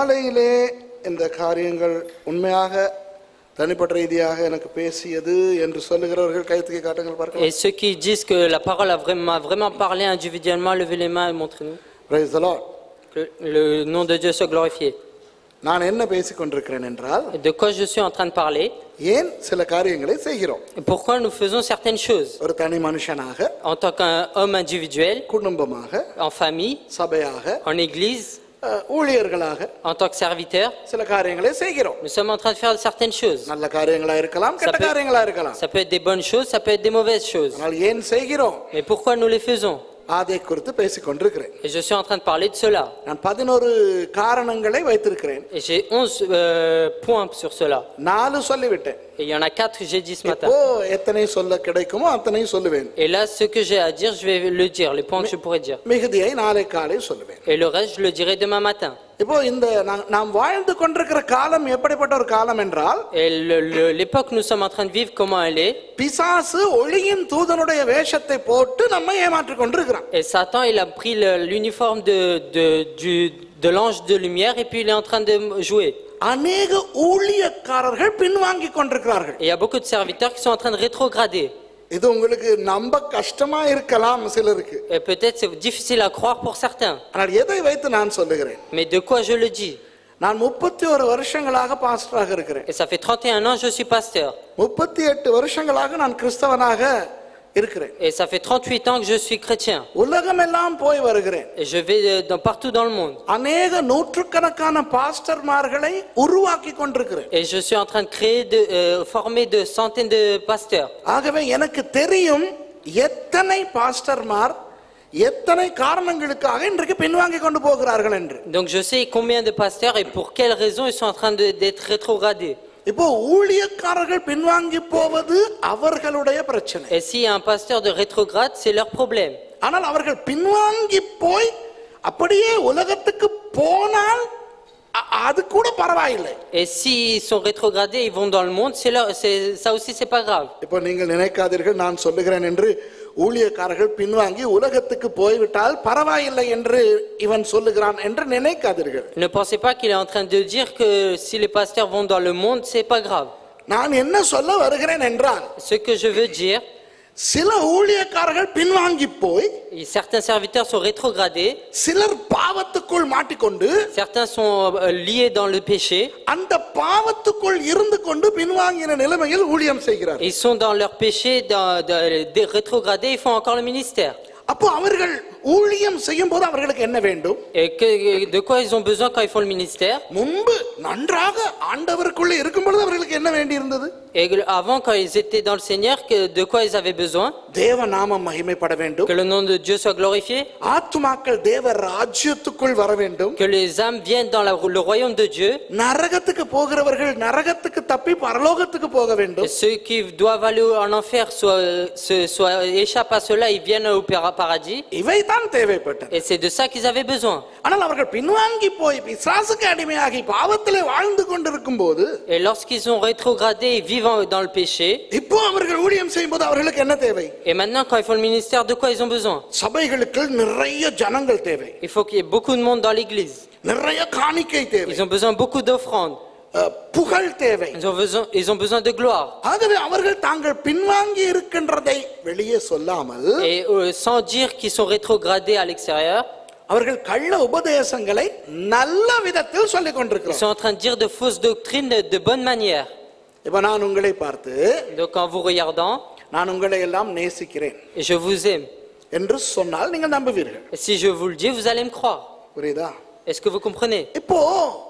காலையிலே இந்த காரியங்கள் உண்மையாக தனிப்பட்ட ரீதியாக எனக்கு பேசியது என்று சொல்லுகிறவர்கள் கைத்துக்கை காட்டுங்கள் பார்க்கலாம் Et ceux qui disent que la parole a vraiment, m'a vraiment parlé individuellement, levez les mains et montrez-nous. Praise the Lord. Que le nom de Dieu soit glorifié. நான் என்ன பேசிக் கொண்டிருக்கிறேன் என்றால் Et de quoi je suis en train de parler ஏன் சில காரியங்களை செய்கிறோம் et pourquoi nous faisons certaines choses. ஒரு தனி மனுஷனாக En tant qu'un homme individuel, குடும்பமாக en famille, சபையாக en église, அஹ், ஊழியர்களாக en tant que serviteur, சில காரியங்களை செய்கிறோம் nous sommes en train de faire certaines choses. நல்ல காரியங்களா இருக்கலாம் கெட்ட peut- காரியங்களா இருக்கலாம் Ça peut être des bonnes choses, ça peut être des mauvaises choses. ஆனால் ஏன் செய்கிறோம் Mais pourquoi nous les faisons அதை குறித்து பேசிக் கொண்டிருக்கிறேன் Et je suis en train de parler de cela. நான் பதினோரு காரணங்களை வைத்திருக்கிறேன் Et j'ai 11 euh, points sur cela. நாலு சொல்லிவிட்டேன் Et il y en a 4 que j'ai dit ce matin. இப்போ எத்தனை சொல்ல கிடைக்குமோ அத்தனை சொல்லுவேன் Et là, ce que j'ai à dire, je vais le dire, les points que je pourrais dire. மிகுதியை நாளை காலை சொல்லுவேன் Et le reste, je le dirai demain matin. இப்போ இந்த நா- நாம் வாழ்ந்து கொண்டிருக்கிற காலம் எப்படிப்பட்ட ஒரு காலம் என்றால் Et le- le- l'époque que nous sommes en train de vivre, comment elle est பிசாசு ஒளியின் தூதனுடைய வேஷத்தை போட்டு நம்ம ஏமாற்றிக் கொண்டிருக்கிறான் Et Satan, il a pris le- l'uniforme de, de, du- de l'ange de lumière et puis il est en train de jouer. அநேக ஊழியக்காரர்கள் பின்வாங்கி கொண்டிருக்கிறார்கள் Et il y a beaucoup de serviteurs qui sont en train de rétrograder. இது உங்களுக்கு நம்ப கஷ்டமா இருக்கலாம் சிலருக்கு Et peut-être c'est difficile à croire pour certains. ஆனால் எதை வைத்து நான் சொல்லுகிறேன் Mais de quoi je le dis நான் முப்பத்தி ஒரு வருஷங்களாக பாஸ்டராக இருக்கிறேன் Et ça fait 31 ans que je suis pasteur. முப்பத்தி எட்டு வருஷங்களாக நான் கிறிஸ்தவனாக இருக்கிறேன் Et ça fait 38 ans que je suis chrétien. உலகமெல்லாம் போய் வருகிறேன் Et je vais euh, dans, partout dans le monde. அநேக நூற்றுக்கணக்கான பாஸ்டர்மார்களை உருவாக்கி கொண்டிருக்கிறேன் Et je suis en train de créer, de euh, former de centaines de pasteurs. ஆகவே எனக்கு தெரியும் எத்தனை பாஸ்டர்மார் எத்தனை காரணங்களுக்காக இன்றைக்கு பின்வாங்கி கொண்டு போகிறார்கள் என்று Donc je sais combien de pasteurs et pour quelles raisons ils sont en train de- d'être rétrogradés. இப்போ ஊழியக்காரர்கள் பின்வாங்கி போவது அவர்களுடைய பிரச்சனை Et s'il y a un pasteur de rétrograde, c'est leur problème. ஆனால் அவர்கள் பின்வாங்கி போய் அப்படியே உலகத்துக்கு போனால் அ- அது கூட பரவாயில்லை Et s'ils sont rétrogradés, ils vont dans le monde, c'est leur, c'est- ça aussi c'est pas grave. இப்போ நீங்கள் நினைக்காதீர்கள் நான் சொல்லுகிறேன் என்று ஊழியக்காரர்கள் பின்வாங்கி உலகத்துக்கு போய்விட்டால் பரவாயில்லை என்று இவன் சொல்லுகிறான் என்று நினைக்காதீர்கள் Ne pensez pas qu'il est en train de dire que si les pasteurs vont dans le monde, c'est pas grave. நான் என்ன சொல்ல வருகிறேன் என்றால் Ce que je veux dire, சில ஊழியக்காரர்கள் பின்வாங்கி போய் certains serviteurs sont rétrogradés, சிலர் பாவத்துக்குள் மாட்டிக்கொண்டு certains sont euh, liés dans le péché, அந்த பாவத்துக்குள் இருந்து கொண்டு பின்வாங்கின நிலைமையில் ஊழியம் செய்கிறார் ils sont dans leur péché, dans, dans- des rétrogradés, ils font encore le ministère. அப்போ அவர்கள் ஊழியம் செய்யும் போது அவர்களுக்கு என்ன வேண்டும் Et que- de quoi ils ont besoin quand ils font le ministère முன்பு நன்றாக ஆண்டவருக்குள்ளே இருக்கும் பொழுது அவர்களுக்கு என்ன வேண்டி இருந்தது Et avant, quand ils étaient dans le Seigneur, que, de quoi ils avaient besoin தேவ நாமம் மகிமைப்பட வேண்டும் Que le nom de Dieu soit glorifié ஆத்துமாக்கள் தேவ ராஜ்யத்துக்குள் வர வேண்டும் Que les âmes viennent dans la- le royaume de Dieu நரகத்துக்கு போகிறவர்கள் நரகத்துக்கு தப்பி பரலோகத்துக்கு போக Et வேண்டும் ceux qui doivent aller en enfer soit, se- soit- échappent à cela, ils viennent au para- paradis. இவைதான் தேவைப்பட்டது Et c'est de ça qu'ils avaient besoin. ஆனால் அவர்கள் பின்வாங்கி போய் பிசாசுக்கு அடிமையாகி பாவத்திலே வாழ்ந்து கொண்டிருக்கும் போது Et lorsqu'ils ont rétrogradé et vivent en- dans le péché, இப்போ அவர்கள் ஊழியம் செய்யும் போது அவர்களுக்கு என்ன தேவை et maintenant quand ils font le ministère, de quoi ils ont besoin சபைகளுக்கு நிறைய ஜனங்கள் தேவை Il faut qu'il y ait beaucoup de monde dans l'église. நிறைய காணிக்கை தேவை Ils ont besoin de beaucoup d'offrandes. அஹ், புகழ் தேவை Ils ont besoin, ils ont besoin de gloire. ஆகவே அவர்கள் தாங்கள் பின்வாங்கி இருக்கின்றதை வெளியே சொல்லாமல் Et euh, sans dire qu'ils sont rétrogradés à l'extérieur, அவர்கள் கள்ள உபதேசங்களை நல்ல விதத்தில் சொல்லிக் ils கொண்டிருக்கிறார் sont en train de dire de fausses doctrines de, de bonne manière. இப்ப நான் உங்களை பார்த்து Donc en vous regardant, நான் உங்களை எல்லாம் நேசிக்கிறேன் et je vous aime. என்று சொன்னால் நீங்கள் நம்புவீர்கள் Et si je vous le dis, vous allez me croire. புரியுதா Est-ce que vous comprenez இப்போ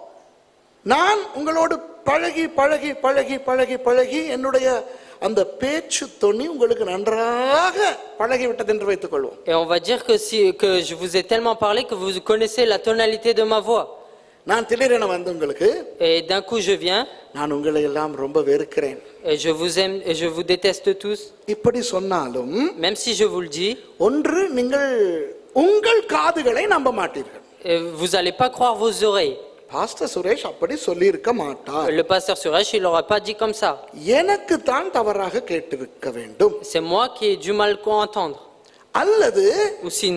நான் உங்களோடு பழகி பழகி பழகி பழகி பழகி என்னுடைய அந்த பேச்சு தொனி உங்களுக்கு நன்றாக பழகி விட்டது என்று வைத்துக் கொள்வோம் Et on va dire que, si, que je vous ai tellement parlé que vous connaissez la tonalité de ma voix. நான் திடீரென வந்து உங்களுக்கு Et d'un coup, je viens நான் உங்களை எல்லாம் ரொம்ப வெறுக்கிறேன் et je vous aime et je vous déteste tous. இப்படி சொன்னாலும் Même si je vous le dis, ஒன்று நீங்கள் உங்கள் காதுகளை நம்ப மாட்டீர்கள் et vous n'allez pas croire vos oreilles. Pastor Suresh அப்படி சொல்லி இருக்க மாட்டார் Le pasteur Suresh, il n'aura pas dit comme ça. எனக்கு தான் தவறாக கேட்டிருக்க வேண்டும் C'est moi qui ai du mal à entendre. அல்லது Ou sinon,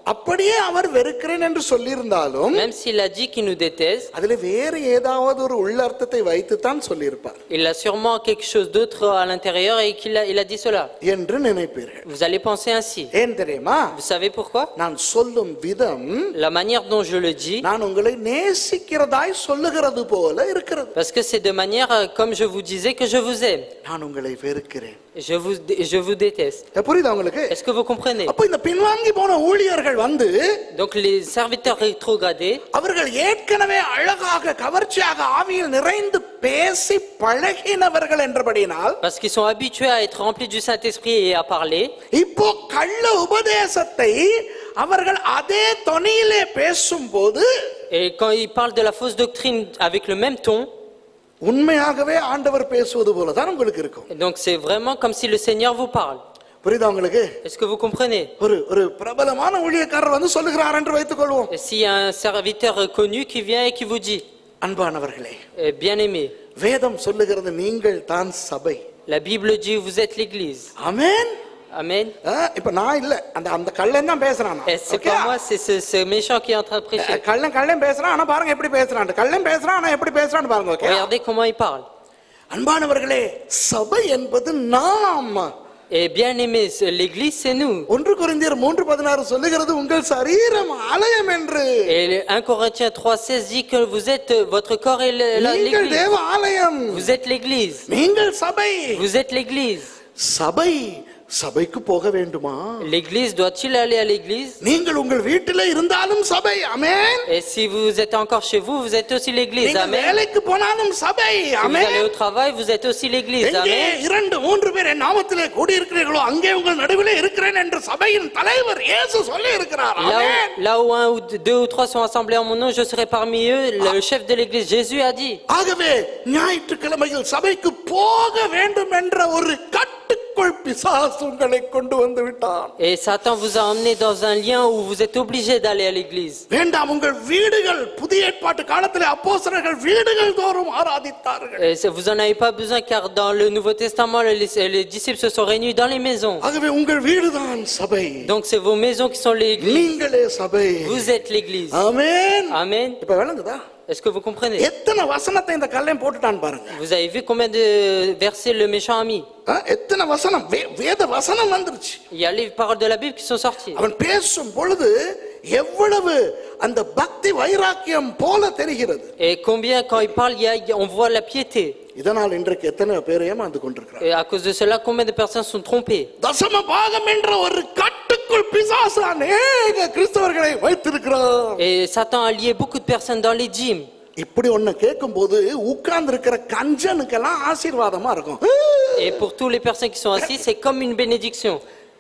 அப்படியே அவர் வெறுக்கிறேன் என்று சொல்லியிருந்தாலும் Même s'il a dit qu'il nous déteste, அதுல வேறு ஏதாவது ஒரு உள்ளர்த்தத்தை வைத்துத்தான் சொல்லியிருப்பார் il a sûrement quelque chose d'autre à l'intérieur et qu'il a, il a dit cela. என்று நினைப்பீர்கள் Vous allez penser ainsi. ஏன் தெரியுமா Vous savez pourquoi நான் சொல்லும் விதம் La manière dont je le dis, நான் உங்களை நேசிக்கிறதாய் சொல்லுகிறது போல இருக்கிறது parce que c'est de manière euh, comme je vous disais que je vous aime. நான் உங்களை வெறுக்கிறேன் Je vous, dé- je vous déteste. புரியுதா உங்களுக்கு Est-ce que vous comprenez அப்ப இந்த பின்வாங்கி போன ஊழியர்கள் வந்து Donc les serviteurs rétrogradés, அவர்கள் ஏற்கனவே அழகாக கவர்ச்சியாக ஆவியில் நிறைந்து பேசி பழகினவர்கள் என்றபடினால் parce qu'ils sont habitués à être remplis du Saint-Esprit et à parler, இப்போ கள்ள உபதேசத்தை அவர்கள் அதே தொனியிலே பேசும்போது et quand ils parlent de la fausse doctrine avec le même ton, உண்மையாகவே ஆண்டவர் பேசுவது போல தான் உங்களுக்கு இருக்கும் donc c'est vraiment comme si le Seigneur vous parle. புரியுதா உங்களுக்கு Est-ce que vous comprenez ஒரு ஒரு பிரபலமான ஊழியக்காரர் வந்து சொல்லுகிறார் என்று வைத்துக் கொள்வோம் Et S'il y a un serviteur connu qui vient et qui vous dit, அன்பானவர்களே eh, bien-aimé, வேதம் சொல்லுகிறது நீங்கள் தான் சபை la Bible dit vous êtes l'Église. ஆமென் Amen. ஆ, இப்ப நான் இல்ல அந்த அந்த கள்ளன் தான் பேசுறான் Et c'est pas moi, c'est ce, ce méchant qui est en train de prêcher. கள்ளன் கள்ளன் பேசுறான் ஆனா பாருங்க எப்படி பேசுறான் கள்ளன் பேசுறான் ஆனா எப்படி பேசுறான்னு பாருங்க okay Regardez comment il parle. அன்பானவர்களே சபை என்பது நாம் Et bien-aimé, c'est- l'Église, c'est nous. ஒன்று குறைந்தியர் மூன்று பதினாறு சொல்லுகிறது உங்கள் சரீரம் ஆலயம் என்று Et le 1 Corinthiens 3,16 dit que vous êtes, votre corps est le- la- நீங்கள் l'Église. தேவ ஆலயம் Vous êtes l'Église. நீங்கள் சபை Vous êtes l'Église. சபை சபைக்கு போக வேண்டுமா L'Église, doit-il aller à l'Église நீங்கள் உங்கள் வீட்டிலே இருந்தாலும் சபை அமேன் Et si vous êtes encore chez vous, vous êtes aussi l'Église. நீங்கள் Amen. வேலைக்கு போனாலும் சபை Si vous அமேன் allez au travail, vous êtes aussi l'Église. எங்கே Amen. இரண்டு மூன்று பேர் என் நாமத்திலே கூடியிருக்கிறீர்களோ அங்கே உங்கள் நடுவிலே இருக்கிறேன் என்று சபையின் தலைவர் இயேசு சொல்லி இருக்கிறார் Là amen. où, là où un ou deux ou trois sont assemblés en mon nom, je serai parmi eux. Le chef de l'Église, Jésus a dit. ஆகவே ஞாயிற்றுக்கிழமையில் சபைக்கு போக வேண்டும் என்ற ஒரு கட்டுக்குள் பிசாசு உங்களை கொண்டு வந்து விட்டான் Et Satan vous a emmené dans un lien où vous êtes obligé d'aller à l'église. வேண்டாம் உங்கள் வீடுகள் புதிய ஏற்பாட்டு காலத்திலே அப்போஸ்தலர்கள் வீடுகள் தோறும் ஆராதித்தார்கள் Et ça, vous en avez pas besoin car dans le Nouveau Testament, les, les disciples se sont réunis dans les maisons. ஆகவே உங்கள் வீடுதான் சபை Donc c'est vos maisons qui sont l'église. நீங்களே சபை Vous êtes l'église. ஆமென் Amen. இப்ப விளங்குதா Est-ce que vous comprenez எத்தனை வசனத்தை இந்த கல்லையும் போட்டுட்டான் பாருங்க Vous avez vu combien de versets le méchant a mis ஆ, எத்தனை வசனம் வே- வேத வசனம் வந்துருச்சு Il y a les paroles de la Bible qui sont sorties. அவன் பேசும் பொழுது எவ்வளவு அந்த பக்தி வைராக்கியம் போல தெரிகிறது Et combien, quand il parle, il y a- il y a- on voit la piété. இதனால் இன்றைக்கு எத்தனை பேர் ஏமாந்து கொண்டிருக்கிறார் Et à cause de cela, combien de personnes sont trompées தசம பாகம் என்ற ஒரு கட்டுக்குள் பிசாசு அநேக கிறிஸ்தவர்களை வைத்திருக்கிறார் Et Satan a lié beaucoup de personnes dans les dîmes. இப்படி ஒண்ணு கேட்கும் போது உட்கார்ந்து இருக்கிற கஞ்சனுக்கெல்லாம் ஆசீர்வாதமா இருக்கும் Et pour toutes les personnes qui sont assises, c'est comme une bénédiction.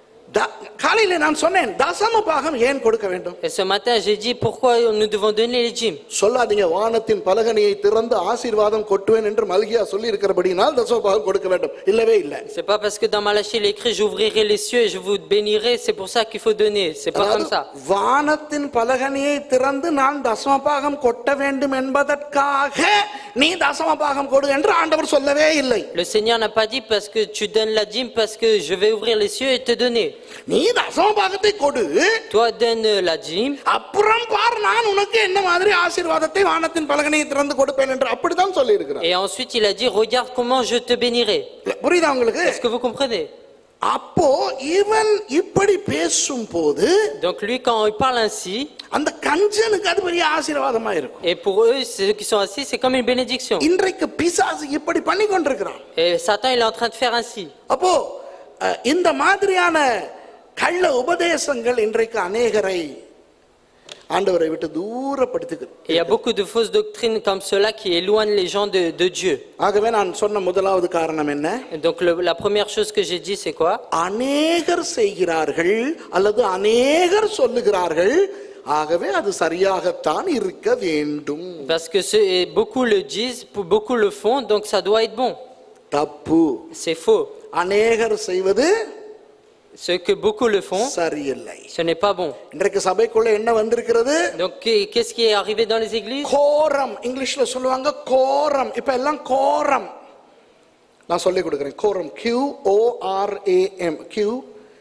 த- காலையில நான் சொன்னேன் தசம பாகம் ஏன் கொடுக்க வேண்டும் Et ce matin, j'ai dit pourquoi nous devons donner les dîmes. சொல்லாதீங்க வானத்தின் பலகனியை திறந்து ஆசீர்வாதம் கொட்டுவேன் என்று மல்கியா சொல்லி இருக்கிறபடினால் தசம பாகம் கொடுக்க வேண்டும் இல்லவே இல்லை C'est pas parce que dans Malachie il est écrit j'ouvrirai les cieux et je vous bénirai, c'est pour ça qu'il faut donner. C'est pas comme ça. அதாவது வானத்தின் பலகனியை திறந்து நான் தசம பாகம் கொட்ட வேண்டும் என்பதற்காக நீ தசம பாகம் கொடு என்று ஆண்டவர் சொல்லவே இல்லை Le Seigneur n'a pas dit parce que tu donnes la dîme, parce que je vais ouvrir les cieux et te donner. நீ தசம பாகத்தை கொடு Toi, donne la dîme. அப்புறம் பார் நான் உனக்கு என்ன மாதிரி ஆசீர்வாதத்தை வானத்தின் பலகனியை திறந்து கொடுப்பேன் என்று அப்படித்தான் சொல்லி இருக்கிறார் Et ensuite, il a dit regarde comment je te bénirai. புரியுதா உங்களுக்கு Est-ce que vous comprenez அப்போ இவன் இப்படி பேசும் போது Donc lui, quand il parle ainsi, அந்த கஞ்சனுக்கு அது பெரிய ஆசீர்வாதமா இருக்கும் et pour eux, ceux qui sont assis, c'est comme une bénédiction. இன்றைக்கு பிசாசு இப்படி பண்ணி கொண்டிருக்கிறான் Et Satan, il est en train de faire ainsi. அப்போ அஹ், இந்த மாதிரியான கள்ள உபதேசங்கள் இன்றைக்கு அநேகரை ஆண்டவரை விட்டு தூரப்படுத்துகிறது Et il y a beaucoup de fausses doctrines comme cela qui éloignent les gens de, de Dieu. ஆகவே நான் சொன்ன முதலாவது காரணம் என்ன Et donc le- la première chose que j'ai dit, c'est quoi அநேகர் செய்கிறார்கள் அல்லது அநேகர் சொல்லுகிறார்கள் ஆகவே அது சரியாகத்தான் இருக்க வேண்டும் Parce que ceux- et beaucoup le disent, pour- beaucoup le font, donc ça doit être bon. தப்பு C'est faux. அநேகர் செய்வது Ce que beaucoup le font, சரியில்லை ce n'est pas bon. இன்றைக்கு சபைக்குள்ள என்ன வந்திருக்கிறது Donc qu'est- qu'est-ce qui est arrivé dans les églises கோரம் இங்கிலீஷ்ல சொல்லுவாங்க கோரம் இப்ப எல்லாம் கோரம் நான் சொல்லி கொடுக்கிறேன் quorum Q O R A M Q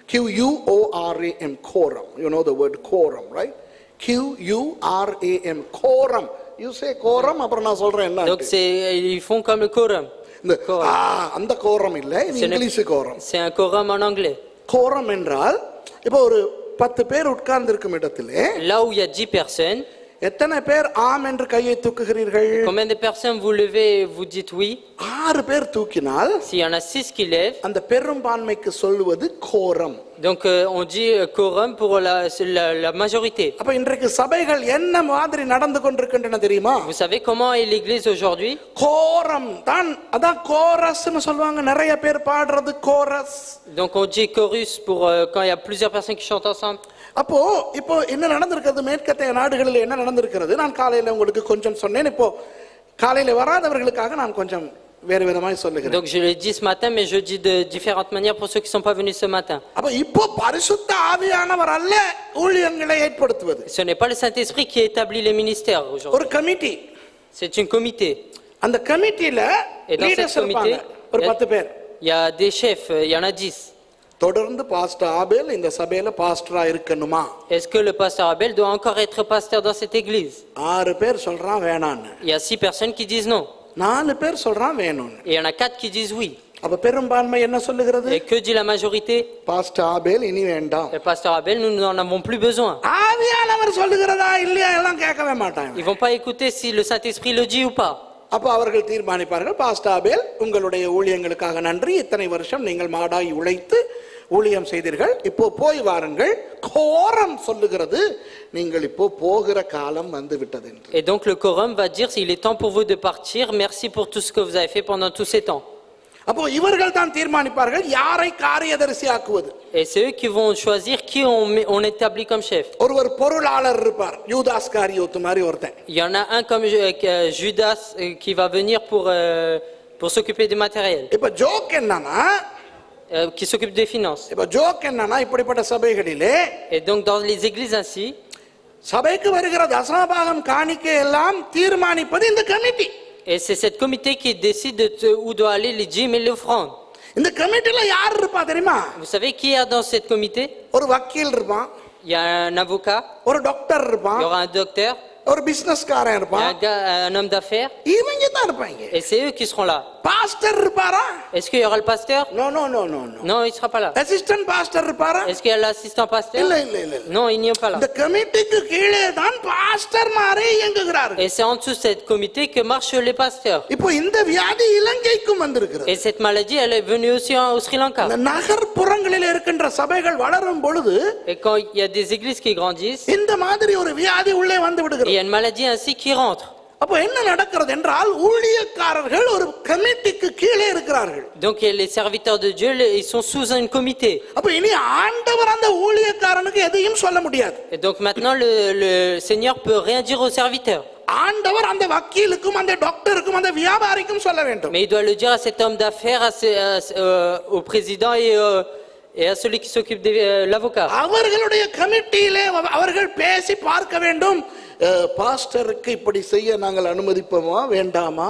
Q U O R A M, quorum. You know the word quorum, right? Q U R A M, quorum. You say quorum, அப்புறம் நான் சொல்றேன் என்ன Donc c'est, ils font comme le quorum. இந்த ஆ, அந்த கோரம் இல்ல இது Ce n'est- English quorum C'est un quorum en anglais. Quorum என்றால் இப்போ ஒரு பத்து பேர் உட்கார்ந்து இருக்கும் இடத்திலே Là où il y a 10 personnes, எத்தனை பேர் ஆம் என்று கையை தூக்குகிறீர்கள் combien de personnes vous levez et vous dites oui ஆறு பேர் தூக்கினால் S'il y en a 6 qui lèvent, அந்த பெரும்பான்மைக்கு சொல்லுவது கோரம் donc euh, on dit euh, quorum pour la, c'est la, la majorité. அப்ப இன்றைக்கு சபைகள் என்ன மாதிரி நடந்து கொண்டிருக்கின்றன தெரியுமா Vous savez comment est l'Église aujourd'hui கோரம் தான் அதான் கோரஸ்னு சொல்லுவாங்க நிறைய பேர் பாடுறது chorus Donc on dit chorus pour euh, quand il y a plusieurs personnes qui chantent ensemble. அப்போ இப்போ என்ன நடந்திருக்கிறது மேற்கத்தைய நாடுகளில் என்ன நடந்திருக்கிறது நான் காலையில உங்களுக்கு கொஞ்சம் சொன்னேன் இப்போ காலையில வராதவர்களுக்காக நான் கொஞ்சம் வேறு விதமாய் சொல்லுகிறேன் Donc je l'ai dit ce matin, mais je dis de différentes manières pour ceux qui ne sont pas venus ce matin. அப்ப இப்போ பரிசுத்த ஆவியானவர் அல்ல ஊழியங்களை ஏற்படுத்துவது Ce n'est pas le Saint-Esprit qui établit les ministères aujourd'hui. ஒரு committee C'est une comité. அந்த கமிட்டியில Et dans leaders cette comité, இருப்பாங்க ஒரு il y a- பத்து பேர் Il y a des chefs, euh, il y en a 10. தொடர்ந்து pastor ஆபேல் இந்த சபையில பாஸ்டரா இருக்கணுமா Est-ce que le pasteur Abel doit encore être pasteur dans cette église ஆறு பேர் சொல்றான் வேணான்னு Il y a 6 personnes qui disent non. நாலு பேர் சொல்றான் வேணும்னு Et il y en a 4 qui disent oui. அப்ப பெரும்பான்மை என்ன சொல்லுகிறது Et que dit la majorité pastor Abel இனி வேண்டாம் Le pasteur Abel, nous n'en avons plus besoin. ஆவியானவர் சொல்லுகிறதா இல்லையா எல்லாம் கேட்கவே மாட்டாங்க Ils vont pas écouter si le Saint-Esprit le dit ou pas. அப்ப அவர்கள் தீர்மானிப்பார்கள் பாஸ்டர் ஆபேல் உங்களுடைய ஊழியங்களுக்காக நன்றி இத்தனை வருஷம் நீங்கள் மாடாய் உழைத்து ஊழியம் செய்தீர்கள் இப்போ போய் வாருங்கள் கோரம் சொல்லுகிறது நீங்கள் இப்போ போகிற காலம் வந்து விட்டது என்று Et donc le quorum va dire s'il est temps pour vous de partir, merci pour tout ce que vous avez fait pendant tous ces temps. அப்போ இவர்கள் தான் தீர்மானிப்பார்கள் யாரை காரியதரிசி ஆக்குவது Et c'est eux qui vont choisir qui on, met- on établit comme chef. ஒருவர் பொருளாளர் இருப்பார் யூதாஸ் காரியோத்து மாதிரி ஒருத்தன் Il y en a un comme euh, euh, Judas euh, qui va venir pour, euh, pour s'occuper du matériel, இப்ப joke என்னன்னா euh, qui s'occupe des finances. இப்ப joke என்னன்னா இப்படிப்பட்ட சபைகளிலே Et donc dans les églises ainsi, சபைக்கு வருகிற தசமபாகம் காணிக்கை எல்லாம் தீர்மானிப்பது இந்த committee et c'est cette comité qui décide de te- où doit aller les dîmes et l'offrande. இந்த கமிட்டில யார் இருப்பா தெரியுமா Vous savez qui est dans cette comité ஒரு வக்கீல் இருப்பான் Il y a un avocat, ஒரு டாக்டர் il இருப்பான் y aura un docteur, ஒரு பிசினஸ்காரன் il y a இருப்பான் un, gars, un homme d'affaires, இவங்க தான் இருப்பாங்க et c'est eux qui seront là. Pastor இருப்பாரா Est-ce qu'il y aura le pasteur no no no no no Non, il ne sera pas là. Assistant pastor இருப்பாரா Est-ce qu'il y a l'assistant இல்ல pasteur இல்ல இல்ல இல்ல Non, il n'y est pas là. இந்த கமிட்டிக்கு கீழே தான் pastor மாரே இயங்குகிறார்கள் Et c'est en dessous de cette comité que marchent les pasteurs. இப்போ இந்த வியாதி இலங்கைக்கும் வந்திருக்கிறது Et cette maladie, elle est venue aussi en- au Sri Lanka. இந்த நகர்ப்புறங்களில் இருக்கின்ற சபைகள் வளரும் பொழுது Et quand il y a des églises qui grandissent, இந்த மாதிரி ஒரு வியாதி உள்ளே வந்து il y விடுகிறது a une maladie ainsi qui rentre. அப்போ என்ன நடக்கிறது என்றால் ஊழியக்காரர்கள் ஒரு கமிட்டிக்கு கீழே இருக்கிறார்கள் Donc et les serviteurs de Dieu, les- ils sont sous un comité. அப்ப இனி ஆண்டவர் அந்த ஊழியக்காரனுக்கு எதையும் சொல்ல முடியாது Et donc maintenant, le, le Seigneur peut rien dire aux serviteurs. ஆண்டவர் அந்த வக்கீலுக்கும் அந்த டாக்டருக்கும் அந்த வியாபாரிக்கும் சொல்ல வேண்டும் Mais il doit le dire à cet homme d'affaires, à ce- à ce- euh, au président et, euh, et à celui qui s'occupe de euh, l'avocat. அவர்களுடைய கமிட்டியிலே அவ- அவர்கள் பேசி பார்க்க வேண்டும் அஹ், பாஸ்டருக்கு இப்படி செய்ய நாங்கள் அனுமதிப்போமா வேண்டாமா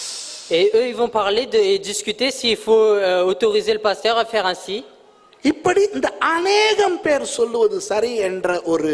Et eux, ils vont parler de, et discuter s'il faut euh, autoriser le pasteur à faire ainsi. இப்படி இந்த அநேகம் பேர் சொல்லுவது சரி என்ற ஒரு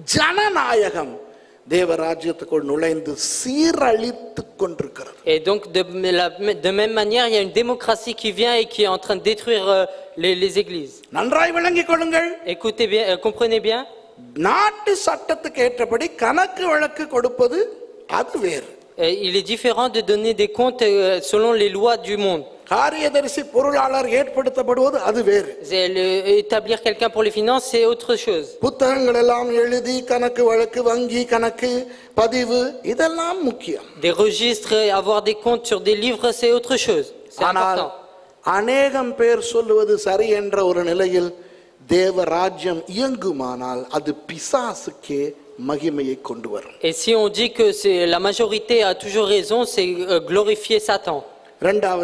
ஜனநாயகம் தேவராஜ்யத்துக்குள் நுழைந்து சீரழித்து கொண்டிருக்கிறது Et donc, de, la- de même manière, il y a une démocratie qui vient et qui est en train de détruire euh, les, les églises. நன்றாய் விளங்கிக் கொள்ளுங்கள் Écoutez bien, euh, comprenez bien. நாட்டு சட்டத்துக்கு ஏற்றபடி கணக்கு வழக்கு கொடுப்பது அது வேறு Euh, Il est différent de donner des comptes euh, selon les lois du monde. காரியதரிசி பொருளாளர் ஏற்படுத்தப்படுவது அது வேறு C'est le- établir quelqu'un pour les finances, c'est autre chose. புத்தகங்கள் எல்லாம் எழுதி கணக்கு வழக்கு வங்கி கணக்கு பதிவு இதெல்லாம் முக்கியம் Des registres, et avoir des comptes sur des livres, c'est autre chose. C'est ஆனால் important. அநேகம் பேர் சொல்லுவது சரி என்ற ஒரு நிலையில் தேவ ராஜ்யம் இயங்குமானால் அது பிசாசுக்கே மகிமையை கொண்டு வரும் Et si on dit que c'est la majorité a toujours raison, c'est euh, glorifier Satan. இரண்டாவது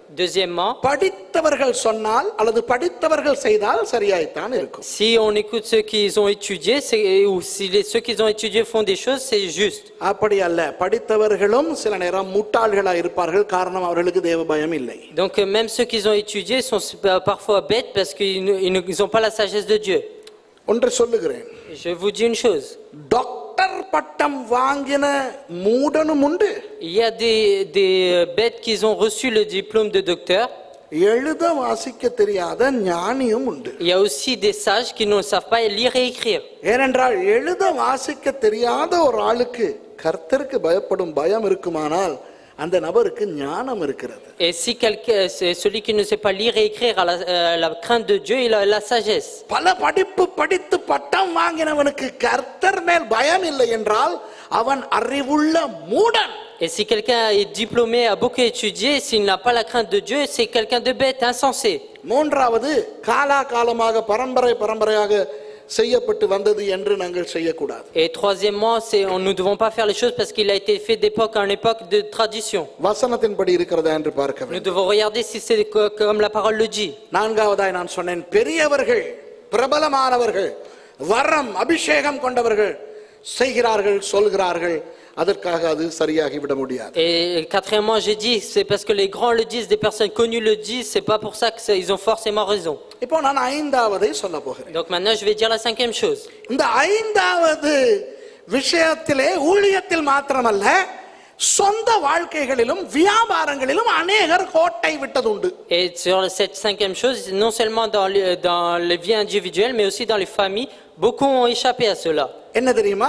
Deuxièmement, படித்தவர்கள் சொன்னால் அல்லது படித்தவர்கள் செய்தால் சரியாய்த்தான் இருக்கும் si on écoute ceux qui ont étudié, c'est- ou si les- ceux qui ont étudié font des choses, c'est juste. அப்படி அல்ல படித்தவர்களும் சில நேரம் முட்டாள்களா இருப்பார்கள் காரணம் அவர்களுக்கு தேவ பயம் இல்லை Donc euh, même ceux qui ont étudié sont euh, parfois bêtes parce qu'ils ne- ils ne- ils n'ont pas la sagesse de Dieu. ஒன்று சொல்லுகிறேன் Je vous dis une chose. Doctor பட்டம் வாங்கின மூடனும் உண்டு Il y a des, des euh, bêtes qui ont reçu le diplôme de docteur. எழுத வாசிக்க தெரியாத ஞானியும் உண்டு Il y a aussi des sages qui ne savent pas lire et écrire. ஏனென்றால் எழுத வாசிக்க தெரியாத ஒரு ஆளுக்கு கர்த்தருக்கு பயப்படும் பயம் இருக்குமானால் அந்த நபருக்கு ஞானம் இருக்கிறது Et si quelqu'un, c'est celui qui ne sait pas lire et écrire à la, euh, la crainte de Dieu, il a la sagesse. பல படிப்பு படித்து பட்டம் வாங்கினவனுக்கு கர்த்தர் மேல் பயம் இல்லை என்றால் அவன் அறிவுள்ள மூடன் Et si quelqu'un est diplômé, a beaucoup étudié, s'il n'a pas la crainte de Dieu, c'est quelqu'un de bête, insensé. மூன்றாவது காலா காலமாக பரம்பரை பரம்பரையாக செய்யப்பட்டு வந்தது என்று நாங்கள் செய்யக்கூடாது Et troisièmement, c'est, on, nous ne devons pas faire les choses parce qu'il a été fait d'époque en époque de tradition. வசனத்தின்படி இருக்கிறதா என்று பார்க்க Nous வேண்டும் devons regarder si c'est co- comme la parole le dit. நான்காவதாய் நான் சொன்னேன் பெரியவர்கள் பிரபலமானவர்கள் வரம் அபிஷேகம் கொண்டவர்கள் செய்கிறார்கள் சொல்கிறார்கள் அதற்காக அது சரியாகி விட முடியாது Et quatrièmement, j'ai dit, c'est parce que les grands le disent, des personnes connues le disent, c'est pas pour ça qu'ils ont forcément raison. இப்போ நான் ஐந்தாவதை சொல்ல போகிறேன் Donc maintenant, je vais dire la cinquième chose. இந்த ஐந்தாவது விஷயத்திலே ஊழியத்தில் மாத்திரமல்ல சொந்த வாழ்க்கைகளிலும் வியாபாரங்களிலும் அநேகர் கோட்டை விட்டதுண்டு Et sur cette cinquième chose, non seulement dans les, dans les vies individuelles, mais aussi dans les familles, beaucoup ont échappé à cela. என்ன தெரியுமா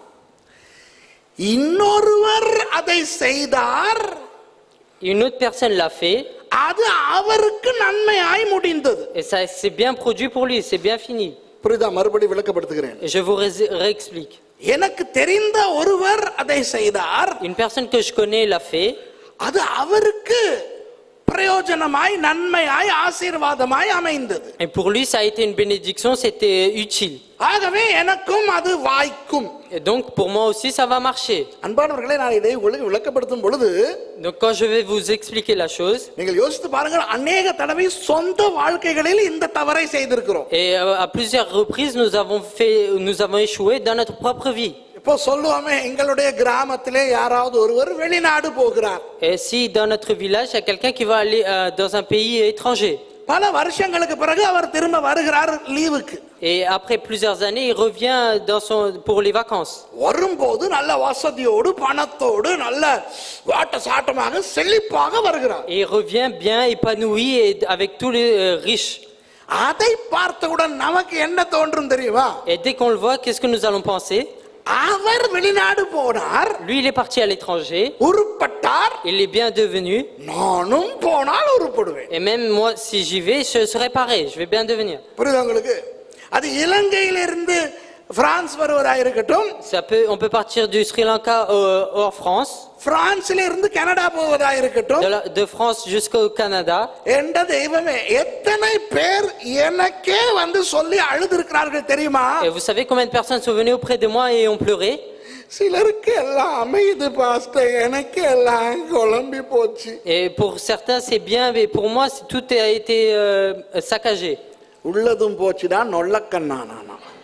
இன்னொருவர் அதை செய்தார் Une autre personne l'a fait, அது அவருக்கு நன்மையாய் முடிந்தது et ça c'est bien produit pour lui, c'est bien fini. புரியுதா மறுபடி விளக்கப்படுத்துகிறேன் Et je vous ré- réexplique. எனக்கு தெரிந்த ஒருவர் அதை செய்தார் Une personne que je connais l'a fait, அது அவருக்கு பிரயோஜனமாய் நன்மையாய் ஆசீர்வாதமாய் அமைந்தது et pour lui, ça a été une bénédiction, c'était utile. ஆகவே எனக்கும் அது வாய்க்கும் Et donc, pour moi aussi, ça va marcher. அன்பானவர்களே நான் இதை உங்களுக்கு விளக்கப்படுத்தும் பொழுது Donc, quand je vais vous expliquer la chose, நீங்கள் யோசித்து பாருங்கள் அநேக தடவை சொந்த வாழ்க்கைகளில் இந்த தவறை செய்திருக்கிறோம் et euh, à plusieurs reprises, nous avons fait, nous avons échoué dans notre propre vie. இப்போ சொல்லுவோமே எங்களுடைய கிராமத்திலே யாராவது ஒருவர் வெளிநாடு போகிறார் Et si dans notre village, il y a quelqu'un qui va aller euh, dans un pays étranger, பல வருஷங்களுக்கு பிறகு அவர் திரும்ப வருகிறார் லீவுக்கு et après plusieurs années, il revient dans son, pour les vacances. வரும்போது நல்ல வசதியோடு பணத்தோடு நல்ல வாட்ட சாட்டமாக செழிப்பாக வருகிறார் Et il revient bien épanoui et avec tous les euh, riches. அதை பார்த்தவுடன் நமக்கு என்ன தோன்றும் தெரியுமா Et dès qu'on le voit, qu'est-ce que nous allons penser அவர் வெளிநாடு போனார் Lui, il est parti à l'étranger, உருப்பட்டார் il est bien devenu, நானும் போனால் உருப்படுவேன் et même moi, si j'y vais, je serai pareil, je vais bien devenir. புரியுதா உங்களுக்கு அது இலங்கையிலிருந்து France வருவதா இருக்கட்டும் Ça peut, on peut partir du Sri Lanka au- hors France, பிரான்ஸ்ல இருந்து Canada போவதா இருக்கட்டும் de, la- de France jusqu'au Canada. என்ற தெய்வமே எத்தனை பேர் எனக்கே வந்து சொல்லி அழுதிருக்கிறார்கள் தெரியுமா Et vous savez combien de personnes sont venues auprès de moi et ont pleuré சிலருக்கு எல்லாம் அமையுது பாஸ்டர் எனக்கு எல்லாம் குழம்பி போச்சு Et pour certains, c'est bien, mais pour moi, c'est- tout a été euh, saccagé. உள்ளதும் போச்சுடா நொல்லக்கண்ணானா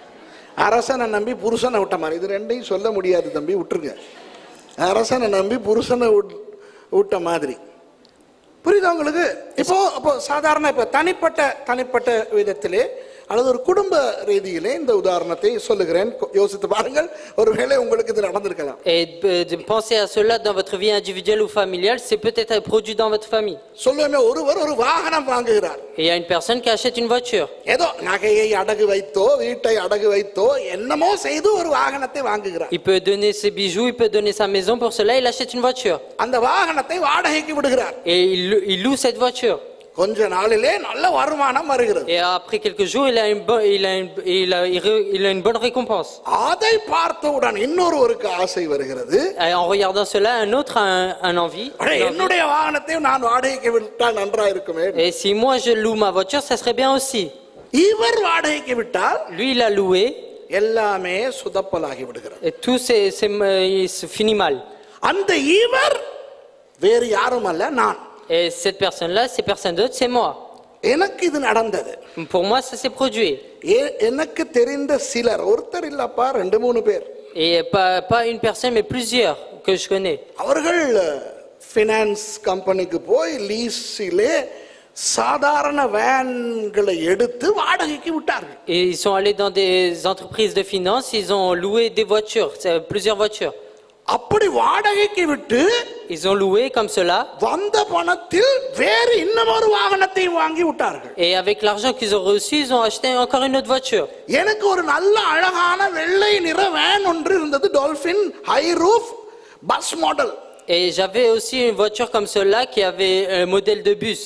அரசனை நம்பி புருஷனை விட்ட மாதிரி இது ரெண்டையும் சொல்ல முடியாது தம்பி விட்டுருங்க அரசனை நம்பி புருஷனை விட்- விட்ட மாதிரி புரியுதா உங்களுக்கு இப்போ இப்போ சாதாரண இப்போ தனிப்பட்ட தனிப்பட்ட விதத்திலே அல்லது ஒரு குடும்ப ரீதியிலே இந்த உதாரணத்தை சொல்லுகிறேன் கொ- யோசித்து பாருங்கள் ஒருவேளை உங்களுக்கு இது நடந்திருக்கலாம் Et de, de penser à cela dans votre vie individuelle ou familiale, c'est peut-être produit dans votre famille. சொல்லுவோமே ஒருவர் ஒரு வாகனம் வாங்குகிறார் Et il y a une personne qui achète une voiture. ஏதோ நகையை அடகு வைத்தோ வீட்டை அடகு வைத்தோ என்னமோ செய்து ஒரு வாகனத்தை வாங்குகிறார் Il peut donner ses bijoux, il peut donner sa maison, pour cela, il achète une voiture. அந்த வாகனத்தை வாடகைக்கு விடுகிறார் Et il, lou- il loue cette voiture. கொஞ்ச நாளிலே நல்ல வருமானம் வருகிறது Et après quelques jours, il a une, bo- il a une, il a, il re- il a une bonne récompense. அதை பார்த்தவுடன் இன்னொருவருக்கு ஆசை வருகிறது Et en regardant cela, un autre a un, un envie. அட, une envie. என்னுடைய வாகனத்தையும் நான் வாடகைக்கு விட்டால் நன்றா இருக்குமே Et si moi je loue ma voiture, ça serait bien aussi. இவர் வாடகைக்கு விட்டால் Lui, il a loué, எல்லாமே சுதப்பலாகி விடுகிறது et tout c'est, c'est, il se finit mal. அந்த இவர் வேறு யாரும் அல்ல நான் Et cette personne-là, ces personnes d'autres, c'est moi. எனக்கு இது நடந்தது Pour moi, ça s'est produit. ஏ- எனக்கு தெரிந்த சிலர் ஒருத்தர் இல்லப்பா ரெண்டு மூணு பேர் Et pas, pas une personne, mais plusieurs que je connais. அவர்கள் ஃபினான்ஸ் கம்பெனிக்கு போய் லீஸிலே சாதாரண வேன்களை எடுத்து வாடகைக்கு விட்டார்கள் Et ils sont allés dans des entreprises de finance, ils ont loué des voitures, c'est plusieurs voitures. அப்படி வாடகைக்கு விட்டு Ils ont loué comme cela. வந்த பணத்தில் வேறு இன்னமொரு வாகனத்தை வாங்கி விட்டார்கள் Et avec l'argent qu'ils ont reçu, ils ont acheté encore une autre voiture. எனக்கு ஒரு நல்ல அழகான வெள்ளை நிற வேன் ஒன்று இருந்தது Dolphin high roof bus model Et j'avais aussi une voiture comme cela qui avait un modèle de bus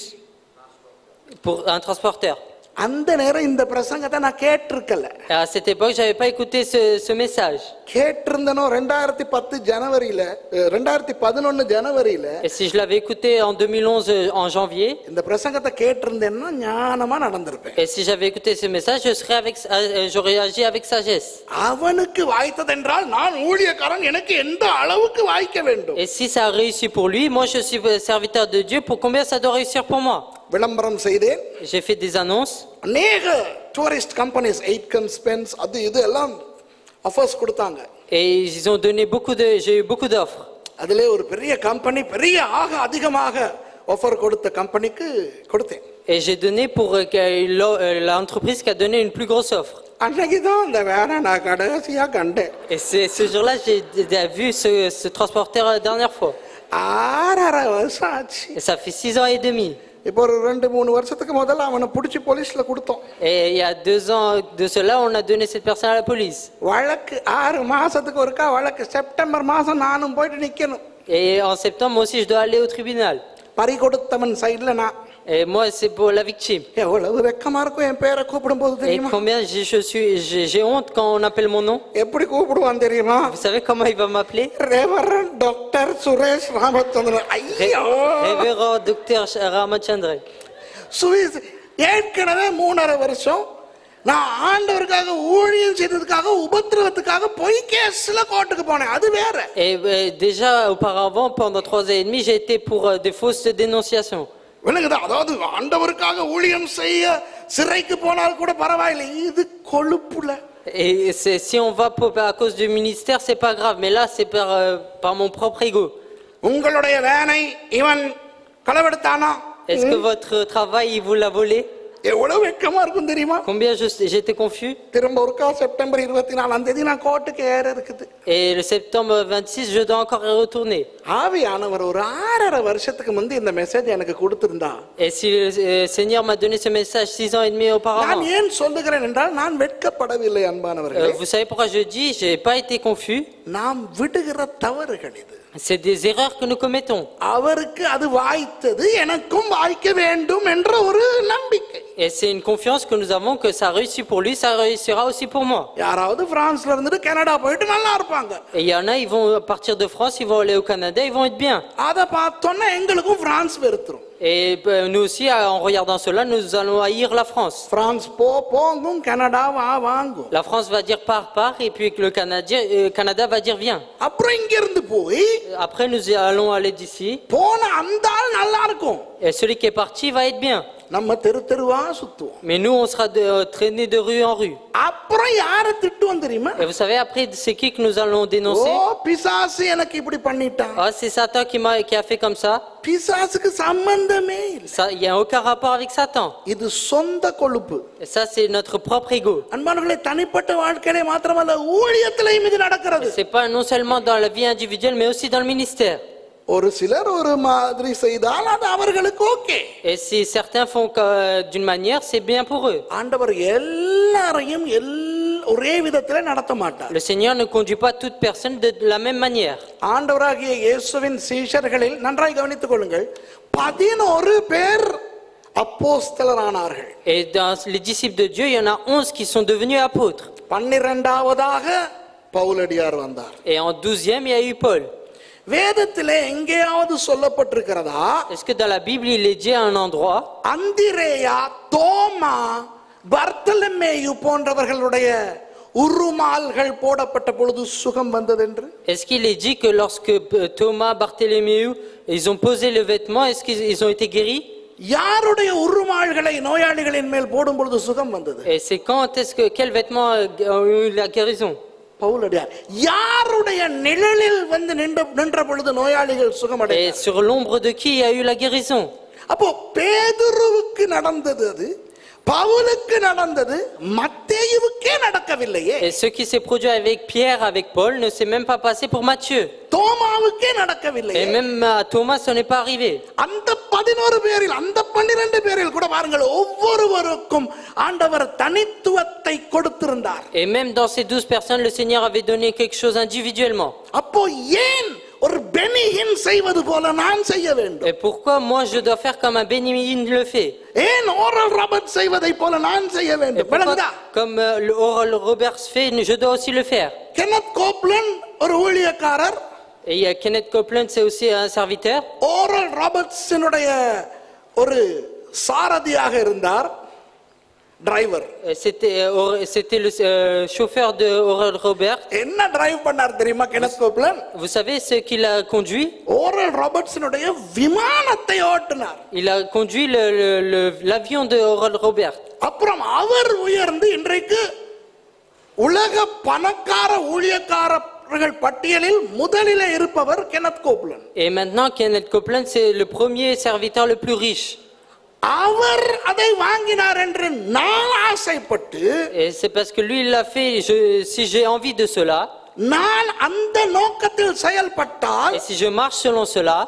pour un transporteur. அந்த நேரம் இந்த பிரசங்கத்தை நான் கேட்டிருக்கல Et à cette époque, je n'avais pas écouté ce, ce message. கேட்டிருந்தனோ ரெண்டாயிரத்தி பத்து ஜனவரியில அஹ், ரெண்டாயிரத்தி பதினொன்னு ஜனவரியில Et si je l'avais écouté en 2011, euh, en janvier, இந்த பிரசங்கத்தை கேட்டிருந்தேன்னா ஞானமா நடந்திருப்பேன் et si j'avais écouté ce message, je serais avec, euh, j'aurais agi avec sagesse. அவனுக்கு வாய்த்ததென்றால் நான் ஊழியக்காரன் எனக்கு எந்த அளவுக்கு வாய்க்க வேண்டும் Et si ça a réussi pour lui, moi je suis serviteur de Dieu, pour combien ça doit réussir pour moi விளம்பரம் செய்தேன் J'ai fait des annonces அநேக டூரிஸ்ட் கம்பெனிஸ் எயிட் கன்ஸ்பென்ஸ் அது இது எல்லாம் ஆஃபர்ஸ் கொடுத்தாங்க et ils ont donné beaucoup de, j'ai eu beaucoup d'offres. அதிலே ஒரு பெரிய கம்பெனி பெரிய ஆக அதிகமாக ஆஃபர் கொடுத்த கம்பெனிக்கு கொடுத்தேன் Et j'ai donné pour euh, que- l'o- euh, l'entreprise qui a donné une plus grosse offre. அன்னைக்கு தான் அந்த வேலை நான் கடைசியா கண்டேன் Et c'est ce jour-là, j'ai j'ai vu ce, ce transporteur la dernière fois. ஆறரை வருஷம் ஆச்சு Et ça fait six ans et demi. இப்போ ஒரு ரெண்டு மூணு வருஷத்துக்கு முதல்ல அவனை பிடிச்சி போலீஸ்ல கொடுத்தோம் Et il y a deux ans de cela, on a donné cette personne à la police. வழக்கு ஆறு மாசத்துக்கு ஒருக்கா வழக்கு செப்டம்பர் மாசம் நானும் போயிட்டு நிக்கணும் Et en septembre, moi aussi, je dois aller au tribunal. பறி கொடுத்தவன் சைடுல நான் Et moi, c'est pour la victime. எவ்வளவு வெக்கமா இருக்கும் என் பேரை கூப்பிடும் போது Et தெரியுமா combien j'ai je suis, j'ai j'ai honte quand on appelle mon nom. எப்படி கூப்பிடுவான் தெரியுமா Vous savez comment il va m'appeler reverend doctor Suresh Ramachandran ஐயோ Révérend docteur Ramachandran. சுவிஸ் ஏற்கனவே மூணரை வருஷம் நான் ஆண்டவருக்காக ஊழியம் செய்ததுக்காக உபத்திரவத்துக்காக பொய் கேஸ்ல கோர்ட்டுக்கு போனேன் அது வேற Et euh, déjà auparavant, pendant trois ans et demi, j'ai été pour euh, des fausses dénonciations. விளங்குதா அதாவது ஆண்டவருக்காக ஊழியம் செய்ய சிறைக்கு போனால் கூட பரவாயில்லை இது கொழுப்புல Et c'est- si on va pour- à cause du ministère, c'est pas grave. Mais là, c'est par, euh, par mon propre ego. உங்களுடைய வேனை இவன் களவெடுத்தானா Est-ce que votre travail, il vous l'a volé எவ்வளவு வெக்கமா இருக்கும் தெரியுமா Combien je- j'étais confus திரும்ப ஒருக்கா September இருபத்தி நாலாம் தேதி நான் கோர்ட்டுக்கு ஏற இருக்குது Et le septembre 26, je dois encore y retourner. ஆவியானவர் ஒரு ஆறரை வருஷத்துக்கு முந்தி இந்த மெசேஜ் எனக்கு கொடுத்திருந்தா Et si le euh, Seigneur m'a donné ce message six ans et demi auparavant, நான் ஏன் சொல்லுகிறேன் என்றால் நான் வெட்கப்படவில்லை euh, அன்பானவர்களே vous savez pourquoi je dis, je n'ai pas été confus. நாம் விடுகிற தவறுகள் இது C'est des erreurs que nous commettons. அவருக்கு அது வாய்த்தது எனக்கும் வாய்க்க வேண்டும் என்ற ஒரு நம்பிக்கை Et c'est une confiance que nous avons que ça réussit pour lui, ça réussira aussi pour moi. யாராவது பிரான்ஸ்ல இருந்துட்டு கனடா போயிட்டு நல்லா இருப்பாங்க Et il y en a, ils vont partir de France, ils vont aller au Canada, ils vont être bien. அதை பார்த்தோன்னா எங்களுக்கும் France வெறுத்துரும் Et euh, nous aussi, en regardant cela, nous allons haïr la France. France போ போங்கும் Canada வா வாங்கும் La France va dire pars, pars, et puis que le Canadien, euh, Canada va dire viens. அப்புறம் இங்க இருந்து போய் Après, nous allons aller d'ici, போன அந்த ஆள் நல்லா இருக்கும் et celui qui est parti va être bien. நம்ம தெரு தெருவா சுத்துவோம் Mais nous, on sera de, euh, traînés de rue en rue. அப்புறம் யாரை திட்டுவோம் தெரியுமா Et vous savez, après, c'est qui que nous allons ஓ dénoncer பிசாசு எனக்கு இப்படி பண்ணிட்டான் Ah, c'est Satan qui, m'a, qui a fait comme ça. பிசாசுக்கு சம்பந்தமே இல்லை Ça, Il n'y a aucun rapport avec Satan. இது சொந்த கொழுப்பு Et ça, c'est notre propre ego. அன்பானவர்களே தனிப்பட்ட வாழ்க்கையிலே மாத்திரமல்ல ஊழியத்திலையும் இது நடக்கிறது C'est pas non seulement dans la vie individuelle, mais aussi dans le ministère. ஒரு சிலர் ஒரு மாதிரி செய்தால் அது அவர்களுக்கு okay Et si certains font que- d'une manière, c'est bien pour eux. ஆண்டவர் எல்லாரையும் எல் ஒரே விதத்துல நடத்த மாட்டார் Le Seigneur ne conduit pas toute personne de de la même manière. ஆண்டவராகிய இயேசுவின் சீஷர்களில் நன்றாய் கவனித்துக் கொள்ளுங்கள் பதினோரு பேர் அப்போஸ்தலரானார்கள் Et dans les disciples de Dieu, il y en a onze qui sont devenus apôtres. பன்னிரெண்டாவதாக பவுலடியார் வந்தார் Et en douzième, il y a eu Paul. வேதத்திலே எங்கேயாவது சொல்லப்பட்டிருக்கிறதா Est-ce que dans la Bible, il est dit à un endroit அந்திரேயா தோமா பர்த்தலமேயு போன்றவர்களுடைய உருமால்கள் போடப்பட்ட பொழுது சுகம் வந்ததென்று Est-ce qu'il est dit que lorsque euh, Thomas, Barthélemy, ils ont posé le vêtement, est-ce qu'ils ils ont été guéris யாருடைய உருமால்களை நோயாளிகளின் மேல் போடும் பொழுது சுகம் வந்தது Et c'est quand est-ce que quels vêtements euh, ont eu la guérison பவுலடியார் யாருடைய நிழலில் வந்து நின்ற நின்ற பொழுது நோயாளிகள் சுகமடை Et sur l'ombre de qui il y a eu la guérison அப்போ பேதுருவுக்கு நடந்தது அது பவுலுக்கு நடந்தது மத்தேயுவுக்கே நடக்கவில்லையே Et ce qui s'est produit avec Pierre, avec Paul, ne s'est même pas passé pour Matthieu. தோமாவுக்கே நடக்கவில்லையே Et même à Thomas, ce n'est pas arrivé. அந்த பதினோரு பேரில் அந்த பன்னிரண்டு பேரில் கூட பாருங்கள் ஒவ்வொருவருக்கும் ஆண்டவர் தனித்துவத்தை கொடுத்திருந்தார் Et même dans ces douze personnes, le Seigneur avait donné quelque chose individuellement. அப்போ ஏன் ஒரு பெனியின் செய்வது போல நான் செய்ய வேண்டும் Et pourquoi moi je dois faire comme un Bénimin le fait ஏன் ஓரல் ராபர்ட் செய்வதை போல நான் செய்ய Et வேண்டும் pourquoi, விளங்குதா comme euh, le Oral Roberts fait, je dois aussi le faire. Kenneth Copeland ஒரு ஊழியக்காரர் Et il y a Kenneth Copeland, c'est aussi un serviteur. Oral ராபர்ட்ஸினுடைய ஒரு சாரதியாக இருந்தார் driver Et C'était euh, Or- c'était le euh, chauffeur de Oral Robert. என்ன drive பண்ணார் தெரியுமா Kenneth Copeland Vous savez ce qu'il a conduit Oral ராபர்ட்ஸினுடைய விமானத்தை ஓட்டினார் Il a conduit le- le- le- l'avion de Oral Robert. அப்புறம் அவர் உயர்ந்து இன்றைக்கு உலக பணக்கார ஊழியக்காரர்கள் பட்டியலில் முதலிலே இருப்பவர் Kenneth Copeland Et maintenant, Kenneth Copeland, c'est le premier serviteur le plus riche. அவர் அதை வாங்கினார் என்று நான் ஆசைப்பட்டு Et c'est parce que lui, il l'a fait. Je- si j'ai envie de cela, நான் அந்த நோக்கத்தில் செயல்பட்டால் et si je marche selon cela,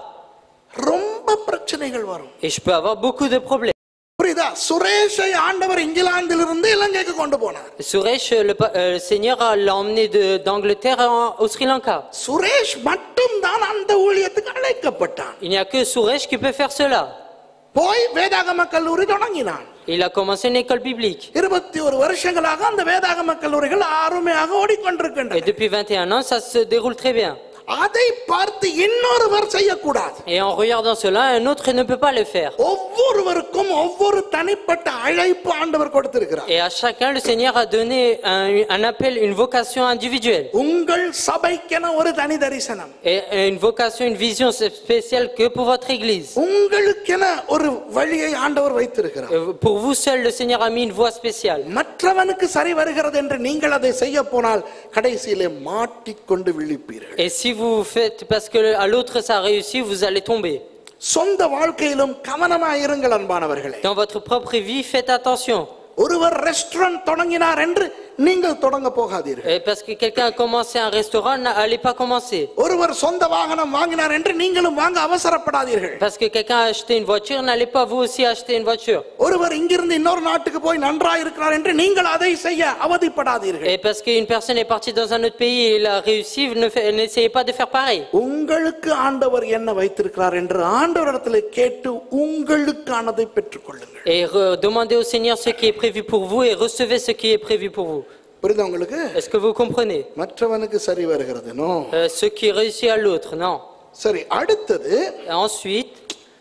ரொம்ப பிரச்சனைகள் வரும் et je peux avoir beaucoup de problèmes. புரியுதா சுரேஷை ஆண்டவர் இங்கிலாந்திலிருந்து இலங்கைக்கு கொண்டு போனார் Suresh, le, pa- euh, le Seigneur a- l'a emmené de- d'Angleterre en- au Sri Lanka. Suresh மட்டும்தான் அந்த ஊழியத்துக்கு அழைக்கப்பட்டான் Il n'y a que Suresh qui peut faire cela. போய் வேதாகம கல்லூரி தொடங்கினான் Il a commencé une école biblique. இருபத்தி ஒரு வருஷங்களாக அந்த வேதாகம கல்லூரிகள் அருமையாக Et ஓடிக்கொண்டிருக்கின்றன depuis 21 ans, ça se déroule très bien. அதை பார்த்து இன்னொருவர் செய்யக்கூடாது Et en regardant cela, un autre ne peut pas le faire. ஒவ்வொருவருக்கும் ஒவ்வொரு தனிப்பட்ட அழைப்பு ஆண்டவர் கொடுத்திருக்கிறார் Et à chacun, le Seigneur a donné un, un appel, une vocation individuelle. உங்கள் சபைக்கென ஒரு தனி தரிசனம் Et une vocation, une vision spéciale que pour votre Église. உங்களுக்கென ஒரு வழியை ஆண்டவர் வைத்திருக்கிறார் Et Pour vous seul, le Seigneur a mis une voie spéciale. மற்றவனுக்கு சரி வருகிறது என்று நீங்கள் அதை செய்ய போனால் கடைசியிலே மாட்டிக்கொண்டு விழிப்பீர்கள் Et si vous faites parce que à l'autre ça a réussi, vous allez tomber. சொந்த வாழ்க்கையிலும் கவனமாய் இருங்கள் அன்பானவர்களே Dans votre propre vie, faites attention. ஒருவர் ரெஸ்டாரண்ட் தொடங்கினார் என்று நீங்கள் தொடங்க போகாதீர்கள் Et parce que quelqu'un a commencé un restaurant, n'allez pas commencer. ஒருவர் சொந்த வாகனம் வாங்கினார் என்று நீங்களும் வாங்க அவசரப்படாதீர்கள் Parce que quelqu'un a acheté une voiture, n'allez pas vous aussi acheter une voiture. ஒருவர் இங்கிருந்து இன்னொரு நாட்டுக்கு போய் நன்றாய் இருக்கிறார் என்று நீங்கள் அதை செய்ய அவதிப்படாதீர்கள் Et parce qu'une personne est partie dans un autre pays et il a réussi, ne fait- n'essayez pas de faire pareil. உங்களுக்கு ஆண்டவர் என்ன வைத்திருக்கிறார் என்று ஆண்டவரிடத்தில் கேட்டு உங்களுக்கானதை பெற்றுக்கொள்ளுங்கள் Et re- demandez au Seigneur ce qui est prévu pour vous et recevez ce qui est prévu pour vous. புரியுதா உங்களுக்கு Est-ce que vous comprenez மற்றவனுக்கு சரி வருகிறது no Euh, Ce qui réussit à l'autre, non. சரி அடுத்தது Et ensuite,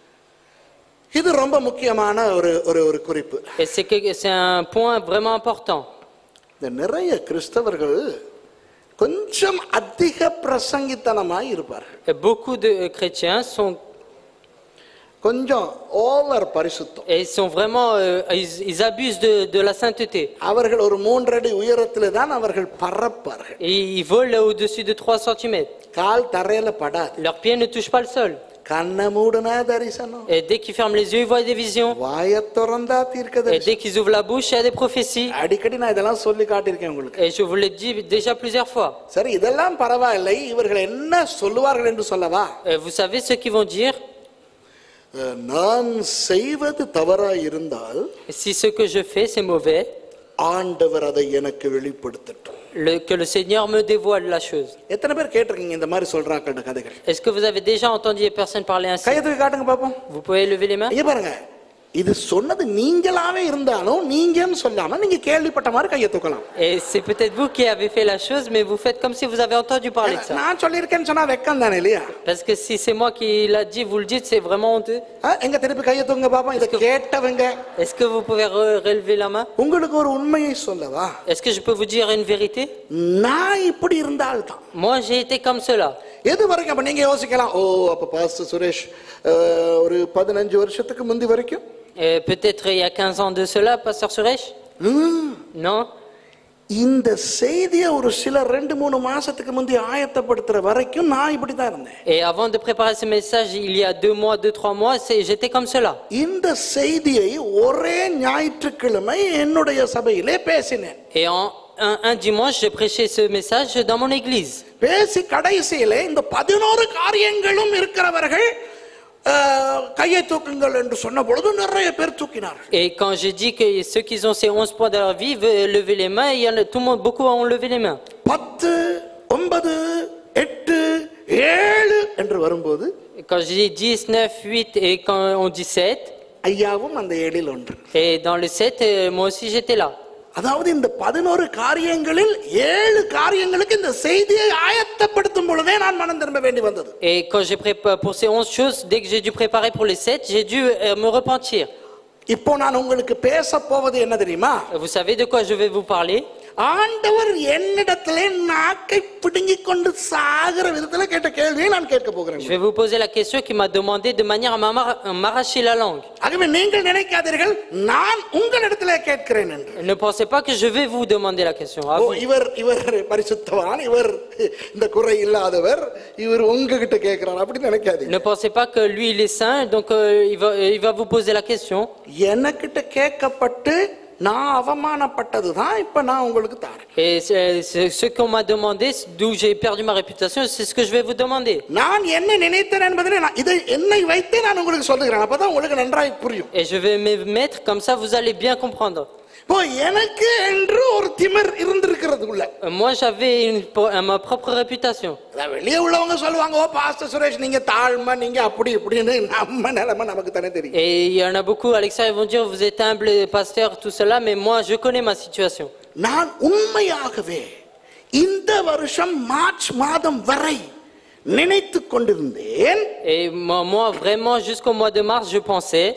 இது ரொம்ப முக்கியமான ஒரு ஒரு ஒரு குறிப்பு et c'est que- c'est un point vraiment important. இந்த நிறைய கிறிஸ்தவர்கள் கொஞ்சம் அதிக பிரசங்கித்தனமாய் இருப்பார்கள் Et beaucoup de euh, chrétiens sont, கொஞ்சம் ஓவர் பரிசுத்தம் et ils sont vraiment, euh, ils, ils abusent de, de la sainteté. அவர்கள் ஒரு மூன்றடி உயரத்தில் தான் அவர்கள் பறப்பார்கள் Et ils volent au-dessus de 3 cm. கால் தரையில படாது Leurs pieds ne touchent pas le sol. கண்ணை மூடுனா தரிசனம் Et dès qu'ils ferment les yeux, ils voient des visions. வாய திறந்தா தீர்க்க Et dès qu'ils ouvrent la bouche, il y a des prophéties. அடிக்கடி நான் இதெல்லாம் சொல்லி காட்டியிருக்கேன் உங்களுக்கு Et je vous l'ai dit déjà plusieurs fois. சரி இதெல்லாம் பரவாயில்லை இவர்கள் என்ன சொல்லுவார்கள் என்று சொல்லவா Et vous savez ce qu'ils vont dire அஹ், நான் செய்வது தவறாய் இருந்தால் Si ce que je fais, c'est mauvais, ஆண்டவர் அதை எனக்கு வெளிப்படுத்தட்டும் le- que le Seigneur me dévoile la chose. எத்தனை பேர் கேட்டிருக்கீங்க இந்த மாதிரி சொல்றாங்க கதைகள் Est-ce que vous avez déjà entendu des personnes parler ainsi கையை தூக்கி காட்டுங்க பாப்போம் Vous pouvez lever les mains இங்க பாருங்க இது சொன்னது நீங்களாவே இருந்தாலும் நீங்கன்னு சொல்லாம நீங்க கேள்விப்பட்ட மாதிரி கையை தூக்கலாம் Et c'est peut-être vous qui avez fait la chose, mais vous faites comme si vous avez entendu parler de ça. நான் சொல்லியிருக்கேன்னு சொன்னா வெக்கம் தானே இல்லையா Parce que si c'est moi qui l'a dit, vous le dites, c'est vraiment honteux. ஆ, எங்க திருப்பி கையை தூங்க பாப்போம் இதை கேட்டவங்க Est-ce que vous pouvez re- relever la main உங்களுக்கு ஒரு உண்மையை சொல்லவா Est-ce que je peux vous dire une vérité நான் இப்படி இருந்தால் தான் Moi, j'ai été comme cela. எது வரைக்கும் அப்ப நீங்க யோசிக்கலாம் ஓ அப்ப பாஸ்டர் சுரேஷ் அஹ், ஒரு பதினஞ்சு வருஷத்துக்கு முந்தி வரைக்கும் Et Peut-être il y a 15 ans de cela, Pasteur Suresh ம், Non இந்த செய்தியை ஒரு சில ரெண்டு மூணு மாசத்துக்கு முந்தி ஆயத்தப்படுத்துற வரைக்கும் நான் இப்படிதான் இருந்தேன் Et avant de préparer ce message, il y a deux mois, deux, trois mois, c'est- j'étais comme cela. இந்த செய்தியை ஒரே ஞாயிற்றுக்கிழமை என்னுடைய சபையிலே பேசினேன் Et en un, un dimanche, j'ai prêché ce message dans mon église. பேசி கடைசியிலே இந்த பதினோரு காரியங்களும் இருக்கிறவர்கள் அஹ், கையை தூக்குங்கள் என்று சொன்ன பொழுது நிறைய பேர் தூக்கினார்கள் Et quand j'ai dit que ceux qui ont ces 11 points dans leur vie veulent lever les mains, il y en a, tout le monde, beaucoup ont levé les mains. பத்து ஒன்பது எட்டு ஏழு என்று வரும்போது Et Quand j'ai dit 10, 9, 8 et quand on dit 7, ஐயாவும் அந்த ஏழில் ஒன்று et dans le 7, euh, moi aussi j'étais là. அதாவது இந்த பதினோரு காரியங்களில் ஏழு காரியங்களுக்கு இந்த செய்தியை ஆயத்தப்படுத்தும் பொழுதே நான் மனம் திரும்ப வேண்டி வந்தது Et quand j'ai préparé pour ces 11 choses, dès que j'ai dû préparer pour les 7, j'ai dû euh, me repentir. இப்போ நான் உங்களுக்கு பேச போவது என்ன தெரியுமா Vous savez de quoi je vais vous parler ஆண்டவர் என்னிடத்திலே நாக்கை பிடுங்கிக் கொண்டு சாகிற விதத்துல கேட்ட கேள்வியை நான் கேட்க போகிறேன் Je vais vous poser la question qui m'a demandé de manière à m'amar- à m'arracher la langue. ஆகவே நீங்கள் நினைக்காதீர்கள் நான் உங்களிடத்திலே கேட்கிறேன் என்று Ne pensez pas que je vais vous demander la question. à ஓ, vous. இவர் இவர் பரிசுத்தவான் இவர் இந்த குறை இல்லாதவர் இவர் உங்ககிட்ட கேட்கிறார் அப்படி நினைக்காதீங்க Ne pensez pas que lui il est saint, donc euh, il, va, il va vous poser la question. எனக்கிட்ட கேட்கப்பட்டு நான் அவமானப்பட்டது தான் இப்ப நான் உங்களுக்கு தாரேன் Et c'est- c'est ce qu'on m'a demandé, d'où j'ai perdu ma réputation, c'est ce que je vais vous demander. நான் என்ன நினைத்தேன் என்பதில் நான் இதை என்னை வைத்தே நான் உங்களுக்கு சொல்லுகிறேன் அப்பதான் உங்களுக்கு நன்றாய் புரியும் Et je vais me mettre comme ça, vous allez bien comprendre. இப்போ எனக்கு என்று ஒரு திமிர் இருந்திருக்கிறது உள்ள Euh, Moi, j'avais une- pour- euh, ma propre réputation. அதான் வெளியே உள்ளவங்க சொல்லுவாங்க ஓ பாஸ்டர் சுரேஷ் நீங்க தாழ்மை நீங்க அப்படி இப்படின்னு நம்ம நிலைமை நமக்கு தானே தெரியும் Et il y en a beaucoup à l'extérieur, ils vont dire, vous êtes humble, pasteur, tout cela, mais moi, je connais ma situation. நான் உண்மையாகவே இந்த வருஷம் மார்ச் மாதம் வரை நினைத்து கொண்டிருந்தேன் Et moi, moi, vraiment, jusqu'au mois de mars, je pensais,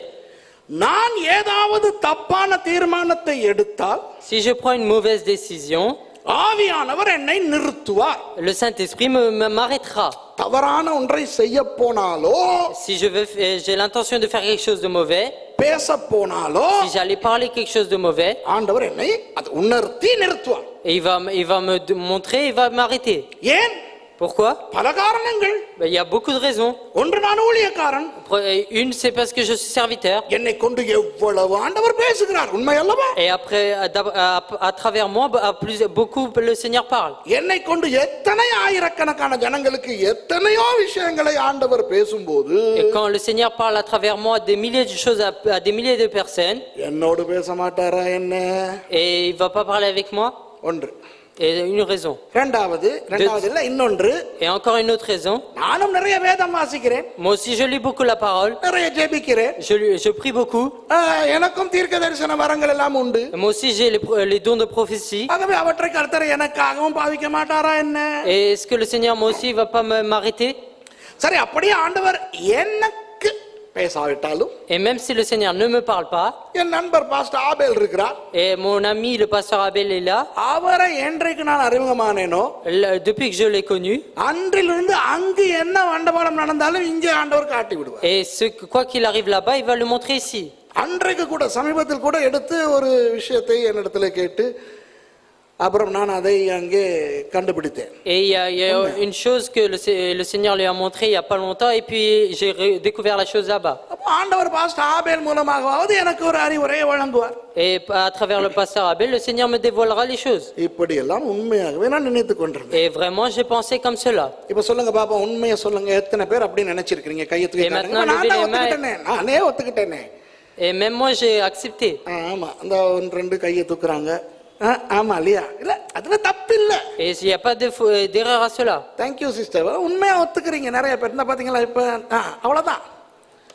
நான் ஏதாவது தப்பான தீர்மானத்தை எடுத்தால் si je prends une mauvaise décision, ஆவியானவர் என்னை நிறுத்துவார் le Saint-Esprit me- me- m'arrêtera. தவறான ஒன்றை செய்ய போனாலோ Si je veux, f- euh, j'ai l'intention de faire quelque chose de mauvais, பேச போனாலோ si j'allais parler quelque chose de mauvais, ஆண்டவர் என்னை அது உணர்த்தி நிறுத்துவார் et il va, m- il va me d- montrer, il va m'arrêter. ஏன் Pourquoi பல காரணங்கள் Ben, Il y a beaucoup de raisons. ஒன்று நான் ஊழியக்காரன் Pre- euh, Une, c'est parce que je suis serviteur. என்னை கொண்டு எவ்வளவு ஆண்டவர் பேசுகிறார் உண்மை அல்லவா Et après, à, d'ab- à- à travers moi, à plus, beaucoup, le Seigneur parle. என்னை கொண்டு எத்தனை ஆயிரக்கணக்கான ஜனங்களுக்கு எத்தனையோ விஷயங்களை ஆண்டவர் பேசும்போது Et quand le Seigneur parle à travers moi des milliers de choses à, à des milliers de personnes, என்னோடு பேச மாட்டாரா என்ன et il va pas parler avec moi, ஒன்று et une raison. இரண்டாவது இரண்டாவது இல்ல இன்னொன்று Et encore une autre raison, நானும் நிறைய வேதம் வாசிக்கிறேன் moi aussi je lis beaucoup la parole, நிறைய ஜெபிக்கிறேன் je, lis- je prie beaucoup, ஆஹ், எனக்கும் தீர்க்க தரிசன வரங்கள் எல்லாம் உண்டு Et moi aussi j'ai les, pro- les dons de prophétie. ஆகவே அவற்றை கர்த்தர் எனக்காகவும் பாவிக்க மாட்டாரா என்ன Et est-ce que le Seigneur moi aussi il va pas me- m'arrêter சரி அப்படியே ஆண்டவர் எனக்கு பேசாவிட்டாலும் Et même si le Seigneur ne me parle pas, என் நண்பர் பாஸ்டர் ஆபேல் இருக்கிறார் et mon ami le pasteur Abel est là, அவரை என்றைக்கு நான் அறிமுகமானேனோ le- depuis que je l'ai connu, அன்றிலிருந்து அங்கு என்ன வண்டபாடம் நடந்தாலும் இங்கே ஆண்டவர் காட்டி விடுவார் et ce, que- quoi qu'il arrive là-bas, il va le montrer ici. அன்றைக்கு கூட சமீபத்தில் கூட எடுத்து ஒரு விஷயத்தை என்னிடத்துல கேட்டு அப்புறம் நான் அதை அங்கே கண்டுபிடித்தேன் Et il y a, il y a une chose que le, Se- le Seigneur lui a montré il n'y a pas longtemps, et puis j'ai ré- découvert la chose là-bas. அப்போ ஆண்டவர் பாஸ்டர் ஆபேல் மூலமாகவாவது எனக்கு ஒரு அறிவுரையை வழங்குவார் Et à travers le pasteur Abel, le Seigneur me dévoilera les choses. இப்படி எல்லாம் உண்மையாகவே நான் நினைத்து கொண்டிருந்தேன் Et vraiment, j'ai pensé comme cela. இப்ப சொல்லுங்க பாப்பா உண்மையை சொல்லுங்க எத்தனை பேர் அப்படி நினைச்சிருக்கீங்க கையை தூக்கி Et காட்டுங்க. maintenant, நான் தான் levez les mains. ஒத்துக்கிட்டேனே நானே ஒத்துக்கிட்டேனே Et même moi, j'ai accepté. ஆ, ஆமா அந்த ஒன்று ரெண்டு கையை தூக்குறாங்க ஆ, ஆமா இல்லையா இல்ல அதுல தப்பு இல்ல Et il n'y a pas de faux- euh, d'erreur à cela. Thank you sister உண்மையா ஒத்துக்கிறீங்க நிறைய பேர் இருந்தா பாத்தீங்களா இப்ப ஆ, அவ்வளவுதான்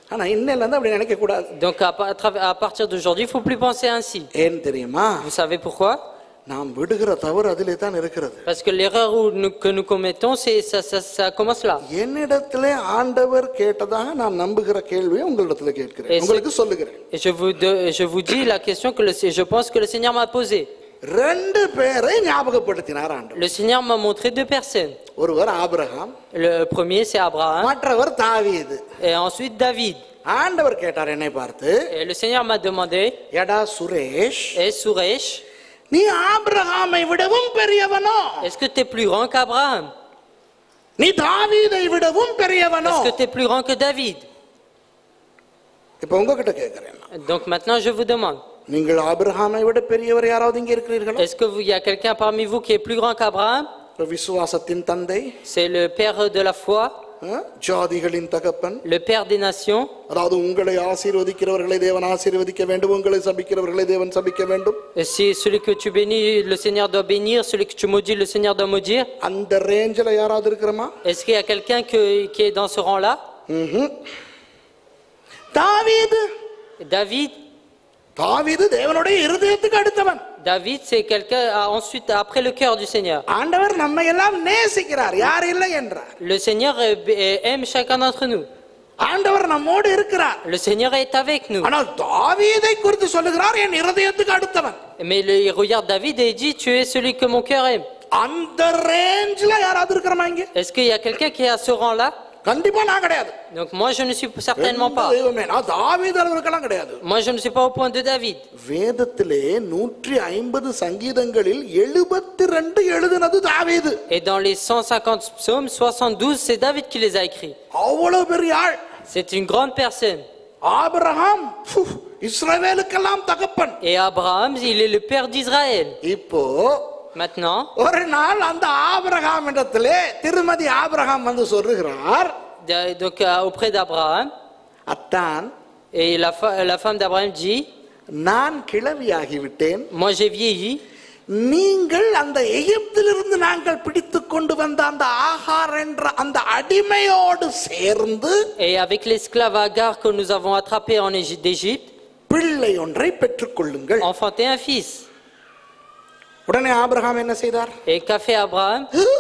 ஆனா இன்னையில இருந்து அப்படி நினைக்க கூடாது Donc à, pa- à travers- à partir d'aujourd'hui, il ne faut plus penser ainsi. ஏன் தெரியுமா Vous savez pourquoi நாம் விடுகிற தவறு அதிலே தான் இருக்கிறது Parce que l'erreur où nous- que nous commettons, c'est ça, ça, ça commence là. என்னிடத்திலே ஆண்டவர் கேட்டதாக நான் நம்புகிற கேள்வியை உங்களிடத்துல கேட்கிறேன் Et உங்களுக்கு சொல்லுகிறேன் Et je vous, de- je vous dis la question que le, je pense que le Seigneur m'a posée. ரெண்டு பேரை ஞாபகப்படுத்தினார் ஆண்டவர் Le Seigneur m'a montré deux personnes. ஒருவர் Abraham Le premier, c'est Abraham, மற்றவர் தாவீது et ensuite David. ஆண்டவர் கேட்டார் என்னை பார்த்து Et le Seigneur m'a demandé, எடா சுரேஷ் et Suresh, நீ ஆபிரகாமை விடவும் பெரியவனோ est-ce que tu es plus grand qu'Abraham நீ தாவீதை விடவும் பெரியவனோ Est-ce que tu es plus grand que David இப்ப உங்ககிட்ட கேட்கிறேன் நான். Donc maintenant, je vous demande, நீங்கள் ஆபிரகாமை விட பெரியவர் யாராவது இங்க இருக்கிறீர்களா est-ce qu'il y a quelqu'un parmi vous qui est plus grand qu'Abraham விசுவாசத்தின் தந்தை C'est le Père de la foi, ஆ? ஜாதிகளின் தகப்பன் le Père des nations. அதாவது உங்களை ஆசீர்வதிக்கிறவர்களை தேவன் ஆசீர்வதிக்க வேண்டும் உங்களை சபிக்கிறவர்களை தேவன் சபிக்க வேண்டும் Et si celui que tu bénis, le Seigneur doit bénir, celui que tu maudis, le Seigneur doit maudire. அந்த ரேஞ்சில் யாராவது இருக்கிறோமா Est-ce qu'il y a quelqu'un que- qui est dans ce rang-là ம்ஹும். தாவீது David தாவீது தேவனுடைய இருதயத்துக்கு அடுத்தவன் David, c'est quelqu'un ah, ensuite après le cœur du Seigneur. ஆண்டவர் நம்மை எல்லாம் நேசிக்கிறார் யார் இல்லை என்றார் Le Seigneur euh, euh, aime chacun d'entre nous. ஆண்டவர் நம்மோடு இருக்கிறார் Le Seigneur est avec nous. ஆனால் தாவீதை குறித்து சொல்லுகிறார் என் இருதயத்துக்கு அடுத்தவன் Mais le- il regarde David et il dit, tu es celui que mon cœur aime. அந்த ரேஞ்சில் யாராவது இருக்கிறோமா இங்க Est-ce qu'il y a quelqu'un qui est à ce rang-là கண்டிப்பா நான் கிடையாது Donc moi, je ne suis certainement எந்த pas. தெய்வமே நான் தாவீது அளவுக்கெல்லாம் கிடையாது Moi, je ne suis pas au point de David. வேதத்திலே நூற்றி ஐம்பது சங்கீதங்களில் எழுபத்தி ரெண்டு எழுதினது தாவீது Et dans les 150 psaumes, 72, c'est David qui les a écrits. அவ்வளவு பெரிய ஆள் C'est une grande personne. Abraham ஃபு, இஸ்ரவேலுக்கெல்லாம் தகப்பன் Et Abraham, il est le père d'Israël. இப்போ Maintenant, ஒரு நாள் அந்த ஆபிரகாம் இடத்திலே திருமதி ஆபிரகாம் வந்து சொல்லுகிறார் de- donc, euh, auprès d'Abraham, அத்தான் et la, fa- la femme d'Abraham dit, நான் கிழவியாகிவிட்டேன் moi j'ai vieilli, நீங்கள் அந்த எகிப்திலிருந்து நாங்கள் பிடித்து கொண்டு வந்த அந்த ஆகார் என்ற அந்த அடிமையோடு சேர்ந்து et avec l'esclave Agar que nous avons attrapé en Égypte- d'Égypte, பிள்ளை ஒன்றை பெற்றுக்கொள்ளுங்கள் enfanté un fils. உடனே ஆபிரகாம் என்ன செய்தார் Et qu'a fait Abraham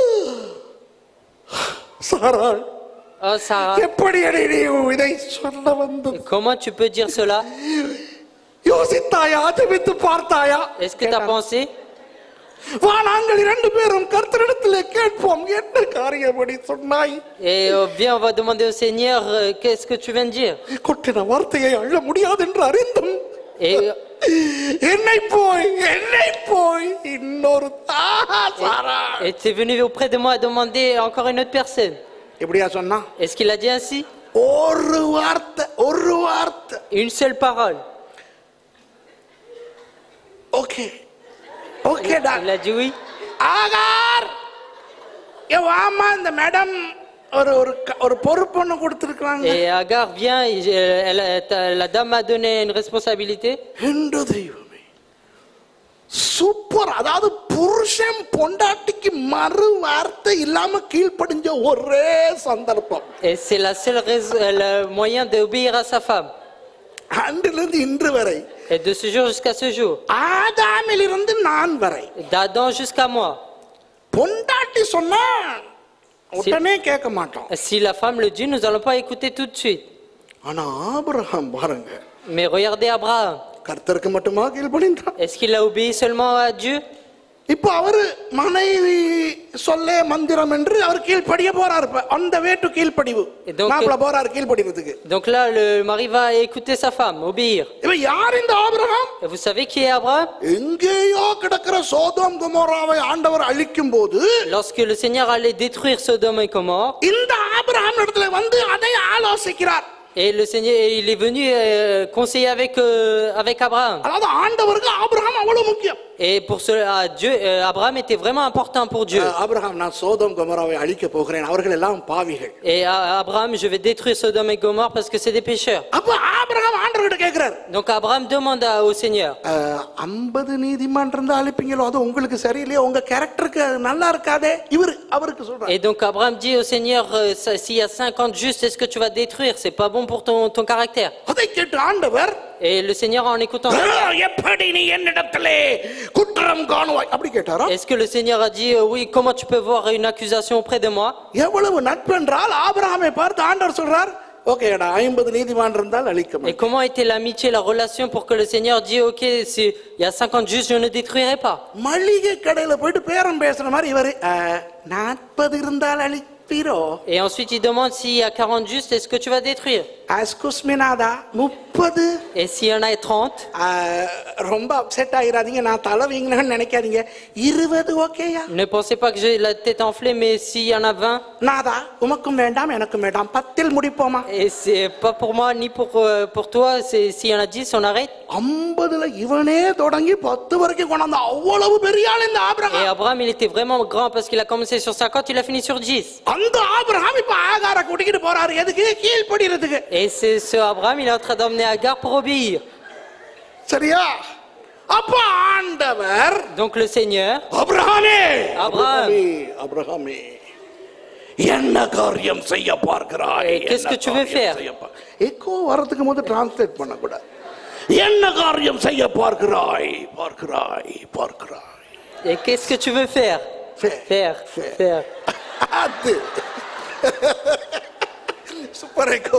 சாராள் Oh Sarah, எப்படி அடி நீ இதை சொல்ல வந்தது comment tu peux dire cela யோசித்தாயா ஜெபித்து பார்த்தாயா Est-ce que tu as pensé வா நாங்கள் இரண்டு பேரும் கர்த்தரிடத்திலே கேட்போம் என்ன காரியப்படி சொன்னாய் Et euh, viens, on va demander au Seigneur, euh, qu'est-ce que tu viens de dire கொட்டின வார்த்தையை அள்ள முடியாது என்று அறிந்தும் Et euh, என்னை போய் என்னை போய் இன்னொரு ஆஹா, சாரா et tu es venu auprès de moi et demander encore une autre personne. எப்படியா சொன்னா Est-ce qu'il a dit ainsi ஒரு வார்த்தை ஒரு வார்த்தை Une seule parole. ஓகே ஓகேடா Il a dit oui. Hagar ஏ வாமா இந்த மேடம் ஒரு ஒரு க- ஒரு பொறுப்பு ஒண்ணு கொடுத்துருக்காங்க Et Agar vient, et, euh, elle a- ta- la dame m'a donné une responsabilité. என்று தெய்வமே சூப்பர் அதாவது புருஷன் பொண்டாட்டிக்கு மறு வார்த்தை இல்லாம கீழ்ப்படிஞ்ச ஒரே சந்தர்ப்பம் Et c'est la seule raison, euh, le moyen d'obéir à sa femme. அன்றிலிருந்து இன்று வரை Et de ce jour jusqu'à ce jour. ஆதாமிலிருந்து நான் வரை D'Adam jusqu'à moi. பொண்டாட்டி சொன்னா உடனே கேட்க மாட்டோம் Si la femme le dit, nous n'allons pas écouter tout de suite. ஆனா ஆபிரகாம் பாருங்க Mais regardez Abraham. கர்த்தருக்கு மட்டுமா கீழ்ப்படிந்தான் Est-ce qu'il a obéi seulement à Dieu இப்போ அவரு மனைவி சொல்ல மந்திரம் என்று அவர் கீழ்ப்படிய போறார் இப்ப அந்த வேட்டு கீழ்ப்படிவு இதோ- மாப்பிள்ள போறார் கீழ்ப்படிவதுக்கு Donc là, le mari va écouter sa femme, obéir. இவ யார் இந்த Abraham Et vous savez qui est Abraham எங்கேயோ கிடக்கிற சோதோம் குமோராவை ஆண்டவர் அழிக்கும் போது Lorsque le Seigneur allait détruire Sodome et Gomorre, இந்த ஆபிரகாம் இடத்துல வந்து அதை ஆலோசிக்கிறார் et le Seigneur, il est venu euh, conseiller avec, euh, avec Abraham. அதாவது ஆண்டவருக்கு ஆபிரகாம் அவ்வளவு முக்கியம் Et pour cela, Dieu, euh, Abraham était vraiment important pour Dieu. அஹ், Abraham நான் சோதம் கொமராவை அழிக்க போகிறேன் அவர்கள் எல்லாம் பாவிகள் Et à- Abraham, je vais détruire Sodome et Gomorre parce que c'est des pécheurs. அப்ப ஆபிரகாம் ஆண்டவர்கிட்ட கேட்கிறார் Donc Abraham demande à- au Seigneur, ஐம்பது நீதிமான் இருந்தா அழிப்பீங்களோ அது உங்களுக்கு சரியில்லையா உங்க கேரக்டருக்கு அது நல்லா இருக்காதே இவர் அவருக்கு சொல்றாரு et donc Abraham dit au Seigneur, euh, ça- s'il y a 50 justes, est-ce que tu vas détruire C'est pas bon pour ton, ton caractère. அதை கேட்டு ஆண்டவர் Et le Seigneur, en écoutant, "ஆ, எப்படி நீ என்னிடத்திலே குற்றம் காணுவாய் அப்படி கேட்டாரா est-ce que le Seigneur a dit, euh, oui, comment tu peux voir une accusation auprès de moi எவ்வளவு நட்பென்றால் ஆபிரகாமை பார்த்து ஆண்டவர் சொல்றார் ஓகேடா ஐம்பது நீதிமான் இருந்தால் அழிக்க Et மாட்டேன்." comment était l'amitié, la relation pour que le Seigneur dit, ok, s'il y a 50 justes, je ne détruirai pas. மளிகை கடையில போயிட்டு பேரம் பேசுற மாதிரி இவரு "ஆ, நாற்பது இருந்தால் அழிப்பீரோ Et ensuite, il demande s'il y a 40 justes, est-ce que tu vas détruire அஸ்குஸ்மினாதா முப்பது Et s'il y en a 30, ஆ, ரொம்ப அப்செட் ஆயிராதீங்க நான் தலை வீங்கினேன்னு நினைக்காதீங்க இருபது ஓகேயா ne pensez pas que j'ai la tête enflée, mais s'il y en a 20, நாதா உமக்கும் வேண்டாம் எனக்கும் வேண்டாம் பத்தில் முடிப்போமா et c'est pas pour moi ni pour, euh, pour toi, c'est s'il y en a 10, on arrête. ஐம்பதுல இவனே தொடங்கி பத்து வரைக்கும் கொண்டாந்து அவ்வளவு பெரிய ஆள் இந்த Et Abraham Abraham, il était vraiment grand parce qu'il a commencé sur 50, il a fini sur 10. அந்த ஆபிரகாம் இப்ப ஆகார கூட்டிக்கிட்டு போறாரு எதுக்கு கீழ்படிறதுக்கு Et c'est ce Abraham, il est en train d'emmener Agar pour obéir. சரியா அப்ப ஆண்டவர் Donc le Seigneur, அபிரகாமே அபிரகாம். அபிரகாமே என்ன காரியம் செய்ய பார்க்கிறாய் Eh, qu'est-ce que tu veux faire? Echo வரதுக்கு போது டிரான்ஸ்லேட் பண்ணக்கூடாது என்ன காரியம் செய்ய பார்க்கிறாய் பார்க்கிறாய் பார்க்கிறாய் et qu'est-ce que tu veux faire Faire. Faire, Faire. faire. அது சூப்பர் எக்கோ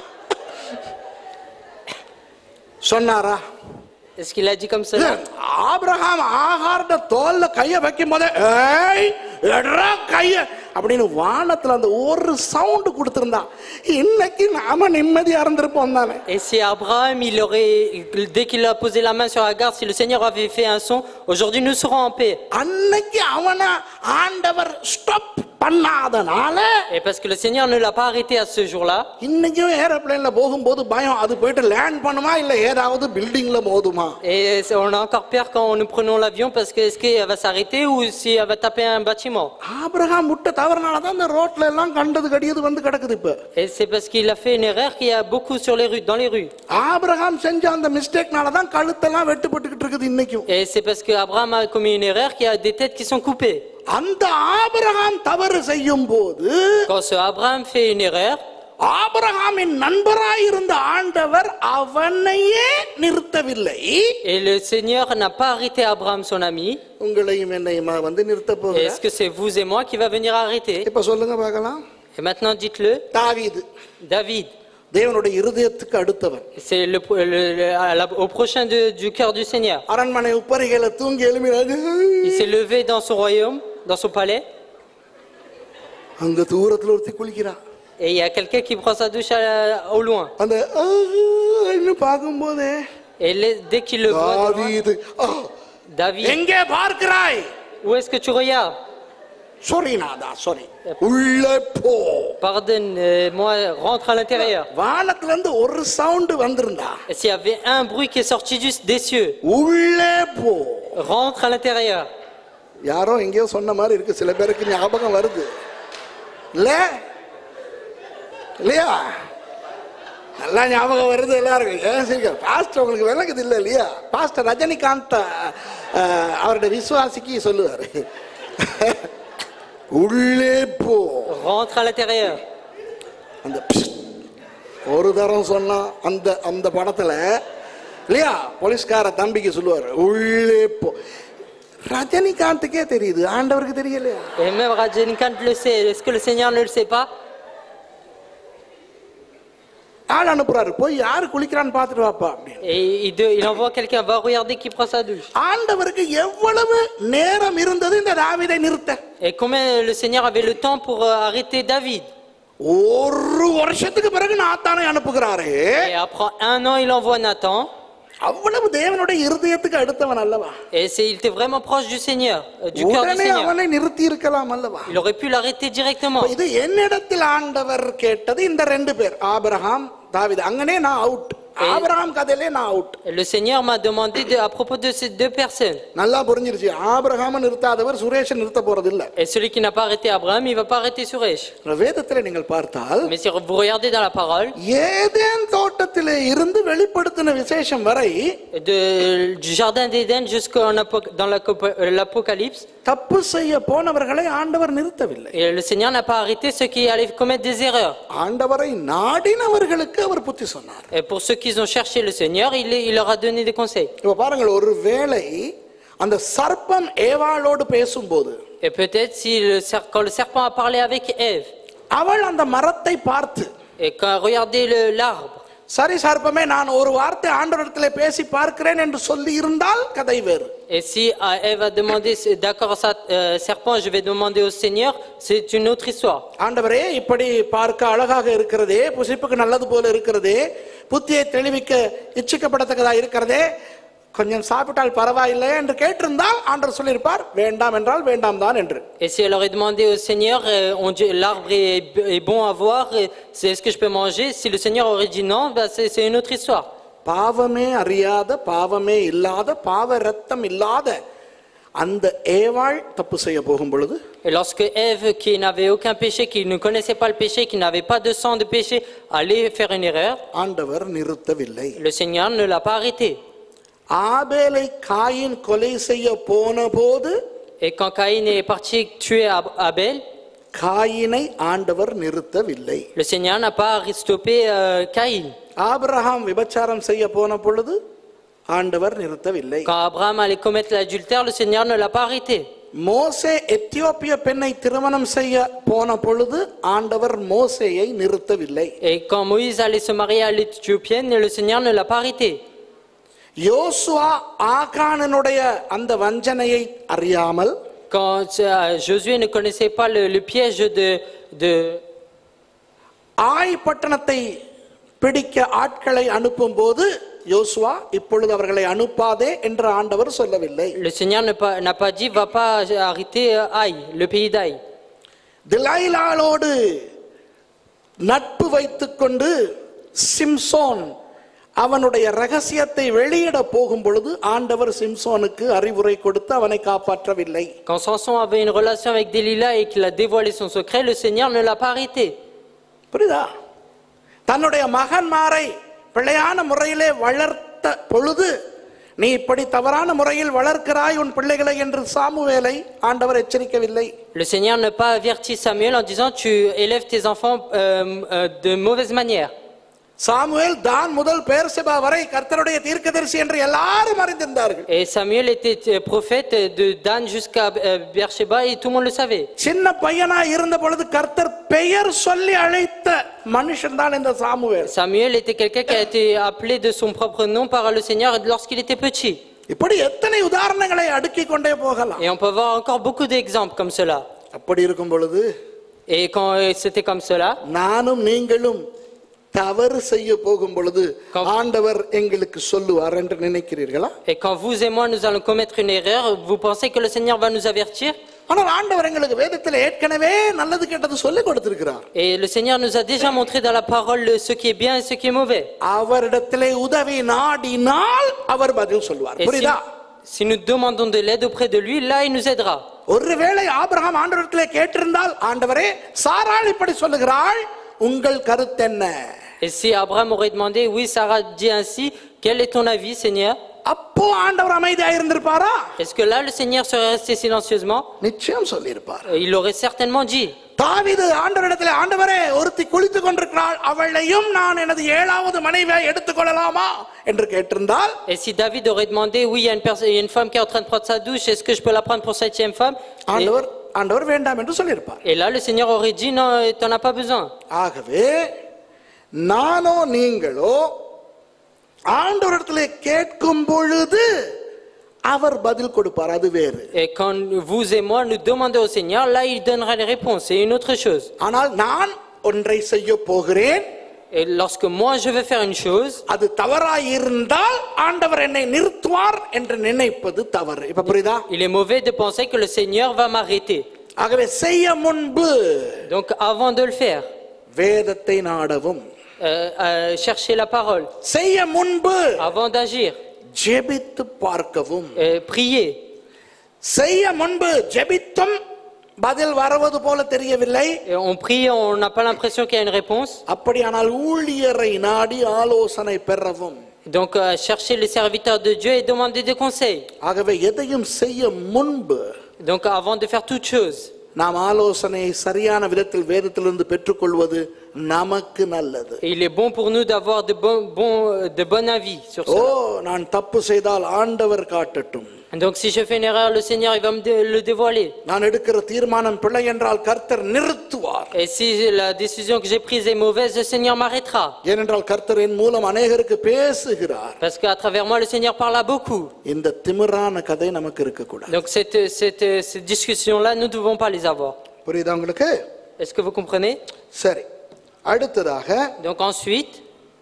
சொன்னாரா Est-ce qu'il a dit comme இல்ல, cela ஆபிரகாம் ஆகார்ட தோல்ல கைய வைக்கும் போதே ஏய் எட்ரா கைய அப்படின்னு வானத்துல அந்த ஒரு சவுண்ட் கொடுத்திருந்தான் இன்னைக்கு நாம நிம்மதியா இருந்திருப்போம் தானே Et si Abraham, il aurait, dès qu'il a posé la main sur Agar, si le Seigneur avait fait un son, aujourd'hui nous serons en paix. அன்னைக்கு அவனை ஆண்டவர் ஸ்டாப் பண்ணாதனால Et parce que le Seigneur ne l'a pas arrêté à ce jour-là, இன்னைக்கும் ஏரோப்ளேன்ல போகும்போது பயம் அது போயிட்டு land பண்ணுமா இல்ல ஏதாவது பில்டிங்ல மோதுமா et c'est- on a encore peur quand nous prenons l'avion parce que est-ce qu'elle va s'arrêter ou si elle va taper un bâtiment Abraham முட்டை தவறுனால தான் இந்த ரோட்ல எல்லாம் கண்டது கடியது வந்து கிடக்குது இப்ப Et c'est parce qu'il a fait une erreur qu'il y a beaucoup sur les rues, dans les rues. Abraham செஞ்ச அந்த மிஸ்டேக்னால தான் கழுத்தெல்லாம் வெட்டுப்பட்டுக்கிட்டு இருக்குது இன்னைக்கும் Et c'est parce qu'Abraham a commis une erreur qu'il y a des têtes qui sont coupées. அந்த Abraham தவறு செய்யும் போது Quand ce Abraham fait une erreur, ஆபிரகாமின் நண்பராய் இருந்த ஆண்டவர் அவனையே நிறுத்தவில்லை et le Seigneur n'a pas arrêté Abraham, son ami, உங்களையும் என்னையுமா வந்து நிறுத்த et போகிற est-ce que c'est vous et moi qui va venir arrêter இப்ப சொல்லுங்க பார்க்கலாம் Et maintenant, dites-le, தாவீது David. தேவனுடைய இருதயத்துக்கு அடுத்தவன் C'est le, le- le- à la- au prochain de- du cœur du Seigneur. அரண்மனை உப்பரிகையில தூங்கி எழுமினாரு Il s'est levé dans son royaume, dans son palais, அங்க தூரத்துல ஒருத்தி குளிக்கிறா et il y a quelqu'un qui prend sa douche à- au loin. அந்த ஆஹ்ன்னு பார்க்கும்போதே Et les- dès qu'il le voit, de loin, தாவீது ஆ, David, எங்கே பார்க்கிறாய் où est-ce que tu regardes sorry நாதா sorry உள்ளே போ Pardonne-moi, rentre à l'intérieur. வானத்துல இருந்து ஒரு சவுண்ட் வந்திருந்தா Et s'il y avait un bruit qui est sorti du- des cieux, உள்ளே போ rentre à l'intérieur. யாரோ எங்கேயோ சொன்ன மாதிரி இருக்கு சில பேருக்கு ஞாபகம் வருது இல்ல இல்லையா நல்லா ஞாபகம் வருது எல்லாருக்கும் ஏன் சரி பாஸ்டர் உங்களுக்கு விளக்குது இல்லை இல்லையா பாஸ்டர் ரஜினிகாந்த் அஹ், அவருடைய விசுவாசிக்கு சொல்லுவாரு உள்ளே போ Rentre à l'intérieur. அந்த பிஸ் ஒரு தரம் சொன்னா அந்த அந்த படத்துல இல்லையா போலீஸ்கார தம்பிக்கு சொல்லுவாரு உள்ளே போ ரஜினிகாந்துக்கே தெரியுது ஆண்டவருக்கு தெரியலையா Et même Rajanikant le sait. Est-ce que le Seigneur ne le sait pas ஆள் அனுப்புறாரு போய் யாரு குளிக்கிறான்னு பார்த்துட்டு வாப்பா அப்படின்னு Et il, de- il envoie quelqu'un, va regarder qui prend sa douche. ஆண்டவருக்கு எவ்வளவு நேரம் இருந்தது இந்த தாவீதை நிறுத்த Et combien le Seigneur avait le temps pour euh, arrêter David ஒரு வருஷத்துக்கு பிறகு நாத்தானை அனுப்புகிறாரு Et après un an, il envoie Nathan. அவ்வளவு தேவனுடைய இருதயத்துக்கு அடுத்தவன் அல்லவா Et c'est- il était vraiment proche du Seigneur, euh, du cœur du உடனே Seigneur. அவனை நிறுத்தி இருக்கலாம் அல்லவா Il aurait pu l'arrêter directement. இது என்னிடத்தில் ஆண்டவர் கேட்டது இந்த ரெண்டு பேர் ஆபிரகாம் தாவீது அங்கனே நான் அவுட் ஆபிரகாம் கதையிலே நான் out Et Le Seigneur m'a demandé de- à propos de ces deux personnes. நல்லா புரிஞ்சிருச்சு ஆபிரகாம நிறுத்தாதவர் சுரேஷன் நிறுத்த போறது இல்ல Et celui qui n'a pas arrêté Abraham, il ne va pas arrêter Suresh. வேதத்துல நீங்கள் பார்த்தால் Mais si vous regardez dans la parole, Eden தோட்டத்திலே இருந்து வெளிப்படுத்தின விசேஷம் வரை de- du jardin d'Éden jusqu'en apo- dans l'aco- euh, l'Apocalypse, தப்பு செய்ய போனவர்களை ஆண்டவர் நிறுத்தவில்லை et le Seigneur n'a pas arrêté ceux qui allaient commettre des erreurs. ஆண்டவரை நாடினவர்களுக்கு அவர் புத்தி சொன்னார் Et pour ceux qui ont cherché le Seigneur, il, il leur a donné des conseils. இப்ப பாருங்கள் ஒரு வேளை அந்த சர்ப்பம் ஏவாளோடு பேசும்போது Et peut-être si le, ser- quand le serpent a parlé avec Ève, அவள் அந்த மரத்தை பார்த்து et quand regardez le- l'arbre, சரி சர்ப்பமே நான் ஒரு வார்த்தை ஆண்டவரிடத்திலே பேசி பார்க்கிறேன் என்று சொல்லி இருந்தால் கதை வேறு et si euh, Ève a demandé, c'est- d'accord, ça, euh, serpent, je vais demander au Seigneur, c'est une autre histoire. ஆண்டவரே இப்படி பார்க்க அழகாக இருக்கிறதே புசிப்புக்கு நல்லது போல இருக்கிறதே புத்தியை தெளிவிக்க இச்சிக்கப்படத்தக்கதா இருக்கிறதே கொஞ்சம் சாப்பிட்டால் பரவாயில்லை என்று கேட்டிருந்தால் ஆண்டவர் சொல்லியிருப்பார் வேண்டாம் என்றால் வேண்டாம் தான் என்று Et si elle aurait demandé au Seigneur, euh, on dit, l'arbre est, est bon à voir, et c'est est-ce que je peux manger Si le Seigneur aurait dit non, bah, c'est c'est une autre histoire. பாவமே அறியாத பாவமே இல்லாத பாவ ரத்தம் இல்லாத அந்த ஏவாள் தப்பு செய்ய போகும் பொழுது Et lorsque Ève, qui n'avait aucun péché, qui ne connaissait pas le péché, qui n'avait pas de sang de péché, allait faire une erreur, ஆண்டவர் நிறுத்தவில்லை le Seigneur ne l'a pas arrêté. ஆபேலை காயின் கொலை செய்ய போன போது Et quand Caïn est parti tuer Ab- Abel, காயினை ஆண்டவர் நிறுத்தவில்லை le Seigneur n'a pas stoppé euh, Caïn. Abraham விபச்சாரம் செய்ய போன பொழுது ஆண்டவர் நிறுத்தவில்லை Quand Abraham allait commettre l'adultère, le Seigneur ne l'a pas arrêté. மோசே எத்தியோப்பிய பெண்ணை திருமணம் செய்ய போன பொழுது ஆண்டவர் மோசேயை நிறுத்தவில்லை Et quand Moïse allait se marier à l'Éthiopienne, le Seigneur ne l'a pas arrêté. யோசுவா ஆகானனுடைய அந்த வஞ்சனையை அறியாமல் Quand euh, Josué ne connaissait pas le, le piège de, de, ஆய் பட்டணத்தை பிடிக்க ஆட்களை அனுப்பும் போது யோசுவா இப்பொழுது அவர்களை அனுப்பாதே என்று ஆண்டவர் சொல்லவில்லை le Seigneur n'a pas, n'a pas dit va pas arrêter euh, Aï, le pays d'Aï. திலாயிலாளோடு நட்பு வைத்துக்கொண்டு சிம்சோன் அவனுடைய ரகசியத்தை வெளியிட போகும் பொழுது ஆண்டவர் சிம்சோனுக்கு அறிவுரை கொடுத்து அவனை காப்பாற்றவில்லை Quand Samson avait une relation avec Delilah et qu'il a dévoilé son secret, le Seigneur ne l'a pas arrêté. புரியுதா தன்னுடைய மகன்மாரை பிழையான முறையிலே வளர்த்த பொழுது நீ இப்படி தவறான முறையில் வளர்க்கிறாய் உன் பிள்ளைகளை என்று சாமுவேலை ஆண்டவர் எச்சரிக்கவில்லை Le Seigneur n'a pas averti Samuel en disant tu élèves tes enfants euh, euh, de mauvaise manière. Samuel தான் முதல் பேர்செபா வரை கர்த்தருடைய தீர்க்கதரிசி என்று எல்லாரும் அறிந்திருந்தார்கள் Et Samuel était euh, prophète de Dan jusqu'à euh, Beersheba et tout le monde le savait. சின்ன பையனா இருந்த பொழுது கர்த்தர் பெயர் சொல்லி அழைத்த மனுஷன் தான் இந்த Samuel Samuel était quelqu'un qui a été appelé de son propre nom par le Seigneur lorsqu'il était petit. இப்படி எத்தனை உதாரணங்களை அடுக்கிக் கொண்டே போகலாம் Et on peut voir encore beaucoup d'exemples comme cela. அப்படி இருக்கும் பொழுது Et quand euh, c'était comme cela, நானும் நீங்களும் தவறு செய்ய போகும் பொழுது Quand- ஆண்டவர் எங்களுக்கு சொல்லுவார் என்று நினைக்கிறீர்களா et quand vous et moi nous allons commettre une erreur, vous pensez que le Seigneur va nous avertir ஆனால் ஆண்டவர் எங்களுக்கு வேதத்தில் ஏற்கனவே நல்லது கெட்டது சொல்லி கொடுத்திருக்கிறார் Et le Seigneur nous a déjà montré dans la parole le- ce qui est bien et ce qui est mauvais. அவரிடத்திலே உதவி நாடினால் அவர் பதில் சொல்லுவார் Et si, புரியுதா si nous demandons de l'aide auprès de lui, là il nous aidera. ஒருவேளை Abraham ஆண்டவரிடத்திலே கேட்டிருந்தால் ஆண்டவரே சாராள் இப்படி சொல்லுகிறாள் உங்கள் கருத்தென்ன Et si Abraham aurait demandé, oui, Sarah dit ainsi, quel est ton avis, Seigneur அப்போ ஆண்டவர் அமைதியா இருந்திருப்பாரா Est-ce que là le Seigneur serait resté silencieusement நிச்சயம் சொல்லியிருப்பார் Euh, Il l'aurait certainement dit. தாவீது ஆண்டவரிடத்தில் ஆண்டவரே ஒருத்தி குளித்துக் கொண்டிருக்கிறாள் அவளையும் நான் எனது ஏழாவது மனைவியாய் எடுத்துக்கொள்ளலாமா என்று கேட்டிருந்தால் Et si David aurait demandé, oui, il y a une, perso- il y a une femme qui est en train de prendre sa douche, est-ce que je peux la prendre pour septième femme et, ஆண்டவர் ஆண்டவர் வேண்டாம் என்று சொல்லியிருப்பார் et là, le Seigneur aurait dit, non, tu n'en as pas besoin. ஆகவே நானோ நீங்களோ ஆண்டவரிடத்திலே கேட்கும் பொழுது அவர் பதில் கொடுப்பார் அது வேறு Et quand vous et moi nous demandons au Seigneur, là, il donnera les réponses. C'est une autre chose. ஆனால் நான் ஒன்றை செய்ய போகிறேன் Et lorsque moi, je veux faire une chose, அது தவறாய் இருந்தால் ஆண்டவர் என்னை நிறுத்துவார் என்று நினைப்பது தவறு இப்ப புரியுதா il est mauvais de penser que le Seigneur va m'arrêter. ஆகவே செய்ய முன்பு Donc, avant de le faire, வேதத்தை நாடவும் euh, euh, chercher la parole செய்ய முன்பு avant d'agir, ஜெபித்து பார்க்கவும் euh, prier. செய்ய முன்பு ஜெபித்தும் பதில் வருவது போல தெரியவில்லை Et on prie, on n'a pas l'impression qu'il y a une réponse. அப்படியானால் ஊழியரை நாடி ஆலோசனை பெறவும் Donc euh, chercher les serviteurs de Dieu et demander des conseils. ஆகவே எதையும் செய்ய முன்பு Donc avant de faire toute chose, நாம் ஆலோசனையை சரியான விதத்தில் வேதத்திலிருந்து பெற்றுக்கொள்வது நமக்கு நல்லது et il est bon pour nous d'avoir de bons, bons, de bon avis sur ஓ ça. நான் தப்பு செய்தால் ஆண்டவர் காட்டட்டும் Donc si je fais une erreur, le Seigneur il va me dé- le dévoiler. நான் எடுக்கிற தீர்மானம் பிழை என்றால் கர்த்தர் நிறுத்துவார் Et si la décision que j'ai prise est mauvaise, le Seigneur m'arrêtera. ஏனென்றால் கர்த்தர் என் மூலம் அநேகருக்கு பேசுகிறார் Parce qu'à travers moi, le Seigneur parle à beaucoup. இந்த திமிரான கதை நமக்கு இருக்கக்கூடாது Donc cette, cette, cette discussion-là, nous ne devons pas les avoir. புரியுதா உங்களுக்கு Est-ce que vous comprenez சரி அடுத்ததாக Donc ensuite,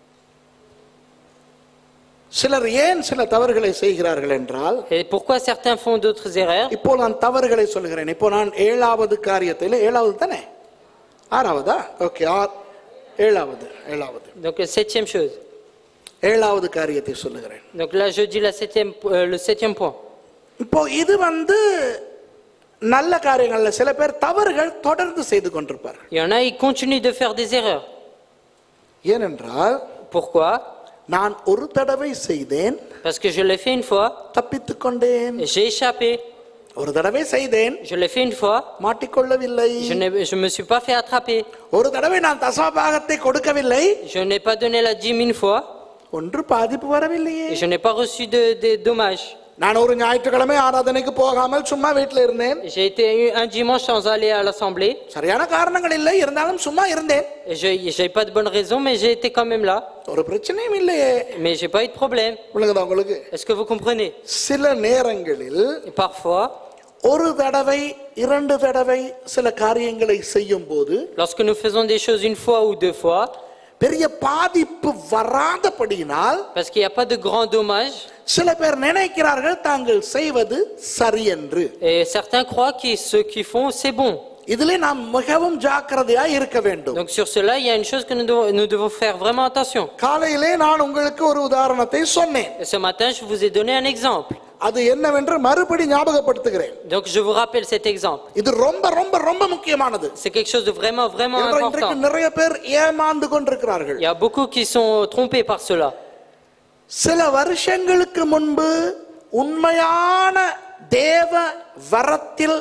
சிலர் ஏன் சில தவறுகளை செய்கிறார்கள் என்றால் et pourquoi certains font d'autres erreurs இப்போ நான் தவறுகளை சொல்கிறேன் இப்போ நான் ஏழாவது காரியத்தில் ஏழாவது தானே ஆறாவதா ஓகே ஆர் ஏழாவது ஏழாவது Donc septième chose. ஏழாவது காரியத்தை சொல்லுகிறேன் Donc là, je dis la septième, euh, le septième point. இப்போ இது வந்து நல்ல காரியங்கள்ல சில பேர் தவறுகள் தொடர்ந்து செய்து கொண்டிருப்பார்கள் Il y en a, ils continuent de faire des erreurs. ஏனென்றால் Pourquoi நான் ஒரு தடவை செய்தேன் Parce que je l'ai fait une fois, தப்பித்துக் கொண்டேன் et j'ai échappé. ஒரு தடவை செய்தேன் Je l'ai fait une fois, மாட்டிக்கொள்ளவில்லை je ne je me suis pas fait attraper. ஒரு தடவை நான் தசமபாகத்தை கொடுக்கவில்லை Je n'ai pas donné la dîme une fois, ஒன்று பாதிப்பு வரவில்லையே et je n'ai pas reçu de, de dommages. நான் ஒரு ஞாயிற்றுக்கிழமை ஆராதனைக்கு போகாமல் சும்மா வீட்டில் இருந்தேன் J'ai été un dimanche sans aller à l'assemblée, சரியான காரணங்கள் இல்லை இருந்தாலும் சும்மா இருந்தேன் et je n'avais pas de bonne raison, mais j'ai été quand même là. ஒரு பிரச்சனையும் இல்லையே Mais j'ai pas eu de problème. விளங்குதா உங்களுக்கு Est-ce que vous comprenez சில நேரங்களில் Et parfois, ஒரு தடவை இரண்டு தடவை சில காரியங்களை செய்யும் போது lorsque nous faisons des choses une fois ou deux fois, பெரிய பாதிப்பு வராதபடியினால் parce qu'il n'y a pas de grands dommages, சில பேர் நினைக்கிறார்கள் தாங்கள் செய்வது சரி என்று et certains croient que ce qu'ils font, c'est bon. இதிலே நாம் மிகவும் ஜாக்கிரதையா இருக்க வேண்டும் Donc sur cela, il y a une chose que nous devons, nous devons faire vraiment attention. காலையிலே நான் உங்களுக்கு ஒரு உதாரணத்தை சொன்னேன் Et ce matin, je vous ai donné un exemple. அது என்னவென்று மறுபடி ஞாபகப்படுத்துகிறேன் Donc je vous rappelle cet exemple. இது ரொம்ப ரொம்ப ரொம்ப முக்கியமானது C'est quelque chose de vraiment, vraiment ஏனென்றால் இன்றைக்கு important. நிறைய பேர் ஏமாந்து கொண்டிருக்கிறார்கள் Il y a beaucoup qui sont trompés par cela. சில வருஷங்களுக்கு முன்பு உண்மையான தேவ வரத்தில்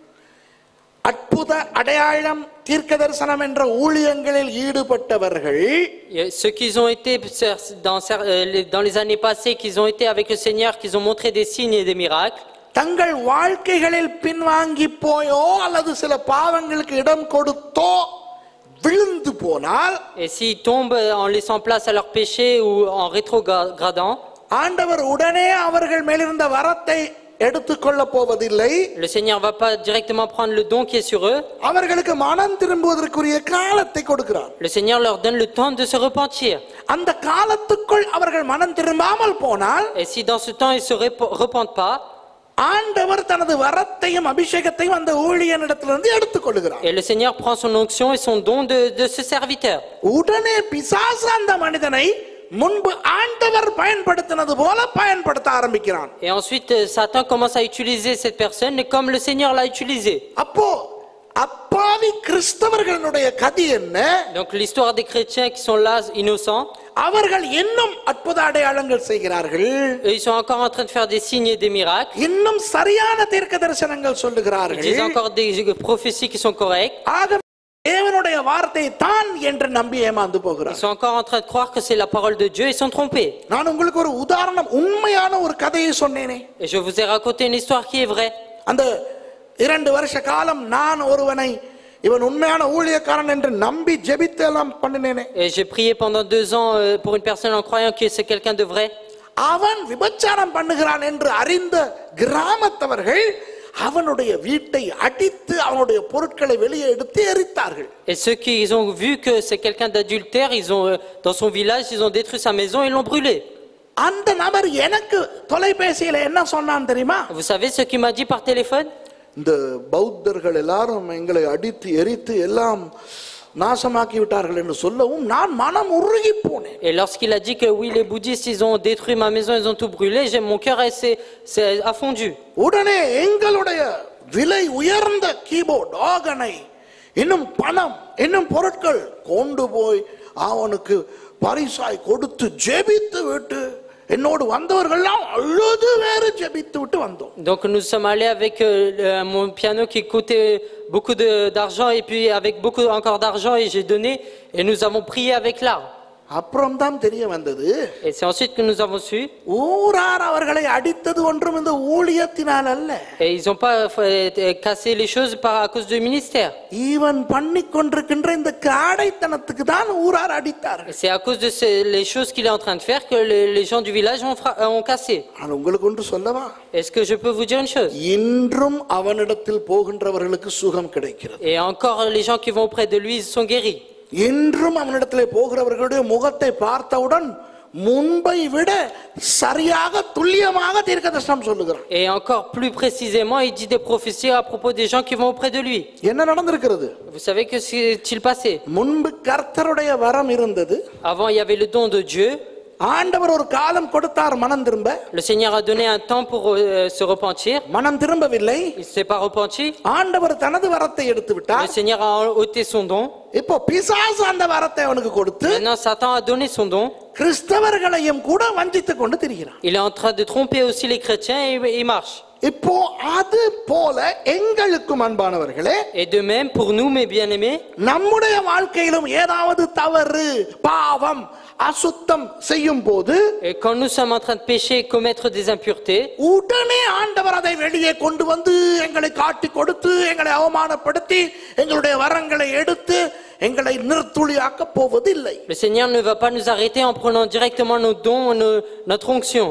அற்புத அடையாளம் தீர்க்க தரிசனம் என்ற ஊழியங்களில் ஈடுபட்டவர்கள் Il y a Ceux qui ont été dans, cer- euh, les- dans les années passées, qui ont été avec le Seigneur, qui ont montré des signes et des miracles, தங்கள் வாழ்க்கைகளில் பின்வாங்கி போயோ அல்லது சில பாவங்களுக்கு இடம் கொடுத்தோ விழுந்து போனால் et s'ils tombent en laissant place à leur péché ou en rétrogradant, ஆண்டவர் உடனே அவர்கள் மேலிருந்த வரத்தை எடுத்துக்கொள்ள போவதில்லை le Seigneur va pas directement prendre le don qui est sur eux. அவர்களுக்கு மனம் திரும்புவதற்குரிய காலத்தை கொடுக்கிறார் Le Seigneur leur donne le temps de se repentir. அந்த காலத்துக்குள் அவர்கள் மனம் திரும்பாமல் போனால் Et si dans ce temps ils se repo- repentent pas, ஆண்டவர் தனது வரத்தையும் அபிஷேகத்தையும் அந்த ஊழியனிடத்திலிருந்து எடுத்துக்கொள்கிறார் et le Seigneur prend son onction et son don de, de ce serviteur. உடனே பிசாசு அந்த மனிதனை முன்பு ஆண்டவர் பயன்படுத்தினது போல பயன்படுத்த ஆரம்பிக்கிறான் Et ensuite, euh, Satan commence à utiliser cette personne comme le Seigneur l'a utilisé. அப்போ அப்பாவி கிறிஸ்தவர்களுடைய கதி என்ன Donc l'histoire des chrétiens qui sont là, innocents, அவர்கள் இன்னும் அற்புத அடையாளங்கள் செய்கிறார்கள் eux, ils sont encore en train de faire des signes et des miracles. இன்னும் சரியான தீர்க்க தரிசனங்கள் Ils சொல்லுகிறார்கள் disent encore des prophéties qui sont correctes. ஆக தேவனுடைய வார்த்தை தான் என்று நம்பி ஏமாந்து Ils போகிறார் sont encore en train de croire que c'est la parole de Dieu. Ils sont trompés. நான் உங்களுக்கு ஒரு உதாரணம் உண்மையான ஒரு கதையை சொன்னேனே Et je vous ai raconté une histoire qui est vraie. அந்த இரண்டு வருஷ காலம் நான் ஒருவனை இவன் உண்மையான ஊழியக்காரன் என்று நம்பி ஜெபித்து எல்லாம் பண்ணினேனே Et j'ai prié pendant deux ans euh, pour une personne en croyant que c'est quelqu'un de vrai. அவன் விபச்சாரம் பண்ணுகிறான் என்று அறிந்த கிராமத்தவர்கள் அவனுடைய வீட்டை அடித்து அவனுடைய பொருட்களை வெளியே எடுத்து எரித்தார்கள் Et ceux qui ils ont vu que c'est quelqu'un d'adultère, ils ont euh, dans son village, ils ont détruit sa maison et l'ont brûlé. அந்த நபர் எனக்கு தொலைபேசியில என்ன சொன்னான் தெரியுமா Vous savez ce qu'il m'a dit par téléphone இந்த பௌத்தர்கள் எல்லாரும் எங்களை அடித்து எரித்து எல்லாம் நாசமாக்கி விட்டார்கள் என்று சொல்லவும் நான் மனம் உருகி போனேன் Et lorsqu'il a dit que oui, les bouddhistes, ils ont détruit ma maison, ils ont tout brûlé, j'ai- mon cœur s'est s'est- a fondu. உடனே எங்களுடைய விலை உயர்ந்த கீபோர்ட் ஆகனை இன்னும் பணம் இன்னும் பொருட்கள் கொண்டு போய் அவனுக்கு பரிசாய் கொடுத்து ஜெபித்து விட்டு என்னோடு வந்தவர்கள்லாம் அழுது வேறு ஜெபித்து விட்டு வந்தோம் Donc nous sommes allés avec euh, le- mon piano qui coûtait beaucoup de- d'argent et puis avec beaucoup encore d'argent et j'ai donné et nous avons prié avec larmes. அப்புறம் தான் தெரிய வந்தது Et c'est ensuite que nous avons su ஊரார் அவர்களை அடித்தது ஒன்றும் இந்த ஊழியத்தினால் அல்ல et ils n'ont pas euh, cassé les choses par, à cause du ministère. இவன் பண்ணி கொண்டிருக்கின்ற இந்த காடைத்தனத்துக்கு தான் ஊரார் அடித்தார்கள் Et C'est à cause de ces- les choses qu'il est en train de faire que les, les gens du village ont, fra- euh, ont cassé. ஆனால் உங்களுக்கு ஒன்று சொல்லவா Est-ce que je peux vous dire une chose இன்றும் அவனிடத்தில் போகின்றவர்களுக்கு சுகம் கிடைக்கிறது Et encore, les gens qui vont auprès de lui, ils sont guéris. இன்றும் அவனிடத்திலே போகிறவர்களுடைய முகத்தை பார்த்தவுடன் முன்பை விட சரியாக துல்லியமாக தீர்க்கதர்சனம் சொல்லுகிறான் Et encore plus précisément, il dit des prophéties à propos des gens qui vont auprès de lui. என்ன நடந்திருக்கிறது Vous savez que s'est-il passé முன்பு கர்த்தருடைய வரம் இருந்தது Avant, il y avait le don de Dieu. ஆண்டவர் ஒரு காலம் கொடுத்தார் மனம் திரும்ப Le Seigneur a donné un temps pour euh, se repentir. மனம் திரும்பவில்லை Il ne s'est pas repenti. ஆண்டவர் தனது வரத்தை எடுத்து Le விட்டார் Seigneur a ôté son don. இப்போ பிசாசு அந்த வரத்தை அவனுக்கு கொடுத்து Maintenant, Satan a donné son don. கிறிஸ்தவர்களையும் கூட வஞ்சித்துக் கொண்டு திரிகிறான் Il est en train de tromper aussi les chrétiens et il marche. இப்போ அது போல எங்களுக்கும் அன்பானவர்களே Et de même, pour nous, mes bien-aimés, நம்முடைய வாழ்க்கையிலும் ஏதாவது தவறு பாவம் அசுத்தம் செய்யும் போது et quand nous sommes en train de pécher et commettre des impuretés, உடனே ஆண்டவர் அதை வெளியே கொண்டு வந்து எங்களை காட்டி கொடுத்து எங்களை அவமானப்படுத்தி எங்களுடைய வரங்களை எடுத்து எங்களை நிர்த்துளியாக்க போவதில்லை le Seigneur ne va pas nous arrêter en prenant directement nos dons, nos- notre onction.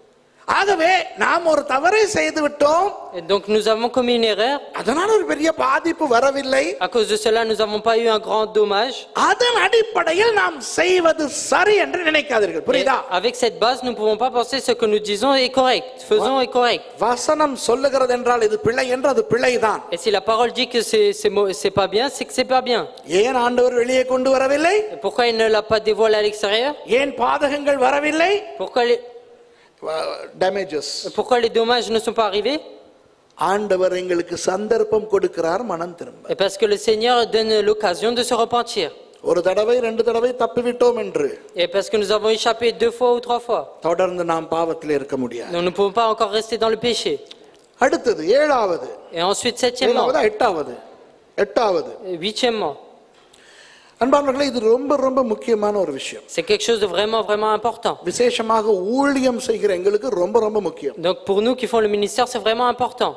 ஆகவே நாம் ஒரு தவறை செய்து விட்டோம் Et donc nous avons commis une erreur. அதனால ஒரு பெரிய பாதிப்பு வரவில்லை À cause de cela, nous n'avons pas eu un grand dommage. அதன் அடிப்படையில் நாம் செய்வது சரி என்று நினைக்காதீர்கள் Et புரியுதா avec cette base, nous ne pouvons pas penser ce que nous disons est correct. Faisons est correct. வசனம் சொல்லுகிறது என்றால் இது பிழை என்று அது பிழைதான் Et si la parole dit que c'est c'est mau- c'est pas bien, c'est que c'est pas bien. ஏன் ஆண்டவர் வெளியே கொண்டு வரவில்லை Et pourquoi il ne l'a pas dévoilé à l'extérieur ஏன் பாதகங்கள் வரவில்லை pourquoi les, damages pourquoi les dommages ne sont pas arrivés ஆண்டவர் எங்களுக்கு சந்தர்ப்பம் கொடுக்கிறார் மனம் திரும்ப Et parce que le Seigneur donne l'occasion de se repentir. ஒரு தடவை ரெண்டு தடவை தப்பிவிட்டோம் என்று Et parce que nous avons échappé deux fois ou trois fois. தொடர்ந்து நாம் பாவத்தில் இருக்க முடியாது Nous ne pouvons pas encore rester dans le péché. அடுத்தது ஏழாவது Et ensuite, septièmement, ஏழாவது எட்டாவது எட்டாவது et huitièmement, அன்பானவர்களே இது ரொம்ப ரொம்ப முக்கியமான ஒரு விஷயம் c'est quelque chose de vraiment, vraiment important. விசேஷமாக ஊழியம் செய்கிற எங்களுக்கு ரொம்ப ரொம்ப முக்கியம் Donc pour nous qui font le ministère, c'est vraiment important.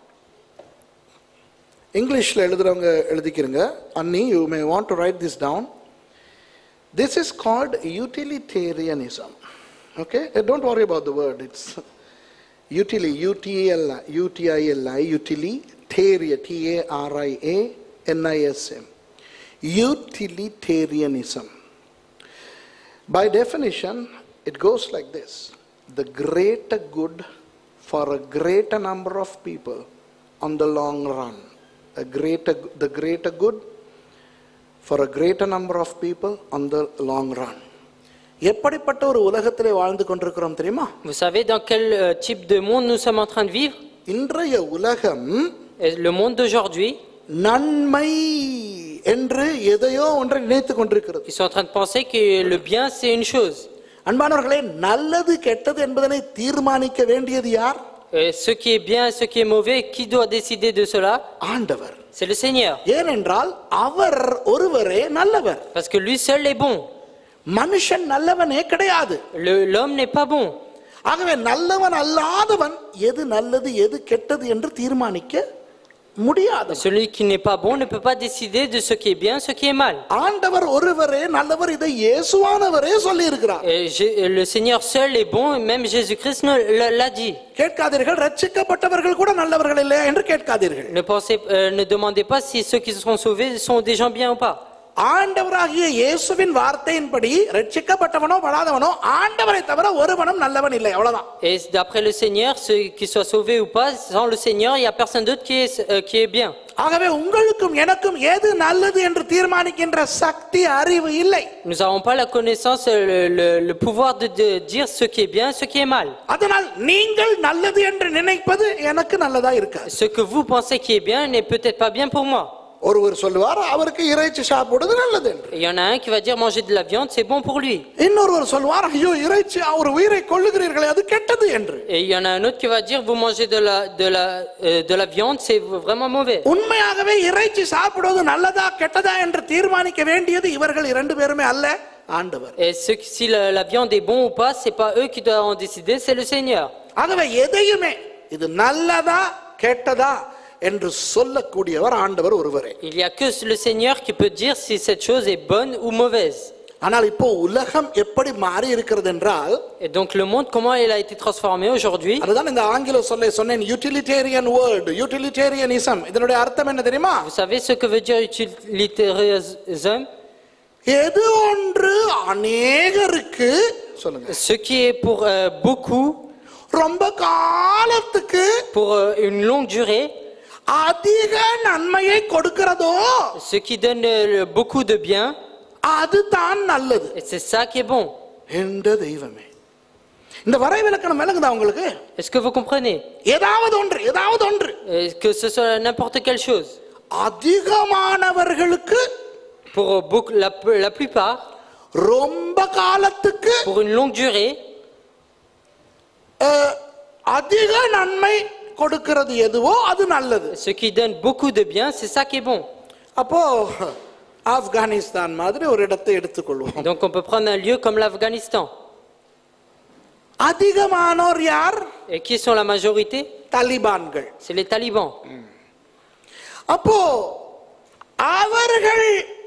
இங்கிலீஷ்ல எழுதுறவங்க எழுதிக்கிறங்க அன்னி you may want to write this down this is called utilitarianism okay don't worry about the word it's யூட்டிலி யூடிஎல் யூடிஐஎல்ஐ யூட்டிலி டேரிய T A R I A N I S M utilitarianism By definition, it goes like this the greater good for a greater number of people on the long run. A greater, the greater good for a greater number of people on the long run. எப்படிப்பட்ட ஒரு உலகத்திலே வாழ்ந்து கொண்டிருக்கிறோம் தெரியுமா Vous savez dans quel euh, type de monde nous sommes en train de vivre இன்றைய உலகம் Et Le monde d'aujourd'hui, நன்மை என்று எதையோ ஒன்றை நினைத்து கொண்டிருக்கிறது ils sont en train de penser que le bien, c'est une chose. அன்பானவர்களே நல்லது கெட்டது என்பதனை தீர்மானிக்க வேண்டியது யார் Et ce qui est bien et ce qui est mauvais, qui doit décider de cela ஆண்டவர் C'est le Seigneur. ஏனென்றால் அவர் ஒருவரே நல்லவர் Parce que lui seul est bon. மனுஷன் நல்லவனே கிடையாது Le- L'homme n'est pas bon. ஆகவே நல்லவன் அல்லாதவன் எது நல்லது எது கெட்டது என்று தீர்மானிக்க முடியாது Celui qui n'est pas bon ne peut pas décider de ce qui est bien, ce qui est mal. ஆண்டவர் ஒருவரே நல்லவர் இதை இயேசுவானவரே சொல்லி இருக்கிறார் Et Jé- le Seigneur seul est bon, et même Jésus-Christ ne- l'a l'a dit. கேட்காதீர்கள் ரட்சிக்கப்பட்டவர்கள் கூட நல்லவர்கள் இல்லையா என்று கேட்காதீர்கள் Ne, pensez, euh, ne demandez pas si ceux qui seront sauvés sont des gens bien ou pas. ஆண்டவராகிய இயேசுவின் வார்த்தையின்படி ரட்சிக்கப்பட்டவனோ படாதவனோ ஆண்டவரை தவிர ஒருவனும் நல்லவன் இல்லை அவ்வளவுதான் Et d'après le Seigneur, ceux qui soient sauvés ou pas, sans le Seigneur, il n'y a personne d'autre qui est, euh, qui est bien. ஆகவே உங்களுக்கும் எனக்கும் எது நல்லது என்று தீர்மானிக்கின்ற சக்தி அறிவு இல்லை Nous n'avons pas la connaissance, euh, le, le- le pouvoir de, de dire ce qui est bien, ce qui est mal. அதனால் நீங்கள் நல்லது என்று நினைப்பது எனக்கு நல்லதா இருக்காது Ce que vous pensez qui est bien n'est peut-être pas bien pour moi. ஒருவர் சொல்லுவார் அவருக்கு இறைச்சி சாப்பிடுவது நல்லது என்று Et Il y en a un qui va dire manger de la viande, c'est bon pour lui. இன்னொருவர் சொல்லுவார் ஐயோ இறைச்சி ஒரு உயிரை கொள்ளுகிறீர்களே அது கெட்டது என்று Et il y en a un autre qui va dire vous mangez de la, de la, euh, de la viande, c'est vraiment mauvais. உண்மையாகவே இறைச்சி சாப்பிடுவது நல்லதா கெட்டதா என்று தீர்மானிக்க வேண்டியது இவர்கள் இரண்டு பேருமே அல்ல ஆண்டவர் Et ce, qui- si la, la viande est bon ou pas, c'est pas eux qui doivent en décider, c'est le Seigneur. ஆகவே எதையுமே இது நல்லதா கெட்டதா என்று சொல்லக்கூடியவர் ஆண்டவர் ஒருவரே Il n'y a que le Seigneur qui peut dire si cette chose est bonne ou mauvaise. ஆனால் இப்போ உலகம் எப்படி மாறி இருக்கிறது என்றால் Et donc le monde, comment il a été transformé aujourd'hui அதுதான் இந்த ஆங்கில சொல்லை சொன்னேன் யூட்டிலிட்டேரியன் வேர்ல்டு யூட்டிலிட்டேரியனிசம் இதனுடைய அர்த்தம் என்ன தெரியுமா Vous savez ce que veut dire utilitarisme எது ஒன்று அநேகருக்கு சொல்லுங்க Ce qui est pour euh, beaucoup, ரொம்ப காலத்துக்கு pour euh, une longue durée, அதிக நன்மையை கொடுக்கிறதோ ce qui donne euh, beaucoup de bien, அதுதான் நல்லது et c'est ça qui est bon. என்ற தெய்வமே இந்த வரைவிலக்கணம் விளங்குதா உங்களுக்கு Est-ce que vous comprenez ஏதாவது ஒன்று ஏதாவது ஒன்று Euh, Que ce soit n'importe quelle chose. அதிகமானவர்களுக்கு Pour euh, beaucoup, la, la plupart, ரொம்ப காலத்துக்கு pour une longue durée, அஹ், அதிக நன்மை கொடுக்கிறது எதுவோ அது நல்லது ce qui donne beaucoup de bien, c'est ça qui est bon. அப்போ ஆப்கானிஸ்தான் மாதிரி ஒரு இடத்தை எடுத்துக்கொள்வோம் Donc on peut prendre un lieu comme l'Afghanistan. அதிகமானோர் யார் Et qui sont la majorité தலிபான்கள் C'est les talibans. அப்போ அவர்கள்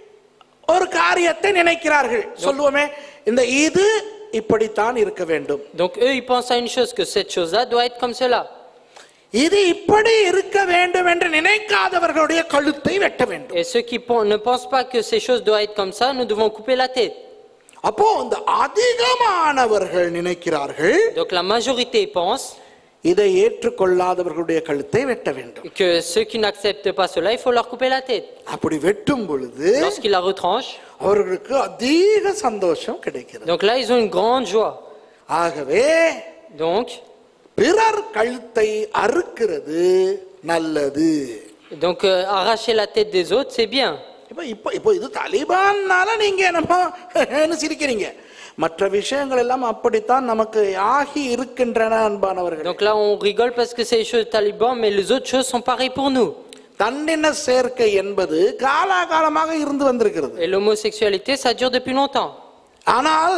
ஒரு காரியத்தை நினைக்கிறார்கள் சொல்லுவோமே இந்த இது இப்படித்தான் இருக்க வேண்டும் Donc eux, ils pensent à une chose, que cette chose-là doit être comme cela. இது இப்படி இருக்க வேண்டும் என்று நினைக்காதவர்களுடைய கழுத்தை வெட்ட வேண்டும் Et ceux qui pen- ne pensent pas que ces choses doivent être comme ça, nous devons couper la tête. அப்போ இந்த அதிகமானவர்கள் நினைக்கிறார்கள் Donc la majorité pense இதை ஏற்றுக்கொள்ளாதவர்களுடைய கழுத்தை வெட்ட வேண்டும் que ceux qui n'acceptent pas cela, il faut leur couper la tête. அப்படி வெட்டும் பொழுது Lorsqu'ils la retranchent, அவர்களுக்கு அதிக சந்தோஷம் கிடைக்கிறது donc là, ils ont une grande joie. ஆகவே Donc, பிறர் கழுத்தை அறுக்கிறது நல்லது donc euh, arracher la tête des autres, c'est bien. இப்போ இப்போ இப்போ இது தலிபான்னால நீங்க என்னமோ சிரிக்கிறீங்க மற்ற விஷயங்கள் எல்லாம் அப்படித்தான் நமக்கு ஆகி இருக்கின்றன அன்பானவர்கள் Donc là, on rigole parce que c'est les choses talibans, mais les autres choses sont pareilles pour nous. தன்னின சேர்க்கை என்பது காலாகாலமாக இருந்து வந்திருக்கிறது Et l'homosexualité, ça dure depuis longtemps. ஆனால்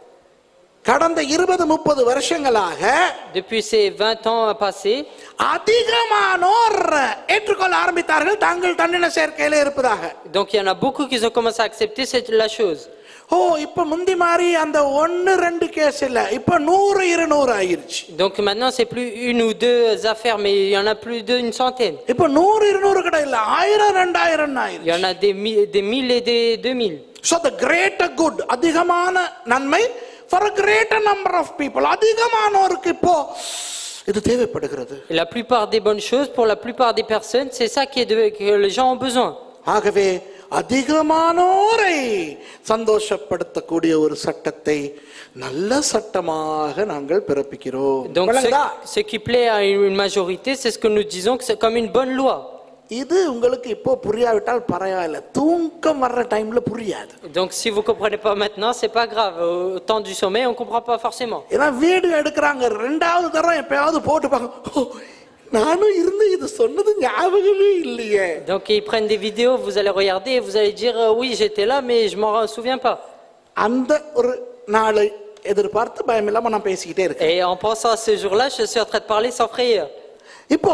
கடந்த இருபது முப்பது வருஷங்களாக Depuis ces 20 ans passés, அதிகமானோர் ஏற்றுக்கொள்ள ஆரம்பித்தார்கள் தாங்கள் தன்னின சேர்க்கையில இருப்பதாக donc il y en a beaucoup qui ont commencé à accepter cette, la chose. ஓ இப்ப முந்தி மாதிரி அந்த ஒன்னு ரெண்டு கேஸ் இல்ல இப்ப நூறு இருநூறு ஆயிருச்சு Donc maintenant, c'est plus une ou deux affaires, mais il y en a plus d'une centaine. இப்ப நூறு இருநூறு கடை இல்ல ஆயிரம் ரெண்டாயிரம் Il y ஆயிருச்சு en a des, mi- des mille et des deux mille. So the greater good அதிகமான நன்மை for a greater number of people அதிகமானோருக்கு இப்போ இது தேவைப்படுகிறது Et la plupart des bonnes choses, pour la plupart des personnes, c'est ça qui est de- que les gens ont besoin. ஆகவே அதிகமானோரை சந்தோஷப்படுத்தக்கூடிய ஒரு சட்டத்தை நல்ல சட்டமாக நாங்கள் பிறப்பிக்கிறோம் Donc ce, விளங்குதா? ce qui plaît à une majorité, c'est ce que nous disons que c'est comme une bonne loi. இது உங்களுக்கு இப்போ புரியாவிட்டால் பரவாயில்ல தூக்கம் வர்ற டைம்ல புரியாது Donc si vous comprenez pas maintenant, c'est pas grave. Au temps du sommeil, on comprend pas forcément. ஏன்னா video எடுக்கிறாங்க ரெண்டாவது தரம் எப்பயாவது போட்டு பார்க்க "ஓ, நானும் இருந்து இது சொன்னது ஞாபகமே இல்லையே Donc ils prennent des vidéos, vous allez regarder et vous allez dire euh, oui j'étais là mais je m'en souviens pas. அந்த ஒரு நாளை எதிர்பார்த்து பயமில்லாம நான் பேசிக்கிட்டே இருக்கேன் Et en pensant à ce jour-là, je suis en train de parler sans frayeur. இப்போ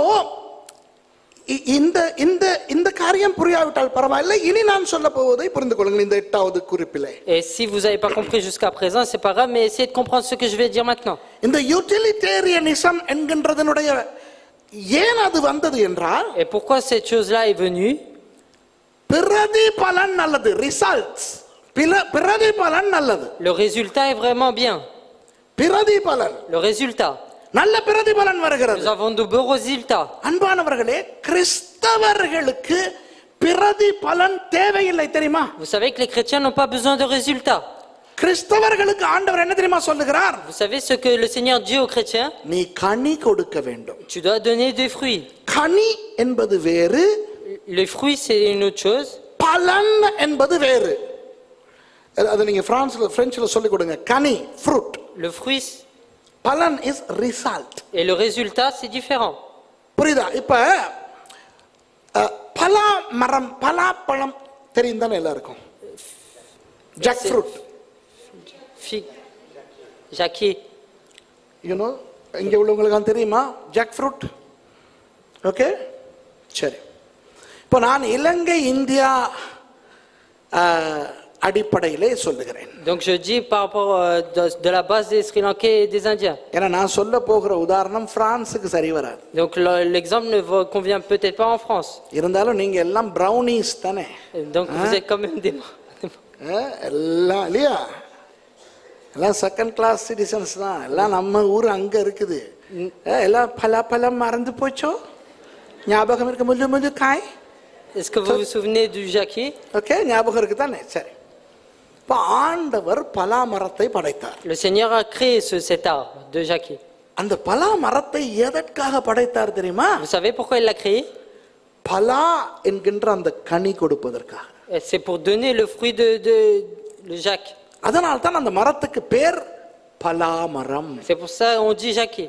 இ- இந்த இந்த இந்த காரியம் புரியாவிட்டால் பரவாயில்லை இனி நான் சொல்ல போவதை புரிந்து கொள்ளுங்கள் இந்த எட்டாவது குறிப்பிலே Et si vous n'avez pas compris jusqu'à présent, c'est pas grave, mais essayez de comprendre ce que je vais dire maintenant. இந்த யூட்டிலிட்டேரியனிசம் என்கின்றதனுடைய ஏன் அது வந்தது என்றால் Et pourquoi cette chose-là est venue பிரதிபலன் நல்லது ரிசல்ட்ஸ் பிரதிபலன் நல்லது Le résultat est vraiment bien. பிரதிபலன் Le résultat. நல்ல பிரதிபலன் வருகிறது Nous avons de beaux résultats. அன்பானவர்களே கிறிஸ்தவர்களுக்கு பிரதிபலன் தேவையில்லை தெரியுமா Vous savez que les chrétiens n'ont pas besoin de résultats. கிறிஸ்தவர்களுக்கு ஆண்டவர் என்ன தெரியுமா சொல்லுகிறார் Vous savez ce que le Seigneur dit aux chrétiens நீ கனி கொடுக்க வேண்டும் Tu dois donner des fruits. கனி என்பது வேறு Les fruits, c'est une autre chose. பலன் என்பது வேறு அது- அது நீங்க பிரான்ஸ்ல பிரெஞ்சில் சொல்லிக் கொடுங்க கனி ஃப்ரூட் Le fruit பலன் is result et le résultat, c'est différent. புரியுதா இப்ப அஹ், பலா மரம் பலாப்பழம் தெரியும் தானே எல்லாருக்கும் jackfruit Figue, jacquier, you know இங்கே உள்ளவங்களுக்கு தெரியுமா ஜாக் ஃப்ரூட் ஓகே சரி இப்போ நான் இலங்கை இந்தியா அடிப்படையிலே சொல்லுகிறேன் Donc je dis par rapport euh, de, de la base des Sri Lankais et des Indiens. ஏன்னா நான் சொல்ல போகிற உதாரணம் பிரான்ஸுக்கு சரி வராது Donc le- l'exemple ne vous convient peut-être pas en France. இருந்தாலும் நீங்க எல்லாம் ப்ரௌனிஸ் தானே Donc vous êtes quand même des... அஹ், எல்லாம் இல்லையா எல்லாம் செகண்ட் கிளாஸ் சிட்டிசன்ஸ் தான் எல்லாம் நம்ம ஊர் அங்க இருக்குது அஹ், எல்லாம் பலா பழம் மறந்து போச்சோ ஞாபகம் இருக்கு முள்ளு முள்ளு காய் Est-ce que vous vous souvenez du jacquier okay ஞாபகம் இருக்கு தானே சரி இப்போ ஆண்டவர் பலா மரத்தை படைத்தார் Le Seigneur a créé ce, cet arbre de jacquier. அந்த பலா மரத்தை எதற்காக படைத்தார் தெரியுமா Vous savez pourquoi il l'a créé பலா என்கின்ற அந்த கனி கொடுப்பதற்காக Et C'est pour donner le fruit de, de le jacques. அதனால் தான் அந்த மரத்துக்கு பேர் பலா மரம் C'est pour ça qu'on dit jacquier.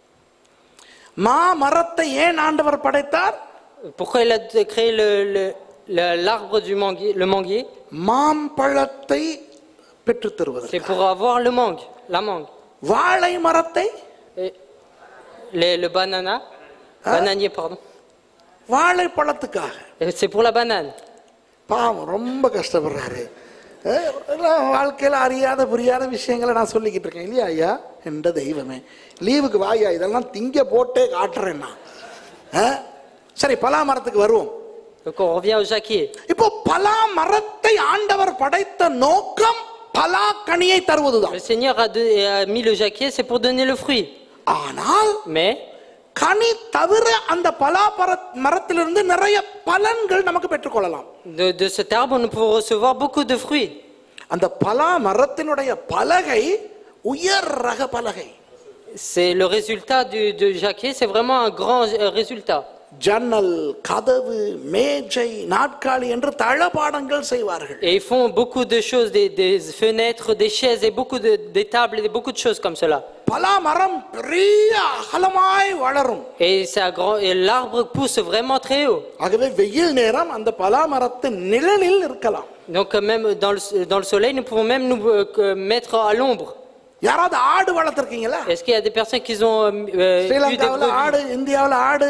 மா மரத்தை ஏன் ஆண்டவர் படைத்தார் Pourquoi il a créé le- le- le- l'arbre du manguier, le manguier மாம்பழத்தை பெற்றுத் C'est தருவதற்கு pour avoir le mangue, la mangue. வாழை மரத்தை Et le, le banana, bananier, pardon. வாழைப்பழத்துக்காக Et C'est pour la banane. பாவம் ரொம்ப கஷ்டப்படுறாரு அஹ், எல்லாம் வாழ்க்கையில அறியாத புரியாத விஷயங்களை நான் சொல்லிக்கிட்டு இருக்கேன் இல்லையா ஐயா என்ற தெய்வமே லீவுக்கு வாயா இதெல்லாம் திங்க போட்டே காட்டுறேன் நான் அஹ், சரி பலா மரத்துக்கு வருவோம் Donc on revient au jacquier. இப்போ பலா மரத்தை ஆண்டவர் படைத்த நோக்கம் பலா கனியை தருவதுதான் Le Seigneur a, de- a mis le jacquier, c'est pour donner le fruit. ஆனால் Mais கனி தவிர அந்த பலா பர- மரத்திலிருந்து நிறைய பலன்கள் நமக்கு பெற்றுக்கொள்ளலாம் de, de cet arbre, nous pouvons recevoir beaucoup de fruits. அந்த பலா மரத்தினுடைய பலகை உயர் ரக பலகை C'est le résultat du, du jacquier, c'est vraiment un grand euh, résultat. ஜன்னல் கதவு மேஜை நாட்காலி என்று தளபாடங்கள் செய்வார்கள் Et ils font beaucoup de choses, des, des fenêtres, des chaises, et beaucoup de des tables, et beaucoup de choses comme cela. பலா மரம் பெரிய அகலமாய் வளரும் Et, c'est un grand- et l'arbre pousse vraiment très haut. ஆகவே வெயில் நேரம் அந்த பலா மரத்தின் நிழலில் இருக்கலாம் Donc euh, même dans le, dans le soleil, nous pouvons même nous euh, que- mettre à l'ombre. யாராவது ஆடு வளர்த்துருக்கீங்களா Est-ce qu'il y a des personnes qui ont euh, euh, eu des ஸ்ரீலங்காவில் brebis ஆடு இந்தியாவில் ஆடு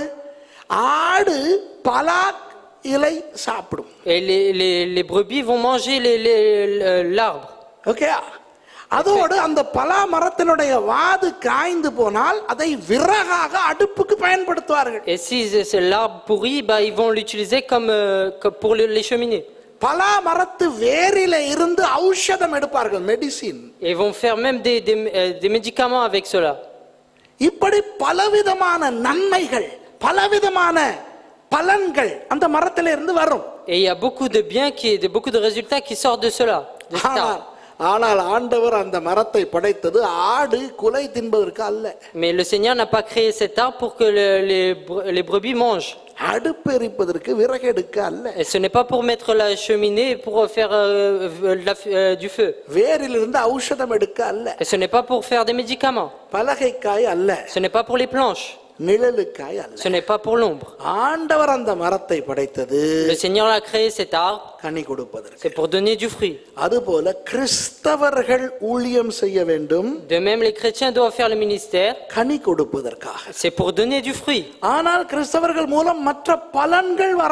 ஆடு பலா இலை சாப்பிடும் Et les, les, les brebis vont manger les- les- le- l'arbre. Okay அதோடு அந்த பலா மரத்தினுடைய வாது காய்ந்து போனால் அதை விறகாக அடுப்புக்கு பயன்படுத்துவார்கள் Et si c'est l'arbre pourri, bah, ils vont l'utiliser comme, euh, comme pour le- les cheminées. பலா மரத்து வேரில இருந்து ஔஷதம் எடுப்பார்கள் medicine Et ils vont faire même des, des, euh, des médicaments avec cela. இப்படி பலவிதமான நன்மைகள் பலவிதமான பலன்கள் அந்த மரத்தில இருந்து வரும் Et il y a beaucoup de biens, qui, de, beaucoup de résultats qui sortent de cela. De cet ஆனால் arbre. ஆனால் ஆண்டவர் அந்த மரத்தை படைத்தது ஆடு குலை தின்பதற்கு அல்ல Mais le Seigneur n'a pas créé cet arbre pour que le- les, bre- les brebis mangent. அடுப்பு எரிப்பதற்கு விறகெடுக்க அல்ல Et ce n'est pas pour mettre la cheminée pour faire euh, euh, la f- euh, du feu. வேரிலிருந்து ஔஷதம் எடுக்க அல்ல Et ce n'est pas pour faire des médicaments. பலகைக்காய் அல்ல Ce n'est pas pour les planches. நிழலுக்காய் அல்ல Ce n'est pas pour l'ombre. ஆண்டவர் அந்த மரத்தை படைத்தது Le Seigneur a créé cet arbre, கனி கொடுப்பதற்கு c'est pour donner du fruit. அதுபோல கிறிஸ்தவர்கள் ஊழியம் செய்ய வேண்டும் De même, les chrétiens doivent faire le ministère, கனி கொடுப்பதற்காக c'est pour donner du fruit. ஆனால் கிறிஸ்தவர்கள் மூலம் மற்ற பலன்கள் வரலாம்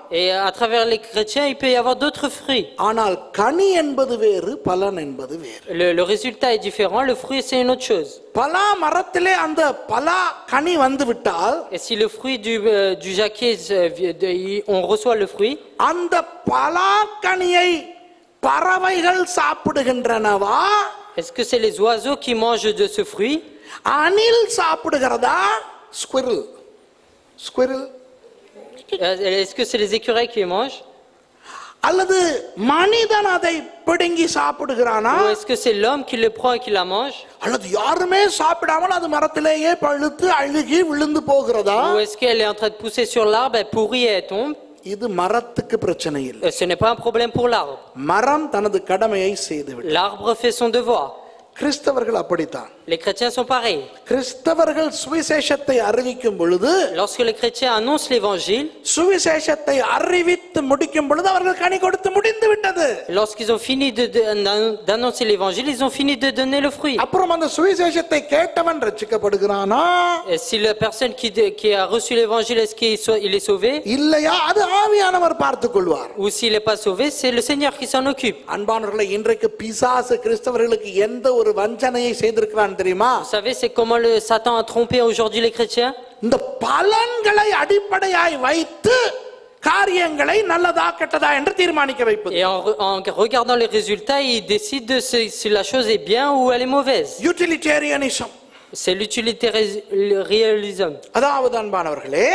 Et à travers les chrétiens, il peut y avoir d'autres fruits. ஆனால் கனி என்பது வேறு பலன் என்பது வேறு Le, le résultat est différent, le fruit c'est une autre chose. பலா மரத்திலே அந்த பலா கனி வந்து விட்டால் Et si le fruit du, euh, du jacquier, euh, vi- de- il- on reçoit le fruit, அந்த பலாக்கனியை பறவைகள் சாப்பிடுகின்றனவா est-ce que c'est les oiseaux qui mangent de ce fruit அணில் சாப்பிடுகிறதா squirrel squirrel Euh, Est-ce que c'est les écureuils qui les mangent அல்லது மனிதன் அதை பிடுங்கி சாப்பிடுகிறானா Ou est-ce que c'est l'homme qui le prend et qui la mange அல்லது யாருமே சாப்பிடாமல் அது மரத்திலேயே பழுத்து அழுகி விழுந்து போகிறதா Ou est-ce qu'elle est en train de pousser sur l'arbre, elle pourrit et elle tombe இது மரத்துக்கு பிரச்சனை இல்லை Euh, Ce n'est pas un problème pour l'arbre. மரம் தனது கடமையை செய்துவிடும் L'arbre fait son devoir. கிறிஸ்தவர்கள் அப்படித்தான் Les chrétiens sont pareils. கிறிஸ்தவர்கள் சுவிசேஷத்தை அறிவிக்கும் பொழுது Lorsque les chrétiens annoncent l'évangile, சுவிசேஷத்தை அறிவித்து முடிக்கும் பொழுது அவர்கள் கனி கொடுத்து முடிந்து விட்டது lorsqu'ils ont fini de- de- d'annoncer l'évangile, ils ont fini de donner le fruit. அப்புறம் அந்த சுவிசேஷத்தை கேட்டவன் ரட்சிக்கப்படுகிறானா Et si la personne qui, de- qui a reçu l'évangile, est-ce qu'il soit- il est sauvé இல்லையா அது ஆவியானவர் பார்த்துக் கொள்வார் Ou s'il n'est pas sauvé, c'est le Seigneur qui s'en occupe. அன்பானவர்களை இன்றைக்கு பிசாசு கிறிஸ்தவர்களுக்கு எந்த ஒரு வஞ்சனையை செய்திருக்கிறான் தெரியுமா Vous savez, c'est comment le Satan a trompé aujourd'hui les chrétiens இந்த பலன்களை அடிப்படையாய் வைத்து காரியங்களை நல்லதா கெட்டதா என்று தீர்மானிக்க வைப்பது Et en, re- en regardant les résultats, il décide de si, si la chose est bien ou elle est mauvaise. Utilitarianism C'est l'utilitarisme. அதாவது அன்பானவர்களே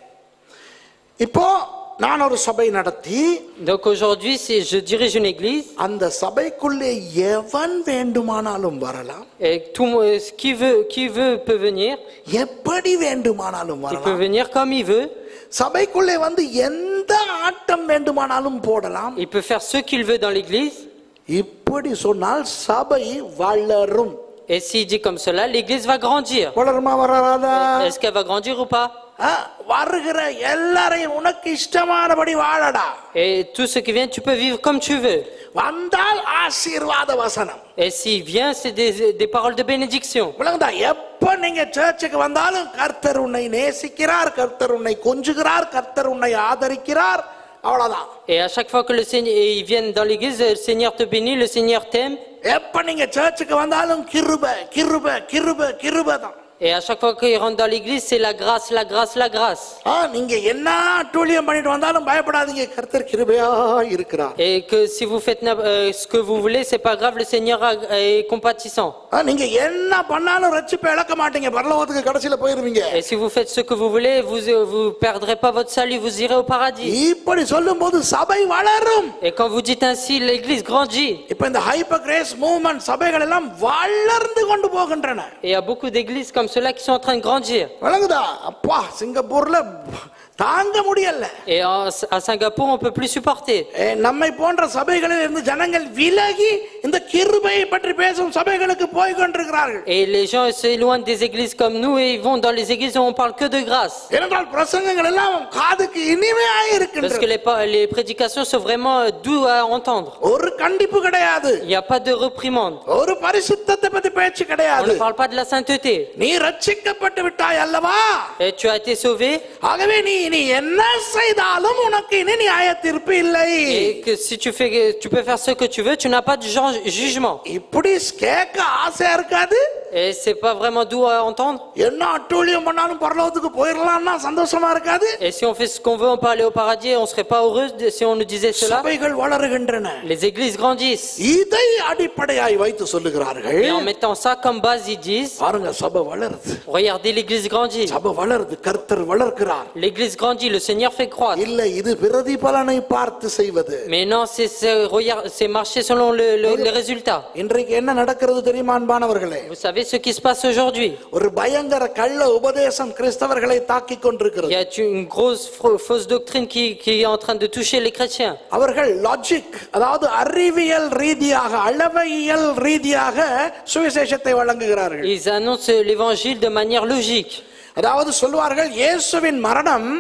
இப்போ நான் ஒரு சபை நடத்தி Donc aujourd'hui, si je dirige une église அந்த சபைக்குள்ளே எவன் வேண்டுமானாலும் வரலாம் et tout, le monde- qui, veut, qui veut peut venir, எப்படி வேண்டுமானாலும் il peut வரலாம் venir comme il veut, சபைக்குள்ளே வந்து எந்த ஆட்டம் வேண்டுமானாலும் போடலாம் il peut faire ce qu'il veut dans l'église. இப்படி சொன்னால் சபை வளரும் Et s'il dit comme cela, l'église va grandir. வளருமா வளராதா Est-ce qu'elle va grandir ou pas ஆ, வருகிற எல்லாரையும் உனக்கு இஷ்டமானபடி வாழடா Et tout ce qui vient, tu peux vivre comme tu veux. வந்தால் ஆசீர்வாத வசனம் Et s'il vient, c'est des, des paroles de bénédiction. விளங்குதா எப்ப நீங்க சர்ச்சுக்கு வந்தாலும் கர்த்தர் உன்னை நேசிக்கிறார் கர்த்தர் உன்னை கொஞ்சுகிறார் கர்த்தர் உன்னை ஆதரிக்கிறார் அவ்வளவுதான் Et à chaque fois que le Seigneur, et ils viennent dans l'église, le Seigneur te bénit, le Seigneur t'aime. எப்ப நீங்க சர்ச்சுக்கு வந்தாலும் கிருப கிருப கிருப கிருப தான் Et à chaque fois qu'ils rentrent dans l'église, c'est la grâce, la grâce, la grâce. ஆ, நீங்க என்ன அட்டூழியம் பண்ணிட்டு வந்தாலும் பயப்படாதீங்க கர்த்தர் கிருபையா இருக்கிறார் Et que si vous faites n'im- euh, ce que vous voulez, c'est pas grave, le Seigneur a- est compatissant. ஆ, நீங்க என்ன பண்ணாலும் ரட்சிப்பை இழக்க மாட்டீங்க பரலோகத்துக்கு கடைசியில போயிருவீங்க Et si vous faites ce que vous voulez, vous vous perdrez pas votre salut, vous irez au paradis. இப்படி சொல்லும் போது சபை வளரும் Et quand vous dites ainsi, l'église grandit. இப்ப இந்த ஹைப்பர் கிரேஸ் மூவ்மெண்ட் சபைகள் எல்லாம் வளர்ந்து கொண்டு போகின்றன Et il y a beaucoup d'églises comme cela qui sont en train de grandir. விளங்குதா அப்பா சிங்கப்பூர்ல தாங்க முடியல Et en- à Singapour, on peut plus supporter. ஏ, நம்மை போன்ற சபைகளில் இருந்து ஜனங்கள் விலகி இந்த கிருபையை பற்றி பேசும் சபைகளுக்கு போய் கொண்டிருக்கிறார்கள் Et les gens s'éloignent des églises comme nous et ils vont dans les églises où on parle que de grâce. ஏனென்றால் பிரசங்கங்கள் எல்லாம் காதுக்கு இனிமையாய் Parce que இருக்கின்றது les, pa- les prédications sont vraiment euh, doux à entendre. ஒரு கண்டிப்பு கிடையாது Il n'y a pas de reprimande. ஒரு பரிசுத்தத்தை பத்தி பேச்சு On கிடையாது ne parle pas de la sainteté. நீ ரட்சிக்கப்பட்டு விட்டாய் அல்லவா Et tu as été sauvé ஆகவே நீ நீ என்ன செய்தாலும் உனக்கு இனி நியாய தீர்ப்பு இல்லை et que si tu, fais, tu peux faire ce que tu veux, tu n'as pas de ju- jugement. இப்படி கேட்க ஆசையா இருக்காது Et c'est pas vraiment doux à entendre. என்ன அட்டூழியம் பண்ணாலும் பரலோகத்துக்கு போயிடலாம்னா சந்தோஷமா இருக்காது Et si on fait ce qu'on veut, on peut aller au paradis et on serait pas heureux de- si on nous disait cela. சபைகள் வளருகின்றன Les églises grandissent. இதை அடிப்படையாய் வைத்து சொல்லுகிறார்கள் Et en mettant ça comme base, ils disent, பாருங்க சபை வளருது regardez l'église grandit. சபை வளருது கர்த்தர் வளர்க்கிறார் L'église grandit, le Seigneur fait croître. இல்ல இது பிரதிபலனை பார்த்து செய்வது Mais non, c'est c'est regarde- c'est marcher selon le, le- les résultats. இன்றைக்கு என்ன நடக்கிறது தெரியுமா அன்பானவர்களே Vous savez ce qui se passe aujourd'hui ஒரு பயங்கர கள்ள உபதேசம் கிறிஸ்தவர்களை தாக்கி Il கொண்டிருக்கிறது y a une grosse fro- fausse doctrine qui, qui est en train de toucher les chrétiens. அவர்கள் லாஜிக் அதாவது அறிவியல் ரீதியாக அளவையியல் ரீதியாக சுவிசேஷத்தை வழங்குகிறார்கள் Ils annoncent l'évangile de manière logique. அதாவது சொல்வார்கள் இயேசுவின் மரணம்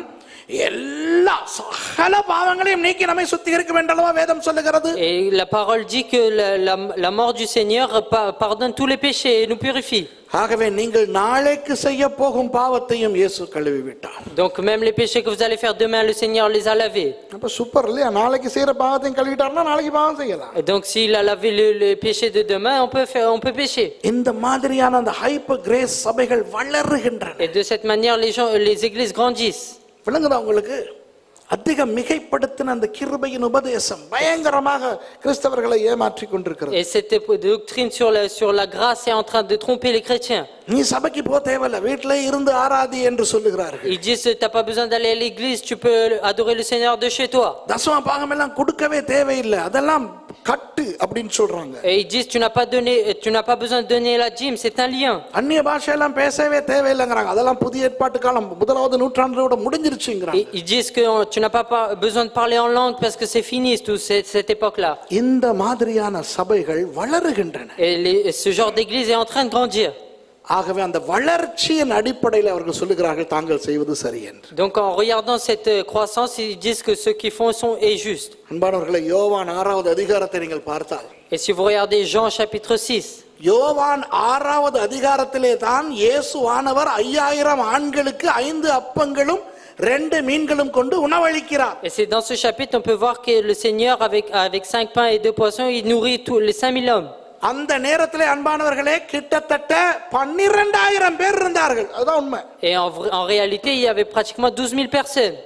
எல்லா சகல பாவங்களையும் நீக்கி நம்மை சுத்திகரிக்க வேண்டல்லவா வேதம் சொல்லுகிறது Et la parole dit que la, la- la mort du Seigneur pa- pardonne tous les péchés et nous purifie. ஆகவே நீங்கள் நாளைக்கு செய்ய போகும் பாவத்தையும் இயேசு கழுவி விட்டார் Donc même les péchés que vous allez faire demain, le Seigneur les a lavés. அப்ப சூப்பர் இல்லையா நாளைக்கு செய்யற பாவத்தையும் கழுவிட்டாருன்னா நாளைக்கு பாவம் செய்யலாம் Et donc s'il a lavé le- les péchés de demain, on peut, faire, on peut pécher. இந்த மாதிரியான அந்த ஹைப்பர் கிரேஸ் சபைகள் வளருகின்றன Et de cette manière, les, gens, les églises grandissent. விளங்குதா உங்களுக்கு அதிக மிகைப்படுத்தின அந்த கிருபையின் உபதேசம் பயங்கரமாக கிறிஸ்தவர்களை ஏமாற்றி கொண்டிருக்கிறது Et cette doctrine sur la, sur la grâce est en train de tromper les chrétiens. நீ சபைக்கு போ தேவையில்ல வீட்டிலே இருந்து ஆராதி என்று சொல்லுகிறார்கள் Ils disent, tu n'as pas besoin d'aller à l'église, tu peux adorer le Seigneur de chez toi. தசம பாகம் எல்லாம் கொடுக்கவே தேவையில்லை அதெல்லாம் கட்டு அப்படின்னு சொல்றாங்க Et ils disent, tu n'as pas, donné, tu n'as pas besoin de donner la dîme, c'est un lien. அந்நிய பாஷையெல்லாம் பேசவே தேவையில்லைங்கிறாங்க அதெல்லாம் புதிய ஏற்பாட்டு காலம் முதலாவது நூற்றாண்டோட முடிஞ்சிருச்சுங்கிறாங்க Et ils disent que euh, tu n'as pas par- besoin de parler en langue parce que c'est fini, tout cette, cette époque-là. இந்த மாதிரியான சபைகள் வளருகின்றன Et les- ce genre d'église est en train de grandir. ஆகவே அந்த வளர்ச்சியின் அடிப்படையில் அவர்கள் சொல்லுகிறார்கள் தாங்கள் செய்வது சரி என்று Donc en regardant cette euh, croissance, ils disent que ce qu'ils font sont, est juste. அன்பானவர்களை யோவான் ஆறாவது அதிகாரத்தை நீங்கள் பார்த்தால் Et si vous regardez Jean chapitre 6, யோவான் ஆறாவது அதிகாரத்திலே தான் இயேசுவானவர் ஐயாயிரம் ஆண்களுக்கு ஐந்து அப்பங்களும் ரெண்டு மீன்களும் கொண்டு உணவளிக்கிறார் et c'est dans ce chapitre, on peut voir que le Seigneur, avec, avec cinq pains et deux poissons, il nourrit tous les 5000 hommes. அந்த நேரத்திலே அன்பானவர்களே கிட்டத்தட்ட பன்னிரெண்டாயிரம் பேர் இருந்தார்கள் அதுதான் உண்மை Et en, vrai- en réalité, il y avait pratiquement 12 000 personnes.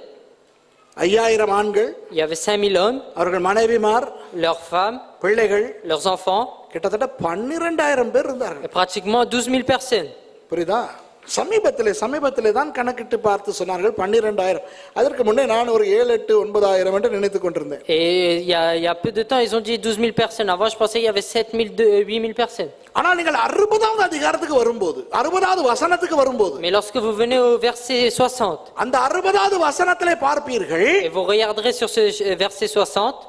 ஐயாயிரம் ஆண்கள் Il y avait 5000 hommes, அவர்கள் மனைவிமார் leurs femmes, பிள்ளைகள் leurs enfants, கிட்டத்தட்ட பன்னிரெண்டாயிரம் பேர் இருந்தார்கள் et pratiquement 12 000 personnes. புரியுதா சமீபத்திலே சமீபத்திலே தான் கணக்கிட்டு பார்த்து சொன்னார்கள் பன்னிரெண்டாயிரம் அதற்கு முன்னே நான் ஒரு ஏழு எட்டு ஒன்பதாயிரம் என்று நினைத்துக் கொண்டிருந்தேன் Et il y, a, il y a peu de temps, ils ont dit 12 000 personnes. Avant, je pensais qu'il y avait 7 000, de- 8 000 personnes. ஆனால் நீங்கள் அறுபதாவது அதிகாரத்துக்கு வரும்போது அறுபதாவது வசனத்துக்கு வரும்போது Mais lorsque vous venez au verset 60, அந்த அறுபதாவது வசனத்திலே பார்ப்பீர்கள் et vous regarderez sur ce euh, verset 60,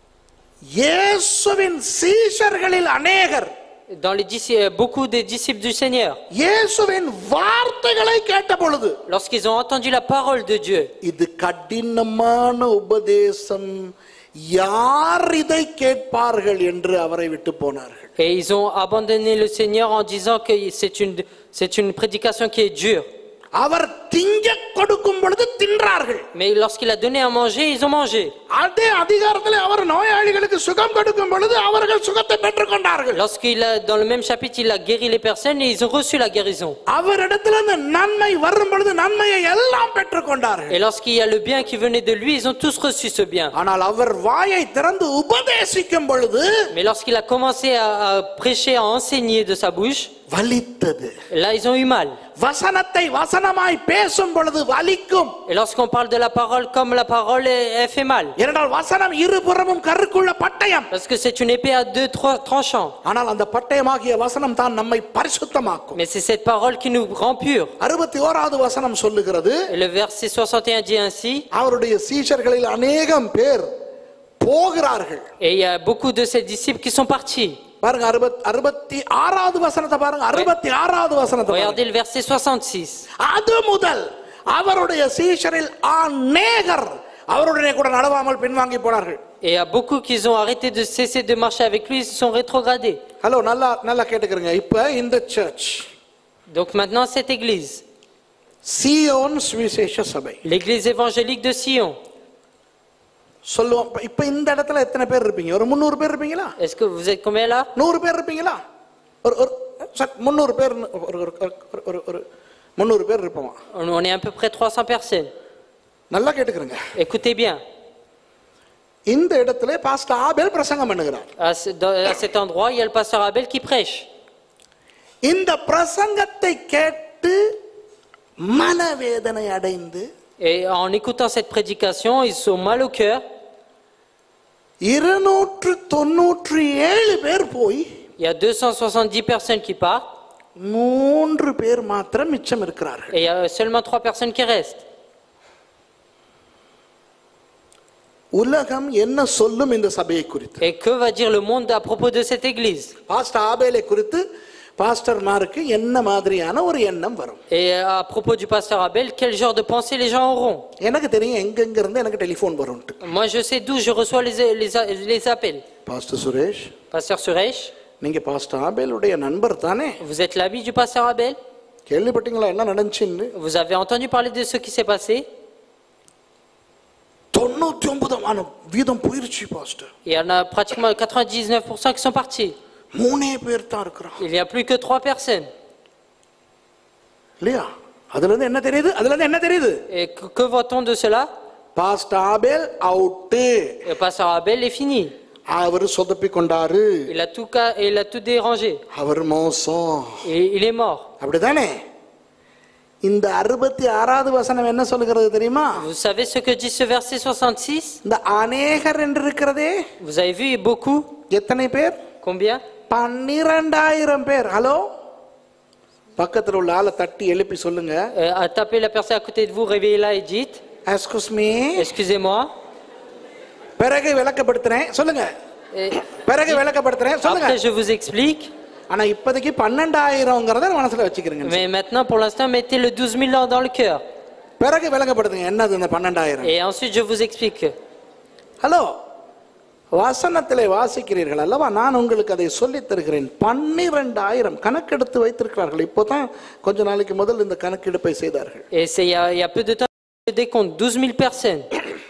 இயேசுவின் சீஷர்களில் அநேகர் dans les disci- euh, beaucoup des disciples du Seigneur, இயேசுவின் வார்த்தைகளை கேட்ட பொழுது lorsqu'ils ont entendu la parole de Dieu, இது கடினமான உபதேசம் யார் இதை கேட்பார்கள் என்று அவரை விட்டு போனார்கள் et ils ont abandonné le Seigneur en disant que c'est une, c'est une prédication qui est dure. அவர் திங்க கொடுக்கும் பொழுது தின்றார்கள் Mais lorsqu'il a donné à manger, ils ont mangé. அதே அதிகாரத்தில் அவர் நோயாளிகளுக்கு சுகம் கொடுக்கும் பொழுது அவர்கள் சுகத்தை பெற்றுக்கொண்டார்கள் Lorsqu'il a, dans le même chapitre, il a guéri les personnes et ils ont reçu la guérison. அவரிடத்திலிருந்து நன்மை வரும் பொழுது நன்மையை எல்லாம் பெற்றுக்கொண்டார்கள் Et lorsqu'il y a le bien qui venait de lui, ils ont tous reçu ce bien. ஆனால் அவர் வாயை திறந்து உபதேசிக்கும் பொழுது Mais lorsqu'il a commencé à, à prêcher, à enseigner de sa bouche, வலித்தது là, ils ont eu mal. வசனத்தை வசனமாய் பேசும் பொழுது வலிக்கும் Et lorsqu'on parle de la parole comme la parole, elle, elle fait mal. ஏனென்றால் வசனம் இருபுறமும் கருக்குள்ள பட்டயம் Parce que c'est une épée à deux trois tranchants. ஆனால் அந்த பட்டயமாகிய வசனம் தான் நம்மை பரிசுத்தமாக்கும் Mais c'est cette parole qui nous rend purs. அறுபத்தி ஓராவது வசனம் சொல்லுகிறது Et le verset 61 dit ainsi, அவருடைய சீஷர்களில் அநேகம் பேர் போகிறார்கள் et il y a beaucoup de ses disciples qui sont partis. பாருங்க அறுபத் அறுபத்தி ஆறாவது வசனத்தை பாருங்க அறுபத்தி ஆறாவது வசனத்தை பாருங்க. Regardez le verset 66. அது முதல் அவருடைய சீஷரில் அநேகர் அவருடனே கூட நடவாமல் பின்வாங்கி போனார்கள் Et il y a beaucoup qui ont arrêté de cesser de marcher avec lui, ils se sont rétrogradés. Hello நல்லா நல்லா கேட்டுக்கிறங்க இப்ப இந்த church Donc maintenant, cette église, Zion சுவிசேஷ சபை l'église évangélique de Sion, சொல்லுவோம் இப்ப- இப்ப இந்த இடத்துல எத்தனை பேர் இருப்பீங்க ஒரு முந்நூறு பேர் இருப்பீங்களா est-ce que vous êtes combien là நூறு பேர் இருப்பீங்களா ஒரு ஒரு சட், முந்நூறு பேர் ஒரு ஒரு ஒரு- ஒரு ஒரு முந்நூறு பேர் இருப்போமா on, on est à peu près 300 personnes. நல்லா கேட்டுக்கிறங்க Écoutez bien, இந்த இடத்துல பாஸ்டர் ஆபேல் பிரசங்கம் பண்ணுகிறார் à, ce- dans- à cet endroit, il y a le pasteur Abel qui prêche. இந்த பிரசங்கத்தை கேட்டு மனவேதனை அடைந்து Et en écoutant cette prédication, ils sont mal au cœur. இருநூற்று தொண்ணூற்றி ஏழு பேர் போய் Il y a 270 personnes qui partent மூன்று பேர் மாத்திரம் மிச்சம் இருக்கிறார்கள் et il y a seulement trois personnes qui restent. உலகம் என்ன சொல்லும் இந்த சபையை குறித்து Et que va dire le monde à propos de cette église pastor ஆபேலை குறித்து பாஸ்டர்மாருக்கு என்ன மாதிரியான ஒரு எண்ணம் வரும் Et à propos du pasteur Abel, quel genre de pensée les gens auront எனக்கு தெரியும் எங்கெங்க இருந்து எனக்கு டெலிஃபோன் வரும்ட்டு Moi, je sais d'où je reçois les, les, les appels. Pastor Suresh Pasteur Suresh, நீங்க பாஸ்டர் ஆபேலுடைய நண்பர் தானே vous êtes l'ami du pasteur Abel கேள்விப்பட்டீங்களா என்ன நடந்துச்சுன்னு Vous avez entendu parler de ce qui s'est passé தொண்ணூத்தி ஒன்பதான வீதம் போயிருச்சு pastor Il y en a pratiquement 99% qui sont partis. மூணே பேர் தான் இருக்கிறான் Il n'y a plus que trois personnes. இல்லையா அதுல இருந்து என்ன தெரியுது அதுல iருந்து என்ன தெரியுது Et que, que voit-on de cela pastor Abel out Le pasteur Abel est fini. அவர் சொதப்பி கொண்டாரு Il a tout, ca- il a tout dérangé. அவர் மோசம் Et il est mort. அப்படிதானே இந்த அறுபத்தி ஆறாவது வசனம் என்ன சொல்லுகிறது தெரியுமா Vous savez ce que dit ce verset 66 இந்த அநேகர் என்று இருக்கிறதே Vous avez vu beaucoup எத்தனை பேர் Combien பன்னிரண்டாயிரம் பேர் ஹலோ பக்கத்துல உள்ள ஆளை தட்டி எழுப்பி சொல்லுங்க Euh, à taper la personne à côté de vous, réveillez-la et dites excuse me Excusez-moi. பிறகு விளக்கப்படுத்துறேன் சொல்லுங்க Et பிறகு விளக்கப்படுத்துறேன் சொல்லுங்க après, je vous explique. ஆனா இப்போதைக்கு பன்னெண்டாயிரம்ங்கிறத மனசுல வச்சுக்கிறீங்க Mais maintenant, pour l'instant, mettez le 12 000 dans le cœur. பிறகு விளக்கப்படுத்துங்க என்னது இந்த பன்னெண்டாயிரம் Et ensuite, je vous explique. Hello வசனத்திலே வாசிக்கிறீர்கள் அல்லவா நான் உங்களுக்கு அதை சொல்லித் தருகிறேன் பன்னிரெண்டாயிரம் கணக்கெடுத்து வைத்திருக்கிறார்கள் இப்போதான் கொஞ்ச நாளைக்கு முதல் இந்த கணக்கெடுப்பை செய்தார்கள் Et c'est il y, a, il y a peu de temps, le décompte 12 000 personnes.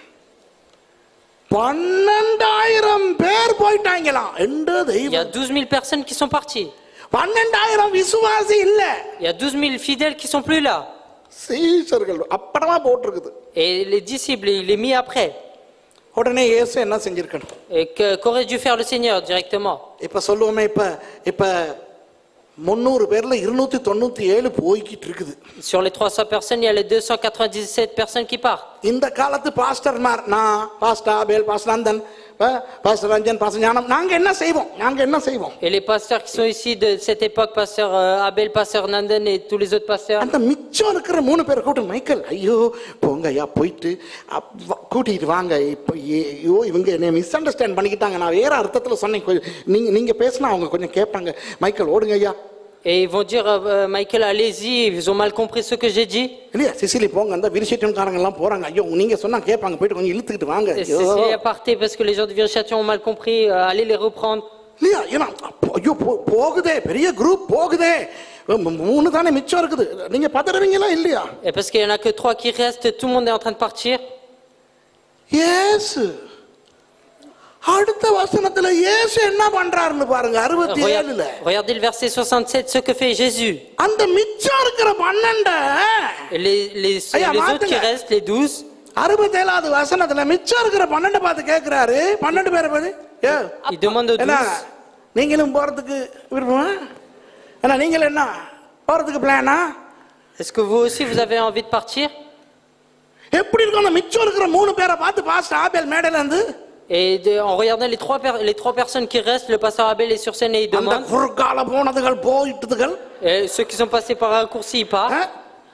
பன்னெண்டாயிரம் பேர் போயிட்டாங்களாம் என்று Il y a தெய்வம் 12 000 personnes qui sont parties. பன்னெண்டாயிரம் விசுவாசி இல்ல Il y a 12 000 fidèles qui sont plus là. சீசர்கள் அப்படமா போட்டிருக்குது Et les disciples, il est mis après. உடனே இயேசு என்ன செஞ்சிருக்கணும் Et que- qu'aurait dû faire le Seigneur directement இப்ப சொல்லுவோமே இப்ப இப்ப முந்நூறு பேர்ல இருநூத்தி தொண்ணூத்தி ஏழு போய்கிட்டு இருக்குது Sur les 300 personnes, il y a les 297 personnes qui partent. இந்த காலத்து பாஸ்டர்மார் நான் பாஸ்டர் ஆபேல் பாஸ்டர் நந்தன் பா- பாஸ்டர் ரஞ்சன் பாஸ்டர் ஞானம் நாங்க என்ன செய்வோம் நாங்க என்ன செய்வோம் Et les pasteurs qui sont ici de cette époque, pasteur euh, Abel, pasteur Nandan et tous les autres pasteurs, அந்த மிச்சம் இருக்கிற மூணு பேர் கூட்டு மைக்கேல் ஐயோ போங்க ஐயா போயிட்டு அப்- வ- கூட்டிட்டு வாங்க இப்போ ஏ- ஐயோ இவங்க என்னை மிஸ் அண்டர்ஸ்டாண்ட் பண்ணிக்கிட்டாங்க நான் வேற அர்த்தத்துல சொன்னேன் கொஞ்சம் நீங்க நீங்க பேசினா அவங்க கொஞ்சம் கேட்பாங்க மைக்கேல் ஓடுங்க ஐயா et ils vont dire euh, Michael, allez-y, ils ont mal compris ce que j'ai dit. இல்லையா சிசிலி போங்க அந்த விரிசேட்டன்காரங்க எல்லாம் போறாங்க ஐயோ நீங்க சொன்னா கேட்பாங்க போயிட்டு கொஞ்சம் இழுத்துக்கிட்டு வாங்க Et ஐயோ Cécilia partez parce que les gens de Virchation ont mal compris, euh, allez les reprendre. இல்லையா ஏன்னா அப்போ, ஐயோ போ- போகுதே பெரிய குரூப் போகுதே மூ- மூணு தானே மிச்சம் இருக்குது நீங்க பதறவீங்களா இல்லையா Et parce qu'il n'y en a que trois qui restent, tout le monde est en train de partir. இயேசு அடுத்த வசனத்துல இயேசு என்ன பண்றாருன்னு பாருங்க அறுபத்தி ஏழுல Regardez, regardez le verset 67, ce que fait Jésus. அந்த மிச்சம் இருக்கிற பன்னெண்ட Et les, les, Aïe, les autres qui Martin. restent, les 12, அறுபத்தேழாவது வசனத்துல மிச்சம் இருக்கிற பன்னெண்டு பார்த்து கேட்கிறாரு பன்னெண்டு பேரை பார்த்து ஏ, il demande aux என்ன 12, நீங்களும் போறதுக்கு விருப்பமா என்ன நீங்கள் என்ன போறதுக்கு பிளானா est-ce que vous aussi vous avez envie de partir எப்படி இருக்கும் அந்த மிச்சம் இருக்கிற மூணு பேரை பார்த்து பாஸ்டர் ஆபேல் மேடையில இருந்து Et de- en regardant les trois, per- les trois personnes qui restent, le pasteur Abel est sur scène et il அந்த demande. குறுக்கால போனதுகள் போயிட்டுதுகள் Et ceux qui sont passés par un raccourci, ils ஆ? partent.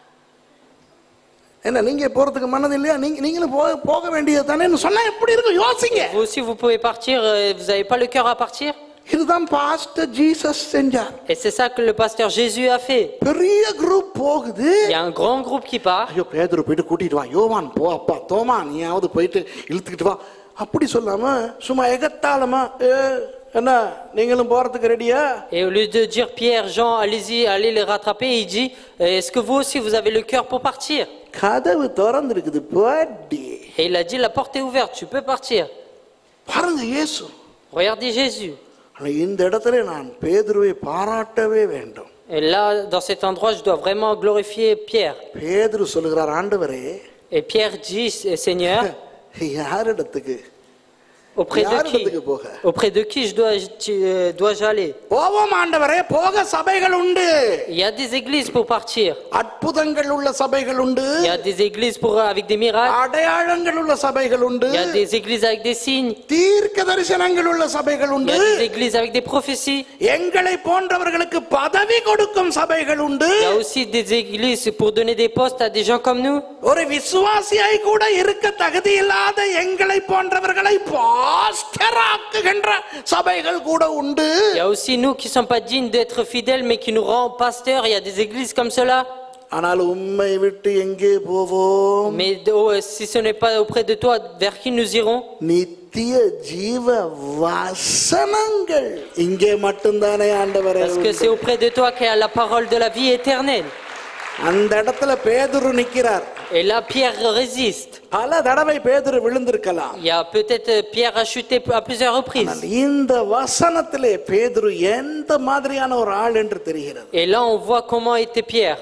என்ன நீங்க போறதுக்கு மனது இல்லையா நீங்க நீங்களும் போக போக வேண்டியது தானே சொன்னா எப்படி இருக்கும் யோசிங்க Vous aussi, vous pouvez partir. euh, Vous n'avez pas le cœur à partir இதுதான் பாஸ்டர் ஜீசஸ் செஞ்சார் Et c'est ça que le pasteur Jésus a fait. பெரிய குரூப் போகுது Il y a un grand groupe qui part. ஐயோ பேதுரு போயிட்டு கூட்டிட்டு வா யோவான் போ அப்பா தோமா நீயாவது போயிட்டு இழுத்துக்கிட்டு வா அப்படி சொல்லாம சும்மா எகத்தாளமா ஏ, என்ன நீங்களும் போறதுக்கு ரெடியா Et au lieu de dire Pierre, Jean, allez-y, allez les rattraper, il dit Est-ce que vous aussi vous avez le cœur pour partir கதவு திறந்துருக்குது போடி Et il a dit La porte est ouverte, tu peux partir. பாருங்க இயேசு Regardez Jésus. ஆனா இந்த இடத்துல நான் பேதுருவை பாராட்டவே வேண்டும் Et là, dans cet endroit, je dois vraiment glorifier Pierre. பேதுரு சொல்லுகிறார் ஆண்டவரே Et Pierre dit Seigneur, யாரிடத்துக்கு auprès de qui யாரிடத்துக்கு போக Auprès de qui je dois, tu- euh, dois-je aller போவோம் ஆண்டவரே போக சபைகள் உண்டு Il y a des églises pour partir. அற்புதங்கள் உள்ள சபைகள் உண்டு Il y a des églises pour, avec des miracles. அடையாளங்கள் உள்ள சபைகள் உண்டு Il y a des églises avec des signes. தீர்க்க தரிசனங்கள் உள்ள சபைகள் Il y உண்டு a des églises avec des prophéties. எங்களை போன்றவர்களுக்கு பதவி கொடுக்கும் சபைகள் உண்டு Il y a aussi des églises pour donner des postes à des gens comme nous. ஒரு விசுவாசியாய் கூட இருக்க தகுதி இல்லாத எங்களை போன்றவர்களை பாஸ்டர் ஆக்குகின்ற சபைகள் கூட உண்டு Il y a aussi nous qui ne sommes pas dignes d'être fidèles, mais qui nous rendent pasteurs. Il y a des églises comme cela. ஆனால் உம்மை விட்டு எங்கே போவோம் Mais oh, si ce n'est pas auprès de toi, vers qui nous irons நித்திய ஜீவ வசனங்கள் இங்கே மட்டும்தானே ஆண்டவரே Parce que c'est auprès de toi qu'il y a la parole de la vie éternelle. அந்த இடத்துல பேதுரு நிக்கிறார் Et là, Pierre résiste. பல தடவை பேதுரு விழுந்திருக்கலாம் Il y a peut-être euh, Pierre a chuté à plusieurs reprises. ஆனால் இந்த வசனத்திலே பேதுரு எந்த மாதிரியான ஒரு ஆள் என்று தெரிகிறது Et là, on voit comment était Pierre.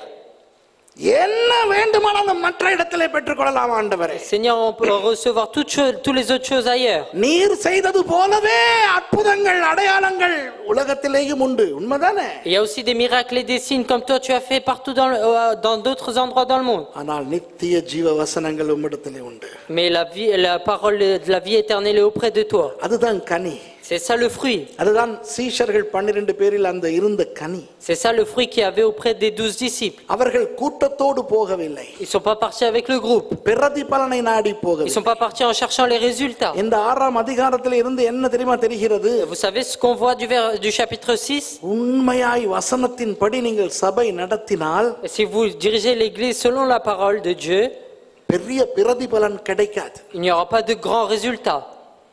என்ன வேண்டுமானாலும் மற்ற இடத்திலே பெற்றுக்கொள்ளலாம் ஆண்டவரே Seigneur, on peut recevoir toutes, choses, toutes les autres choses ailleurs. நீர் செய்தது போலவே அற்புதங்கள் அடையாளங்கள் உலகத்திலேயும் உண்டு உண்மைதானே Il y a aussi des miracles et des signes comme toi tu as fait partout dans le- euh, dans d'autres endroits dans le monde. ஆனால் நித்திய ஜீவ வசனங்கள் உம்மிடத்திலே உண்டு Mais la, vie, la parole de la vie éternelle est auprès de toi. அதுதான் கனி C'est ça le fruit. அதுதான் சீஷர்கள் பன்னிரண்டு பேரில் அந்த இருந்த கனி C'est ça le fruit qu'il y avait auprès des douze disciples. அவர்கள் கூட்டத்தோடு போகவில்லை Ils ne sont pas partis avec le groupe. பிரதிபலனை நாடி Ils ne போகவில்லை sont pas partis en cherchant les résultats. இந்த ஆறாம் அதிகாரத்தில் இருந்து என்ன தெரியுமா தெரிகிறது Vous savez ce qu'on voit du, vers- du chapitre 6 உண்மையாய் வசனத்தின்படி நீங்கள் சபை நடத்தினால் Si vous dirigez l'église selon la parole de Dieu, பெரிய பிரதிபலன் கிடைக்காது il n'y aura pas de grands résultats.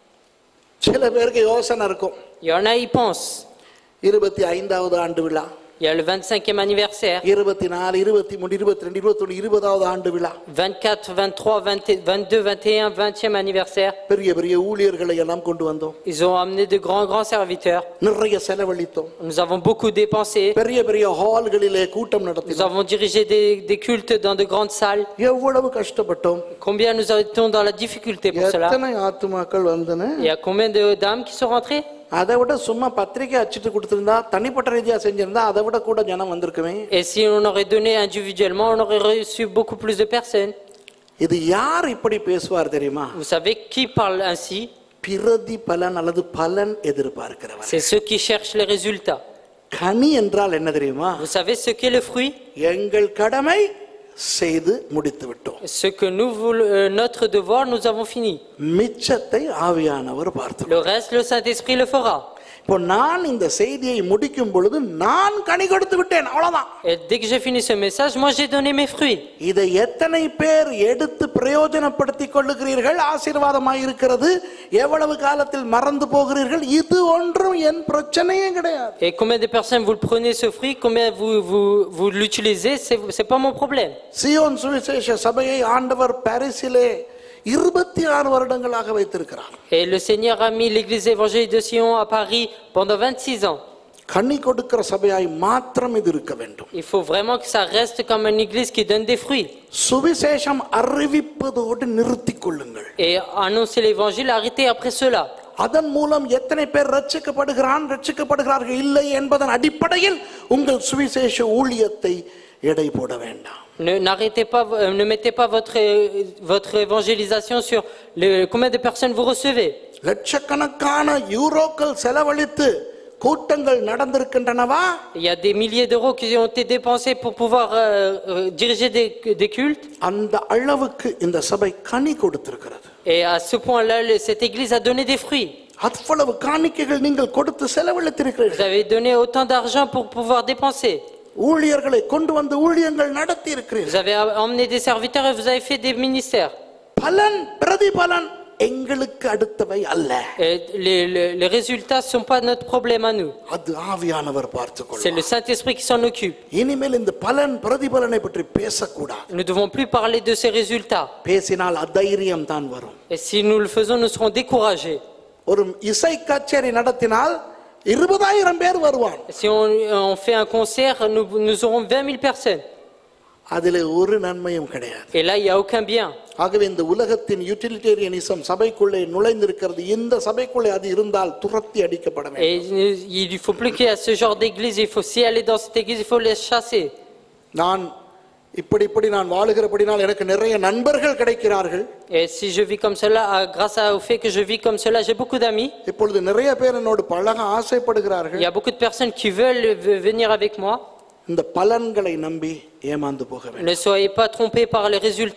சில பேருக்கு யோசனை இருக்கும் Il y en a, ils pensent. இருபத்தி ஐந்தாவது ஆண்டு விழா Il y a le 25e anniversaire, இருபத்தி நாலு இருபத்தி மூணு இருபத்தி ரெண்டு இருபத்தொன்னு இருபதாவது ஆண்டு விழா 24, 23, 20 22, 21, 20e anniversaire. பெரிய பெரிய ஊழியர்களை எல்லாம் கொண்டு வந்தோம் Ils ont amené de grands, grands serviteurs. நிறைய செலவழித்தோம் Nous avons beaucoup dépensé. பெரிய பெரிய ஹால்களிலே கூட்டம் Nous நடத்தினோம் avons dirigé des, des cultes dans de grandes salles. எவ்வளவு கஷ்டப்பட்டோம் Combien nous étions dans la difficulté pour cela எத்தனை ஆத்துமாக்கள் வந்தன Il y a combien de dames qui sont rentrées அதை விட சும்மா பத்திரிக்கை அச்சிட்டு கொடுத்திருந்தா தனிப்பட்ட ரீதியா செஞ்சிருந்தா அதை விட கூட ஜனம் வந்திருக்குமே Et si on aurait donné individuellement, on aurait reçu beaucoup plus de personnes. இது யார் இப்படி பேசுவார் தெரியுமா Vous savez qui parle ainsi பிரதி பலன் அல்லது பலன் எதிர்பார்க்கிறவர் C'est ceux qui cherchent les résultats. கனி என்றால் என்ன தெரியுமா Vous savez ce qu'est le fruit எங்கள் கடமை செய்து முடித்து விட்டோம் Ce que nous voulons, euh, notre devoir, nous avons fini. மிச்சத்தை ஆவியானவர் பார்த்து Le reste, le Saint-Esprit le fera. இப்போ நான் இந்த செய்தியை முடிக்கும் பொழுது நான் கனி கொடுத்து விட்டேன் அவ்வளவுதான் Et dès que j'ai fini ce message, moi j'ai donné mes fruits. இதை எத்தனை பேர் எடுத்து பிரயோஜனப்படுத்திக் கொள்ளுகிறீர்கள் ஆசீர்வாதமாய் இருக்கிறது எவ்வளவு காலத்தில் மறந்து போகிறீர்கள் இது ஒன்றும் என் பிரச்சனையே கிடையாது Et combien de personnes vous le prenez ce fruit, combien vous, vous, vous l'utilisez, c'est c'est pas mon problème. Zion சுவிசேஷ சபையை ஆண்டவர் பாரிஸிலே இருபத்தி ஆறு வருடங்களாக வைத்திருக்கிறார் Et le Seigneur a mis l'église évangélique de Sion à Paris pendant 26 ans. கனி கொடுக்கிற சபையாய் மாத்திரம் இது இருக்க வேண்டும் Il faut vraiment que ça reste comme une église qui donne des fruits. சுவிசேஷம் அறிவிப்பதோடு நிறுத்திக் கொள்ளுங்கள் Et annoncer l'évangile, arrêtez après cela. அதன் மூலம் எத்தனை பேர் ரட்சிக்கப்படுகிறான் ரட்சிக்கப்படுகிறார்கள் இல்லை என்பதன் அடிப்படையில் உங்கள் சுவிசேஷ ஊழியத்தை எடை போட வேண்டாம் Ne, n'arrêtez pas, euh, ne mettez pas votre, euh, votre évangélisation sur le, combien de personnes vous recevez. லட்சக்கணக்கான யூரோக்கள் செலவழித்து கூட்டங்கள் நடந்திருக்கின்றனவா Il y a des milliers d'euros qui ont été dépensés pour pouvoir euh, euh, diriger des, des cultes. அந்த அளவுக்கு இந்த சபை கனி கொடுத்திருக்கிறது Et à ce point-là, le- cette église a donné des fruits. அவ்வளவு காணிக்கைகள் நீங்கள் கொடுத்து Vous செலவழித்திருக்கிறீர்கள் avez donné autant d'argent pour pouvoir dépenser. ஊழியர்களை கொண்டு வந்து ஊழியங்கள் நடத்தி Vous இருக்கிறீர்கள் avez emmené des serviteurs et vous avez fait des ministères. பலன் பிரதிபலன் எங்களுக்கு அடுத்தவை அல்ல Et les, les- les résultats ne sont pas notre problème à nous. அது ஆவியானவர் C'est பார்த்துக்கொள்ளும் le Saint-Esprit qui s'en occupe. இனிமேல் இந்த பலன் பிரதிபலனை பற்றி பேசக்கூடாது Nous ne devons plus parler de ces résultats. பேசினால் அதைரியம் தான் வரும் Et si nous le faisons, nous serons découragés. ஒரு இசை கச்சேரி நடத்தினால் இருபதாயிரம் பேர் வருவான் Si on, on fait un concert, nous, nous aurons 20 000 personnes. அதில் ஒரு நன்மையும் கிடையாது Et là, il n'y a aucun bien. ஆகவே இந்த உலகத்தின் யூட்டிலிட்டேரியனிசம் சபைக்குள்ளே நுழைந்திருக்கிறது இந்த சபைக்குள்ளே அது இருந்தால் துரத்தி அடிக்கப்பட வேண்டும் Et il ne faut plus qu'il y ait ce genre d'église. Il faut, si aller dans cette église, il faut les chasser. நான் இப்படி இப்படி நான் வாழுகிறபடினால் எனக்கு நிறைய நண்பர்கள் கிடைக்கிறார்கள் Et si je vis comme cela, ah, grâce à- au fait que je vis comme cela, j'ai beaucoup d'amis. இப்பொழுது நிறைய பேர் என்னோடு பழக Il ஆசைப்படுகிறார்கள் y a beaucoup de personnes qui veulent v- venir avec moi. இந்த பலன்களை நம்பி ஏமாந்து போக வேண்டும் Ne soyez pas trompés par les résultats.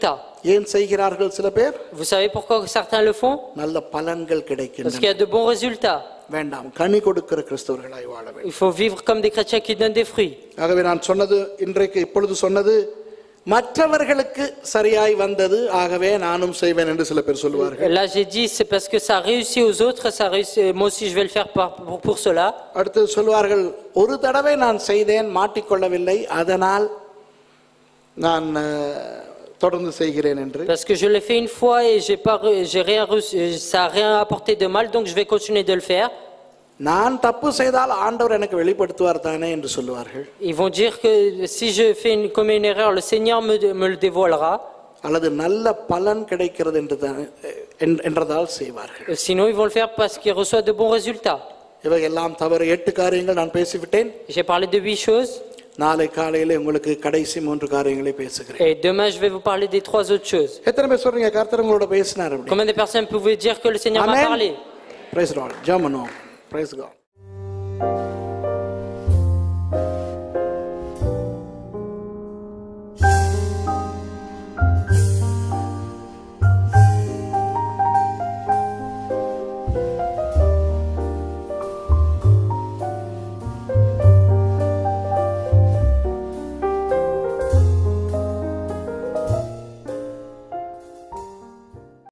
ஏன் செய்கிறார்கள் சில பேர் Vous savez pourquoi certains le font நல்ல பலன்கள் Parce கிடைக்கின்றன qu'il y a de bons résultats. வேண்டாம் கனி கொடுக்கிற கிறிஸ்தவர்களாய் வாழ வேண்டும் Il faut vivre comme des chrétiens qui donnent des fruits. ஆகவே நான் சொன்னது இன்றைக்கு இப்பொழுது சொன்னது மற்றவர்களுக்கு சரியாய் வந்தது ஆகவே நானும் செய்வேன் என்று சில பேர் சொல்லுவார்கள் Là, j'ai dit, c'est parce que ça réussit aux autres, ça réussit, moi aussi je vais le faire par- pour, pour cela. அடுத்து சொல்வார்கள் ஒரு தடவை நான் செய்தேன் மாட்டிக்கொள்ளவில்லை அதனால் நான் அஹ், தொடர்ந்து செய்கிறேன் என்று Parce que je l'ai fait une fois et j'ai pas, re- j'ai rien reçu, ça n'a rien apporté de mal, donc je vais continuer de le faire. நான் தப்பு செய்தால் ஆண்டவர் எனக்கு வெளிப்படுத்துவார் தானே என்று சொல்லுவார்கள் Ils vont dire que si je fais une, commets une erreur, le Seigneur me, me le dévoilera. அல்லது நல்ல பலன் கிடைக்கிறது என்று தான் என்- என்றதால் செய்வார்கள் Euh, Sinon, ils vont le faire parce qu'ils reçoivent de bons résultats. இவை எல்லாம் தவறு எட்டு காரியங்கள் நான் பேசிவிட்டேன் J'ai parlé de huit choses நாளை காலையில உங்களுக்கு கடைசி மூன்று காரியங்களை பேசுகிறேன் et demain, je vais vous parler des trois autres choses. எத்தனை பேர் சொல்றீங்க கர்த்தர் உங்களோட பேசினார் அப்படி Combien de personnes pouvaient dire que le Seigneur m'a Amen. parlé praise Lord ஜெபம் பண்ணுவோம் பிரைஸ் காட்